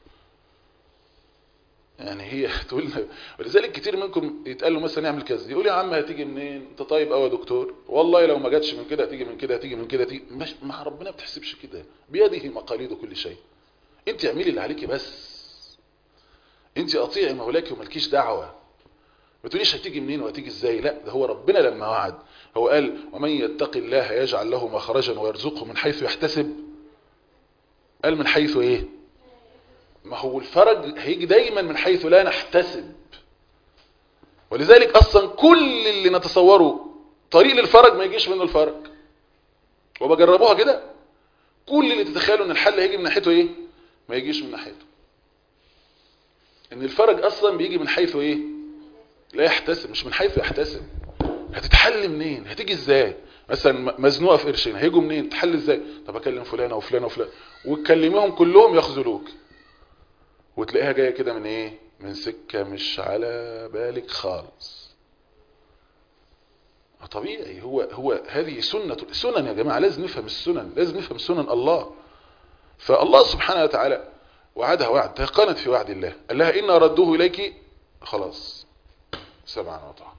يعني هي تقول ولذلك كتير منكم يتقال له مثلا يعمل كذا يقول يا عم هتيجي منين انت طيب قوي يا دكتور والله لو ما جاتش من كده هتيجي من كده هتيجي من كده هتيجي مش مع ربنا ما بتحسبش كده بيده مقاليد كل شيء انت اعملي اللي عليكي بس انت اطيعي مولاك ومالكيش دعوه ما تقوليش هتيجي منين وهتيجي ازاي لا ده هو ربنا لما وعد هو قال ومن يتق الله يجعل له مخرجا ويرزقه من حيث يحتسب قال من حيث ايه ما هو الفرج هيجي دايما من حيث لا نحتسب ولذلك اصلا كل اللي نتصوره طريق للفرج ما يجيش منه الفرج وبجربوها كده كل اللي تتخيلوا ان الحل هيجي من ناحيته ايه ما يجيش من ناحيته ان الفرج اصلا بيجي من حيث ايه لا يحتسب مش من حيث يحتسب هتتحل منين هتيجي ازاي مثلا مزنوقه في قرشين هيجوا منين تحل ازاي طب اكلم فلانه وفلانه وفلان وتكلمهم كلهم يخذلوك وتلاقيها جايه كده من ايه من سكه مش على بالك خالص طبيعي هو هو هذه سنه سنن يا جماعه لازم نفهم السنن لازم نفهم سنن الله فالله سبحانه وتعالى وعدها وعد تيقنت في وعد الله قال لها ان ردوه اليك خلاص سبعا وطاعه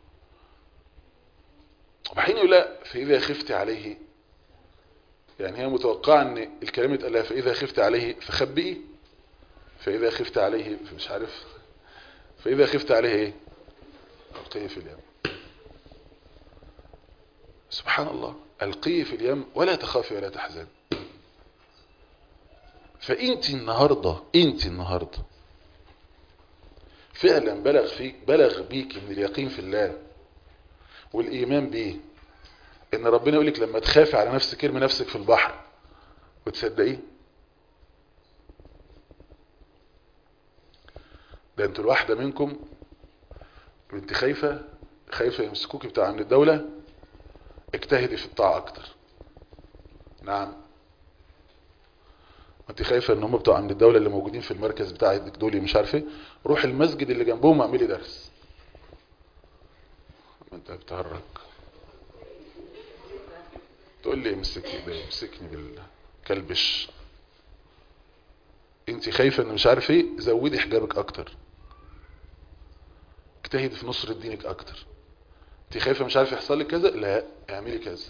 وبحين يقول لا فإذا خفت عليه يعني هي متوقعة ان الكلام يتقال لها فإذا خفت عليه فخبئي فإذا خفت عليه مش عارف فإذا خفت عليه ايه ألقيه في اليم سبحان الله ألقيه في اليم ولا تخافي ولا تحزن فانت النهاردة انت النهاردة فعلا بلغ فيك بلغ بيك من اليقين في الله والايمان بيه ان ربنا يقولك لما تخافي على نفسك ارمي نفسك في البحر وتصدقيه ده انتوا الواحدة منكم انت خايفة خايفة يمسكوك بتاع عند الدولة اجتهدي في الطاعة اكتر نعم انت خايفة ان هم بتوع عند الدولة اللي موجودين في المركز بتاعك دول مش عارف ايه روح المسجد اللي جنبهم واعملي درس ما انت بتهرج تقول لي امسكني ده امسكني بالكلبش انت خايفة ان مش عارف ايه زودي حجابك اكتر اجتهدي في نصرة دينك اكتر انت خايفة مش عارف يحصل لك كذا لا اعملي كذا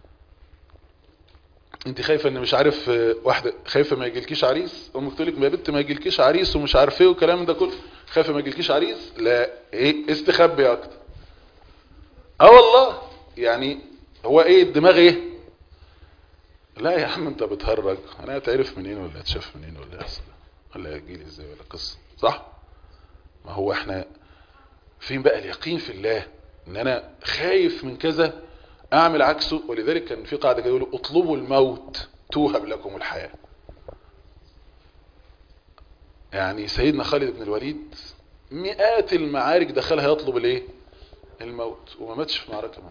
انت خايفة ان مش عارف واحدة خايفة ما يجيلكيش عريس امك تقول لك ما يا بنت ما يجيلكيش عريس ومش عارف ايه والكلام ده كله خايفة ما يجيلكيش عريس لا ايه استخبي اكتر اه والله يعني هو ايه الدماغ ايه لا يا عم انت بتهرج انا هتعرف منين ولا هتشاف منين ولا يحصل ولا هيجيلي ازاي ولا قصة صح ما هو احنا فين بقى اليقين في الله ان انا خايف من كذا اعمل عكسه ولذلك كان في قاعدة كده يقولوا اطلبوا الموت توهب لكم الحياة يعني سيدنا خالد بن الوليد مئات المعارك دخلها يطلب الايه الموت وما ماتش في معركة ما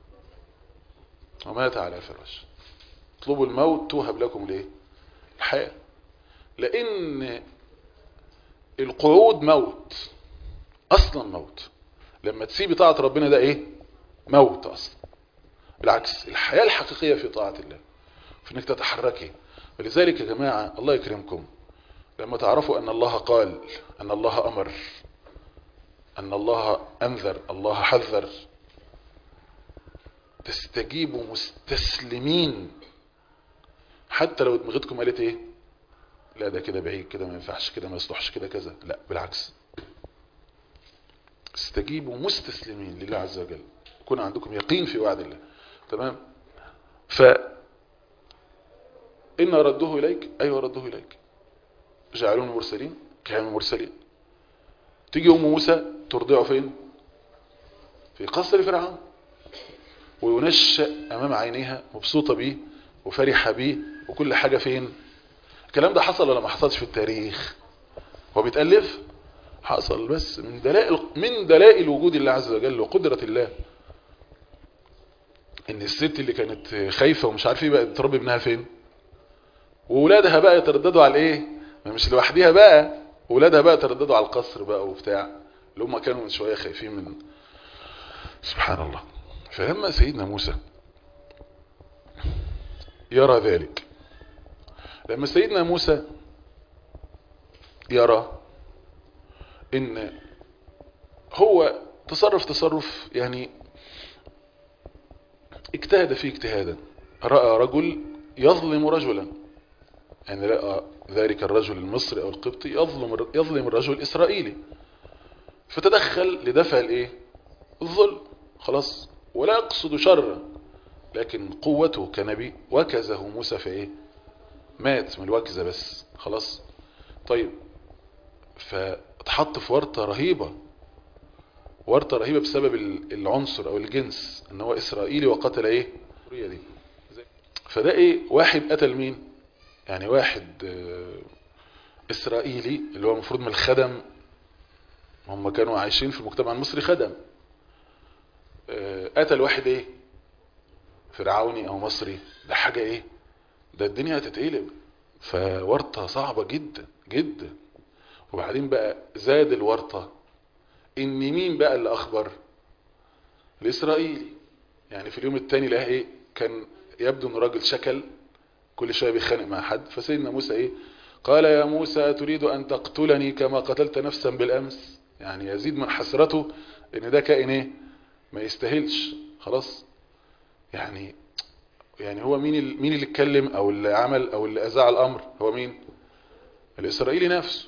ومات على فراش اطلبوا الموت توهب لكم الايه الحياة لان القعود موت اصلا موت لما تسيبي طاعة ربنا ده ايه موت اصلا بالعكس الحياة الحقيقية في طاعة الله في انك تتحركي ولذلك يا جماعة الله يكرمكم لما تعرفوا ان الله قال ان الله امر ان الله انذر الله حذر تستجيبوا مستسلمين حتى لو دماغتكم قالت ايه لا ده كده بعيد كده ما ينفعش كده ما يصلحش كده كذا لا بالعكس استجيبوا مستسلمين لله عز وجل يكون عندكم يقين في وعد الله تمام ف إن ردوه إليك أيوة ردوه إليك جعلون مرسلين كانوا مرسلين تيجي أم موسى ترضعه فين في قصر فرعون وينشأ أمام عينيها مبسوطة بيه وفرحة بيه وكل حاجة فين الكلام ده حصل ولا ما حصلش في التاريخ هو بيتألف حصل بس من دلائل من دلائل وجود الله عز وجل وقدرة الله ان الست اللي كانت خايفة ومش عارف ايه بقى تربي ابنها فين وولادها بقى يترددوا على ايه ما مش لوحديها بقى ولادها بقى يترددوا على القصر بقى وبتاع اللي هم كانوا من شوية خايفين من سبحان الله فلما سيدنا موسى يرى ذلك لما سيدنا موسى يرى ان هو تصرف تصرف يعني اجتهد فيه اجتهادا رأى رجل يظلم رجلا يعني رأى ذلك الرجل المصري او القبطي يظلم يظلم الرجل الاسرائيلي فتدخل لدفع الايه الظلم خلاص ولا يقصد شرا لكن قوته كنبي وكزه موسى في ايه مات من الوكزة بس خلاص طيب فاتحط في ورطة رهيبة ورطة رهيبة بسبب العنصر او الجنس ان هو اسرائيلي وقتل ايه دي فده ايه واحد قتل مين يعني واحد اسرائيلي اللي هو المفروض من الخدم هم كانوا عايشين في المجتمع المصري خدم قتل واحد ايه فرعوني او مصري ده حاجة ايه ده الدنيا هتتقلب فورطة صعبة جدا جدا وبعدين بقى زاد الورطة ان مين بقى اللي اخبر الاسرائيلي يعني في اليوم الثاني لقاه ايه كان يبدو ان راجل شكل كل شويه بيخانق مع حد فسيدنا موسى ايه قال يا موسى تريد ان تقتلني كما قتلت نفسا بالامس يعني يزيد من حسرته ان ده كائن ايه ما يستاهلش خلاص يعني يعني هو مين مين اللي اتكلم او اللي عمل او اللي اذاع الامر هو مين الاسرائيلي نفسه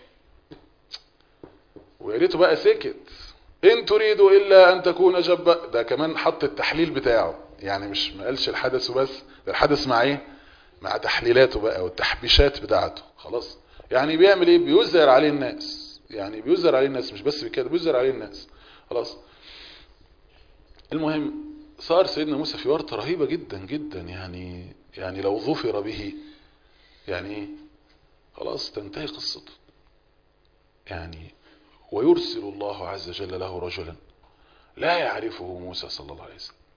ويا ريته بقى سكت ان تريدوا الا ان تكون جبا ده كمان حط التحليل بتاعه يعني مش ما قالش الحدث وبس ده الحدث مع ايه مع تحليلاته بقى والتحبيشات بتاعته خلاص يعني بيعمل ايه بيزهر عليه الناس يعني بيزهر عليه الناس مش بس كده بيزهر عليه الناس خلاص المهم صار سيدنا موسى في ورطة رهيبة جدا جدا يعني يعني لو ظفر به يعني ايه خلاص تنتهي قصته يعني ويرسل الله عز وجل له رجلا لا يعرفه موسى صلى الله عليه وسلم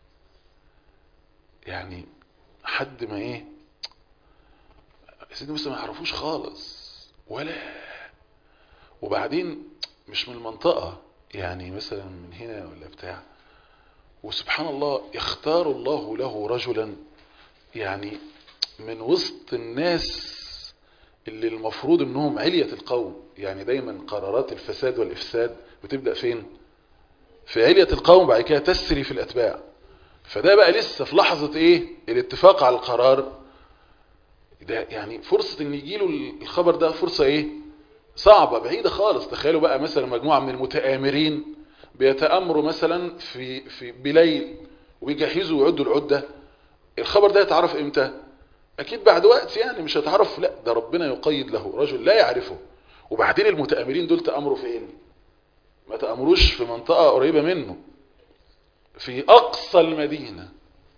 يعني حد ما ايه سيدنا موسى ما يعرفوش خالص ولا وبعدين مش من المنطقة يعني مثلا من هنا ولا بتاع وسبحان الله يختار الله له رجلا يعني من وسط الناس اللي المفروض انهم علية القوم يعني دايما قرارات الفساد والافساد بتبدأ فين في علية القوم بعد كده تسري في الاتباع فده بقى لسه في لحظة ايه الاتفاق على القرار ده يعني فرصة ان يجيله الخبر ده فرصة ايه صعبة بعيدة خالص تخيلوا بقى مثلا مجموعة من المتآمرين بيتأمروا مثلا في في بليل ويجهزوا ويعدوا العدة الخبر ده يتعرف امتى اكيد بعد وقت يعني مش هيتعرف لا ده ربنا يقيد له رجل لا يعرفه وبعدين المتآمرين دول تأمروا فين ما تأمروش في منطقة قريبة منه في اقصى المدينة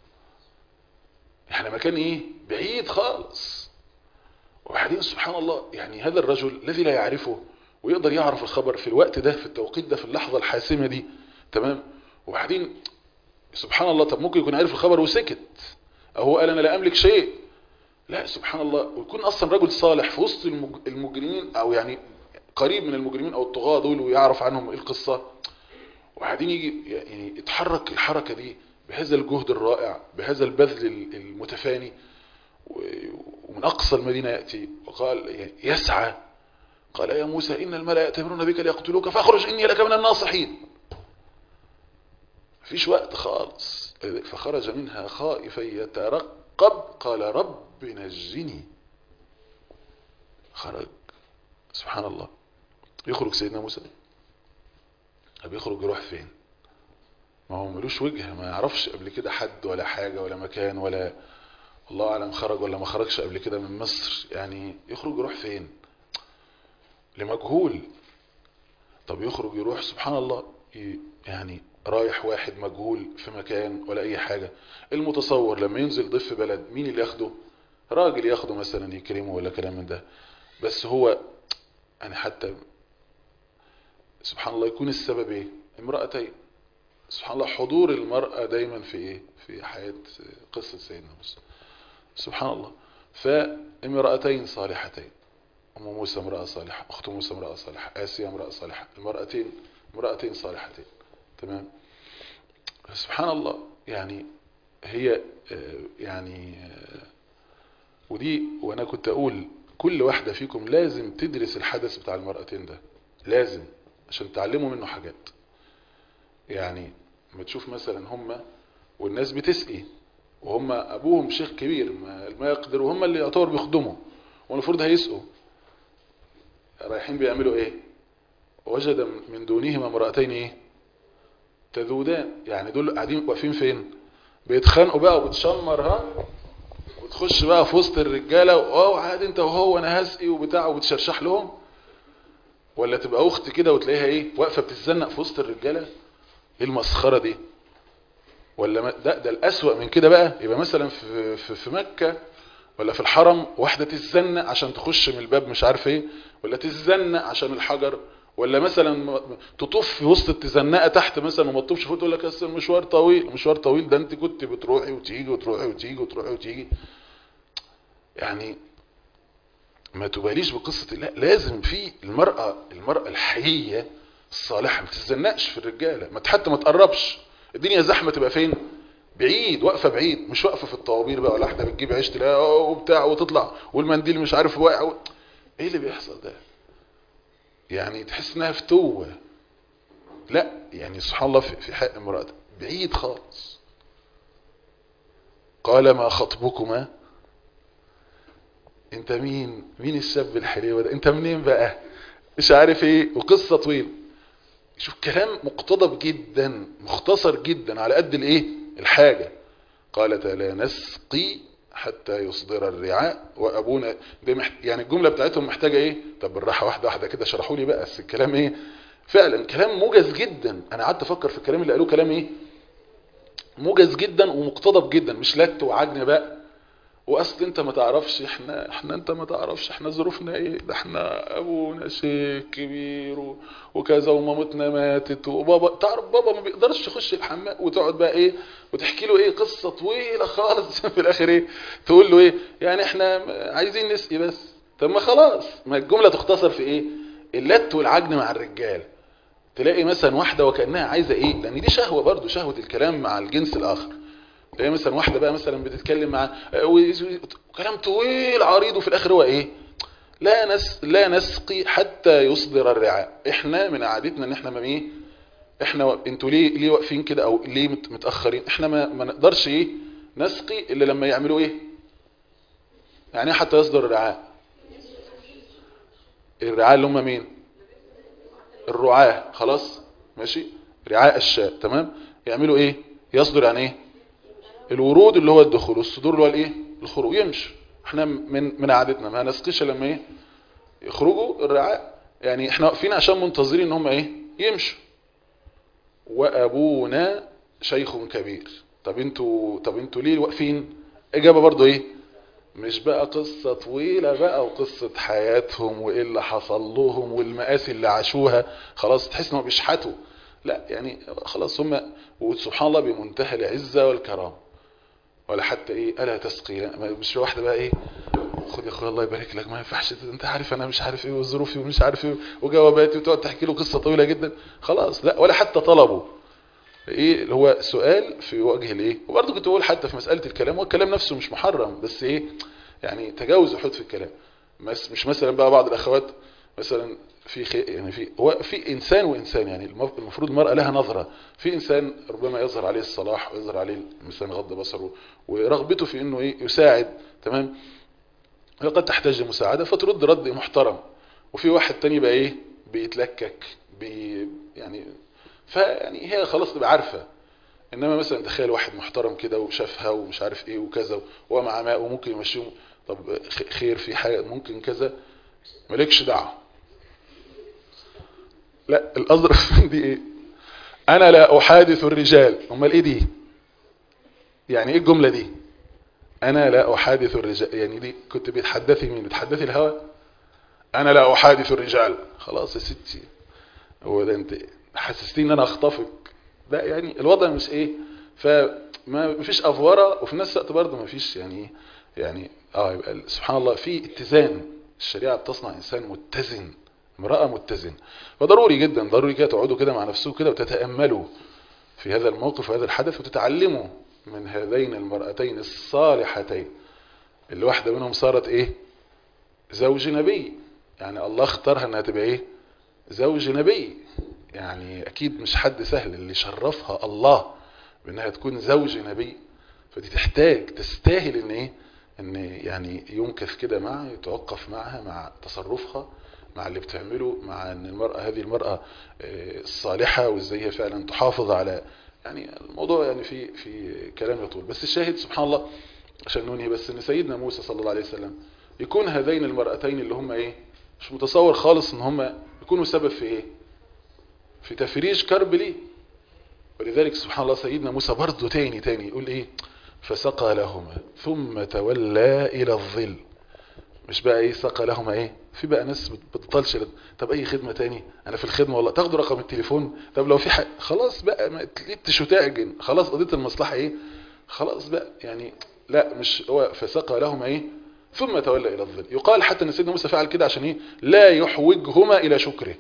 احنا مكان ايه بعيد خالص وبعدين سبحان الله يعني هذا الرجل الذي لا يعرفه ويقدر يعرف الخبر في الوقت ده في التوقيت ده في اللحظة الحاسمة دي تمام وبعدين سبحان الله طب ممكن يكون عارف الخبر وسكت او هو قال انا لا املك شيء لا سبحان الله ويكون اصلا رجل صالح في وسط المجرمين او يعني قريب من المجرمين او الطغاة دول ويعرف عنهم ايه القصة وبعدين يجي يعني يتحرك الحركة دي بهذا الجهد الرائع بهذا البذل المتفاني ومن أقصى المدينة يأتي وقال يعني يسعى قال يا موسى إن الملأ يأتمرون بك ليقتلوك فاخرج إني لك من الناصحين مفيش وقت خالص فخرج منها خائفا يترقب قال رب نجني خرج سبحان الله يخرج سيدنا موسى طب يخرج يروح فين ما هو ملوش وجهة ما يعرفش قبل كده حد ولا حاجة ولا مكان ولا الله أعلم خرج ولا ما خرجش قبل كده من مصر يعني يخرج يروح فين لمجهول طب يخرج يروح سبحان الله يعني رايح واحد مجهول في مكان ولا أي حاجة المتصور لما ينزل ضيف في بلد مين اللي ياخده راجل ياخده مثلا يكرمه ولا كلام من ده بس هو يعني حتى سبحان الله يكون السبب ايه امرأتين سبحان الله حضور المرأة دايما في ايه في حياة قصة سيدنا موسى سبحان الله فامرأتين صالحتين أم موسى امرأة صالحة أخت موسى امرأة صالحة آسيا امرأة صالحة المرأتين امرأتين صالحتين تمام سبحان الله يعني هي يعني ودي وانا كنت اقول كل واحدة فيكم لازم تدرس الحدث بتاع المرأتين ده لازم عشان تعلموا منه حاجات يعني ما تشوف مثلا هم والناس بتسقي وهم ابوهم شيخ كبير ما, ما يقدروا هم اللي يعتبر بيخدموا والمفروض هيسقوا رايحين بيعملوا ايه وجد من دونهما امرأتين ايه تذودان يعني دول قاعدين واقفين فين بيتخانقوا بقى وبتشمر ها وتخش بقى في وسط الرجاله اه عادي انت وهو انا هسقي وبتاع وبتشرشح لهم ولا تبقى اخت كده وتلاقيها ايه واقفه بتتزنق في وسط الرجاله ايه المسخره دي ولا ده ده الاسوأ من كده بقى يبقى مثلا في في, في مكه ولا في الحرم واحده تتزنق عشان تخش من الباب مش عارف ايه ولا تتزنق عشان الحجر ولا مثلا تطوف في وسط التزنقه تحت مثلا وما تطوفش فوق تقول لك اصل المشوار طويل مشوار طويل ده انت كنت بتروحي وتيجي وتروحي وتيجي وتروحي وتيجي يعني ما تباليش بقصة لا لازم في المرأة المرأة الحقيقية الصالحة ما تتزنقش في الرجالة ما حتى ما تقربش الدنيا زحمة تبقى فين بعيد واقفة بعيد مش واقفة في الطوابير بقى ولا واحدة بتجيب عيش تلاقيها وبتاع وتطلع والمنديل مش عارف واقع و... ايه اللي بيحصل ده يعني تحس انها فتوة لا يعني سبحان الله في حق امرأة بعيد خالص قال ما خطبكما انت مين مين الشاب الحليوة ده انت منين بقى مش عارف ايه وقصة طويل شوف كلام مقتضب جدا مختصر جدا على قد الايه الحاجة قالت لا نسقي حتى يصدر الرعاء وابونا دي محت... يعني الجمله بتاعتهم محتاجه ايه طب بالراحه واحده واحده كده اشرحوا لي بقى بس الكلام ايه فعلا كلام موجز جدا انا قعدت افكر في الكلام اللي قالوه كلام ايه موجز جدا ومقتضب جدا مش لت وعجن بقى واصل انت ما تعرفش احنا احنا انت ما تعرفش احنا ظروفنا ايه ده احنا ابونا شيخ كبير و... وكذا ومامتنا ماتت وبابا تعرف بابا ما بيقدرش يخش الحمام وتقعد بقى ايه وتحكي له ايه قصه طويله خالص في الاخر ايه تقول له ايه يعني احنا عايزين نسقي بس طب ما خلاص ما الجمله تختصر في ايه اللت والعجن مع الرجال تلاقي مثلا واحده وكانها عايزه ايه لان دي شهوه برضو شهوه الكلام مع الجنس الاخر تلاقي مثلا واحده بقى مثلا بتتكلم مع وكلام طويل عريض وفي الاخر هو ايه لا نس لا نسقي حتى يصدر الرعاء احنا من عادتنا ان احنا ما ايه احنا انتوا ليه ليه واقفين كده او ليه متاخرين احنا ما, ما نقدرش ايه نسقي الا لما يعملوا ايه يعني حتى يصدر الرعاء الرعاء اللي هم مين الرعاة خلاص ماشي رعاء الشاة تمام يعملوا ايه يصدر يعني ايه الورود اللي هو الدخول والصدور اللي هو الايه الخروج يمشي احنا من من عادتنا ما نسقيش لما ايه يخرجوا الرعاء يعني احنا واقفين عشان منتظرين ان هم ايه يمشوا وابونا شيخ كبير طب انتوا طب انتوا ليه واقفين اجابه برضو ايه مش بقى قصة طويلة بقى وقصة حياتهم وايه اللي حصل لهم والمآسي اللي عاشوها خلاص تحس انهم بيشحتوا لا يعني خلاص هم وسبحان الله بمنتهى العزة والكرام ولا حتى ايه الا تسقي مش واحدة بقى ايه خد يا اخويا الله يبارك لك ما ينفعش انت عارف انا مش عارف ايه وظروفي ومش عارف ايه وجواباتي وتقعد تحكي له قصة طويلة جدا خلاص لا ولا حتى طلبه ايه اللي هو سؤال في وجه الايه وبرضه كنت بقول حتى في مسألة الكلام والكلام نفسه مش محرم بس ايه يعني تجاوز وحود في الكلام مش مش مثلا بقى بعض الاخوات مثلا في خي يعني في هو في انسان وانسان يعني المفروض المرأة لها نظرة في انسان ربما يظهر عليه الصلاح ويظهر عليه مثلا غض بصره ورغبته في انه ايه يساعد تمام قد تحتاج مساعدة فترد رد محترم وفي واحد تاني بقى ايه بيتلكك بي يعني فيعني هي خلاص تبقى عارفة انما مثلا تخيل واحد محترم كده وشافها ومش عارف ايه وكذا وهو مع ماء وممكن يمشيهم طب خير في حاجة ممكن كذا مالكش دعوه لا الاظرف دي ايه انا لا احادث الرجال امال ايه دي يعني ايه الجملة دي انا لا احادث الرجال يعني دي كنت بتحدثي مين بتحدثي الهوى انا لا احادث الرجال خلاص يا ستي هو ده انت حسستيني ان انا اخطفك لا يعني الوضع مش ايه فما فيش افوره وفي نفس الوقت برضه ما فيش يعني يعني اه يبقى سبحان الله في اتزان الشريعه بتصنع انسان متزن امراه متزن فضروري جدا ضروري كده تقعدوا كده مع نفسكم كده وتتاملوا في هذا الموقف وهذا الحدث وتتعلموا من هذين المرأتين الصالحتين اللي واحده منهم صارت ايه زوج نبي يعني الله اختارها انها تبقى ايه زوج نبي يعني اكيد مش حد سهل اللي شرفها الله بانها تكون زوج نبي فدي تحتاج تستاهل ان ايه ان يعني يمكث كده معها يتوقف معها مع تصرفها مع اللي بتعمله مع ان المرأة هذه المرأة الصالحة وازاي هي فعلا تحافظ على يعني الموضوع يعني في في كلام يطول بس الشاهد سبحان الله عشان ننهي بس ان سيدنا موسى صلى الله عليه وسلم يكون هذين المرأتين اللي هم ايه مش متصور خالص ان هم يكونوا سبب في ايه في تفريج كرب ليه ولذلك سبحان الله سيدنا موسى برضه تاني تاني يقول ايه فسقى لهما ثم تولى الى الظل مش بقى ايه سقى لهما ايه في بقى ناس بتطلش طب اي خدمة تاني انا في الخدمة والله تاخدوا رقم التليفون طب لو في حق خلاص بقى ما تلتش وتعجن خلاص قضيت المصلحة ايه خلاص بقى يعني لا مش هو فسقى لهما ايه ثم تولى الى الظل يقال حتى ان سيدنا موسى فعل كده عشان ايه لا يحوجهما الى شكره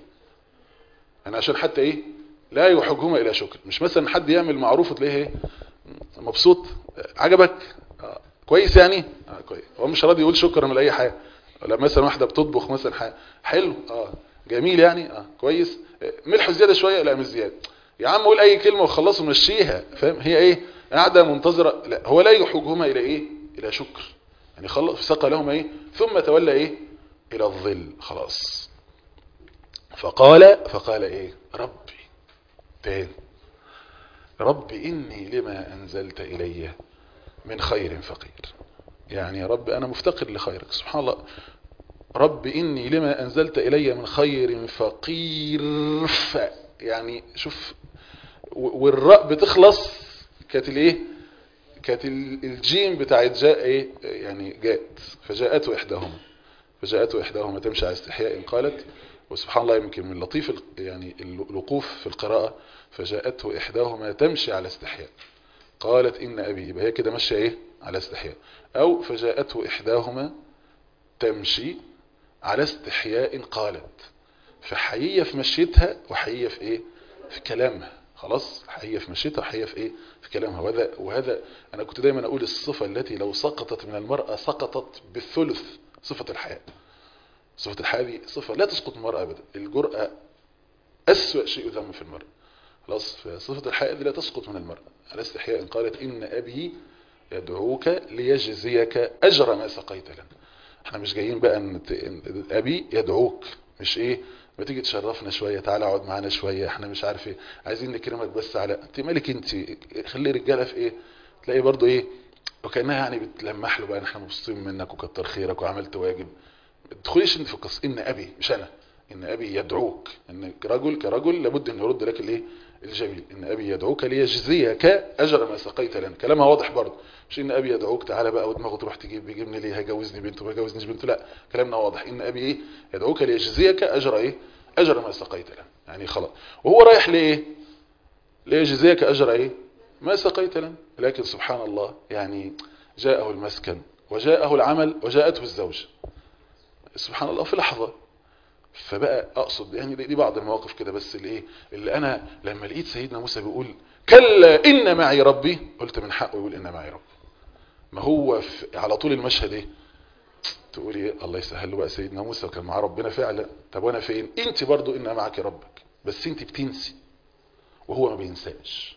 يعني عشان حتى ايه لا يحوجهما الى شكر مش مثلا حد يعمل معروف وتلاقيه ايه مبسوط عجبك آه. كويس يعني آه كويس هو مش راضي يقول شكرا من اي حاجه ولا مثلا واحده بتطبخ مثلا حاجه حلو اه جميل يعني اه كويس ملح زياده شويه لا مش زياده يا عم قول اي كلمه وخلصوا مشيها فاهم هي ايه قاعده منتظره لا هو لا يحوجهما الى ايه الى شكر يعني خلص سقى لهم ايه ثم تولى ايه الى الظل خلاص فقال فقال ايه ربي تاني ربي اني لما انزلت الي من خير فقير يعني يا رب انا مفتقر لخيرك سبحان الله رب اني لما انزلت الي من خير فقير ف يعني شوف و- والراء بتخلص كانت الايه كانت ال- الجيم بتاعت جاء ايه يعني جاءت فجاءته احداهما فجاءته احداهما تمشي على استحياء قالت وسبحان الله يمكن من لطيف ال- يعني الوقوف في القراءة فجاءته احداهما تمشي على استحياء قالت ان ابي يبقى هي كده ماشيه ايه على استحياء او فجاءته احداهما تمشي على استحياء قالت فحقيقة في مشيتها وحقيقة في ايه في كلامها خلاص حقيقة في مشيتها وحقيقة في ايه في كلامها وهذا وهذا انا كنت دايما اقول الصفة التي لو سقطت من المرأة سقطت بالثلث صفة الحياء صفة الحياء دي صفة لا تسقط من المرأة ابدا الجرأة اسوأ شيء يذم في المرأة خلاص فصفة الحياء دي لا تسقط من المرأة على استحياء قالت ان ابي يدعوك ليجزيك اجر ما سقيت لنا احنا مش جايين بقى ان ت- إن ابي يدعوك مش ايه ما تيجي تشرفنا شويه تعالى اقعد معانا شويه احنا مش عارف ايه عايزين نكرمك بس على انت مالك انت خلي رجاله في ايه تلاقي برضو ايه وكانها يعني بتلمح له بقى ان احنا مبسوطين منك وكتر خيرك وعملت واجب ما تدخليش انت في القصه ان ابي مش انا ان ابي يدعوك ان رجل كرجل لابد ان يرد لك الايه الجميل ان ابي يدعوك ليجزيك اجر ما سقيت لنا كلامها واضح برضه مش ان ابي يدعوك تعالى بقى ودماغه تروح تجيب بيجيبني ليه هيجوزني بنته ما يجوزنيش بنته لا كلامنا واضح ان ابي ايه يدعوك ليجزيك اجر ايه اجر ما سقيت لنا يعني خلاص وهو رايح لايه ليجزيك اجر ايه ما سقيت لنا لكن سبحان الله يعني جاءه المسكن وجاءه العمل وجاءته الزوجه سبحان الله في لحظه فبقى اقصد يعني دي بعض المواقف كده بس اللي ايه اللي انا لما لقيت سيدنا موسى بيقول كلا ان معي ربي قلت من حقه يقول ان معي ربي ما هو في على طول المشهد ايه تقول ايه الله يسهل له بقى سيدنا موسى وكان معاه ربنا فعلا طب وانا فين انت برضو ان معك ربك بس انت بتنسي وهو ما بينساش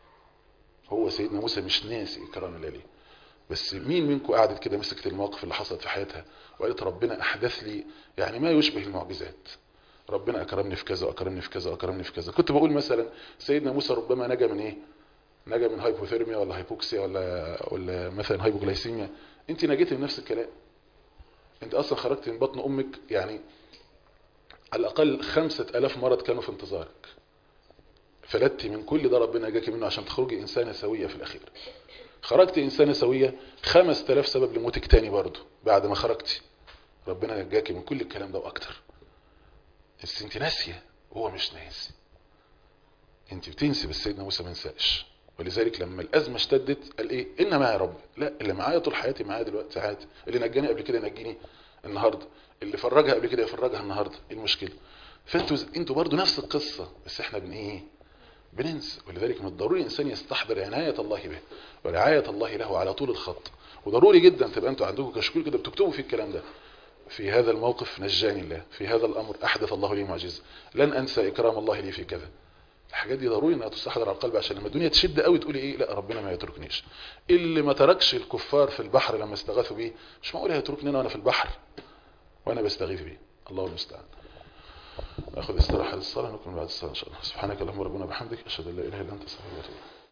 هو سيدنا موسى مش ناسي اكرام الله ليه بس مين منكم قعدت كده مسكت المواقف اللي حصلت في حياتها وقالت ربنا احدث لي يعني ما يشبه المعجزات ربنا اكرمني في كذا واكرمني في كذا واكرمني في كذا كنت بقول مثلا سيدنا موسى ربما نجا من ايه نجا من هايبوثيرميا ولا هايبوكسيا ولا ولا مثلا هايبوغلايسيميا انت نجيتي من نفس الكلام انت اصلا خرجت من بطن امك يعني على الاقل خمسة الاف مرض كانوا في انتظارك فلتي من كل ده ربنا جاكي منه عشان تخرجي انسانة سوية في الاخير خرجتي انسانة سوية خمس تلاف سبب لموتك تاني برضو بعد ما خرجتي ربنا نجاكي من كل الكلام ده واكتر بس انت ناسية وهو مش ناسي انت بتنسي بس سيدنا موسى ما نساش ولذلك لما الازمه اشتدت قال ايه ان معايا رب لا اللي معايا طول حياتي معايا دلوقتي عادي اللي نجاني قبل كده ينجيني النهارده اللي فرجها قبل كده يفرجها النهارده ايه المشكله فانتوا انتوا برضو نفس القصه بس احنا بن ايه بننسى ولذلك من الضروري الانسان يستحضر عنايه الله به ورعايه الله له على طول الخط وضروري جدا تبقى انتوا عندكم كشكول كده بتكتبوا في الكلام ده في هذا الموقف نجاني الله في هذا الامر احدث الله لي معجزه لن انسى اكرام الله لي في كذا الحاجات دي ضروري انها تستحضر على القلب عشان لما الدنيا تشد قوي تقولي ايه لا ربنا ما يتركنيش اللي ما تركش الكفار في البحر لما استغاثوا بيه مش معقول هيتركني انا وانا في البحر وانا بستغيث بيه الله المستعان اخذ استراحه للصلاه نكمل بعد الصلاه ان شاء الله سبحانك اللهم ربنا وبحمدك اشهد ان لا اله الا انت استغفرك واتوب إليك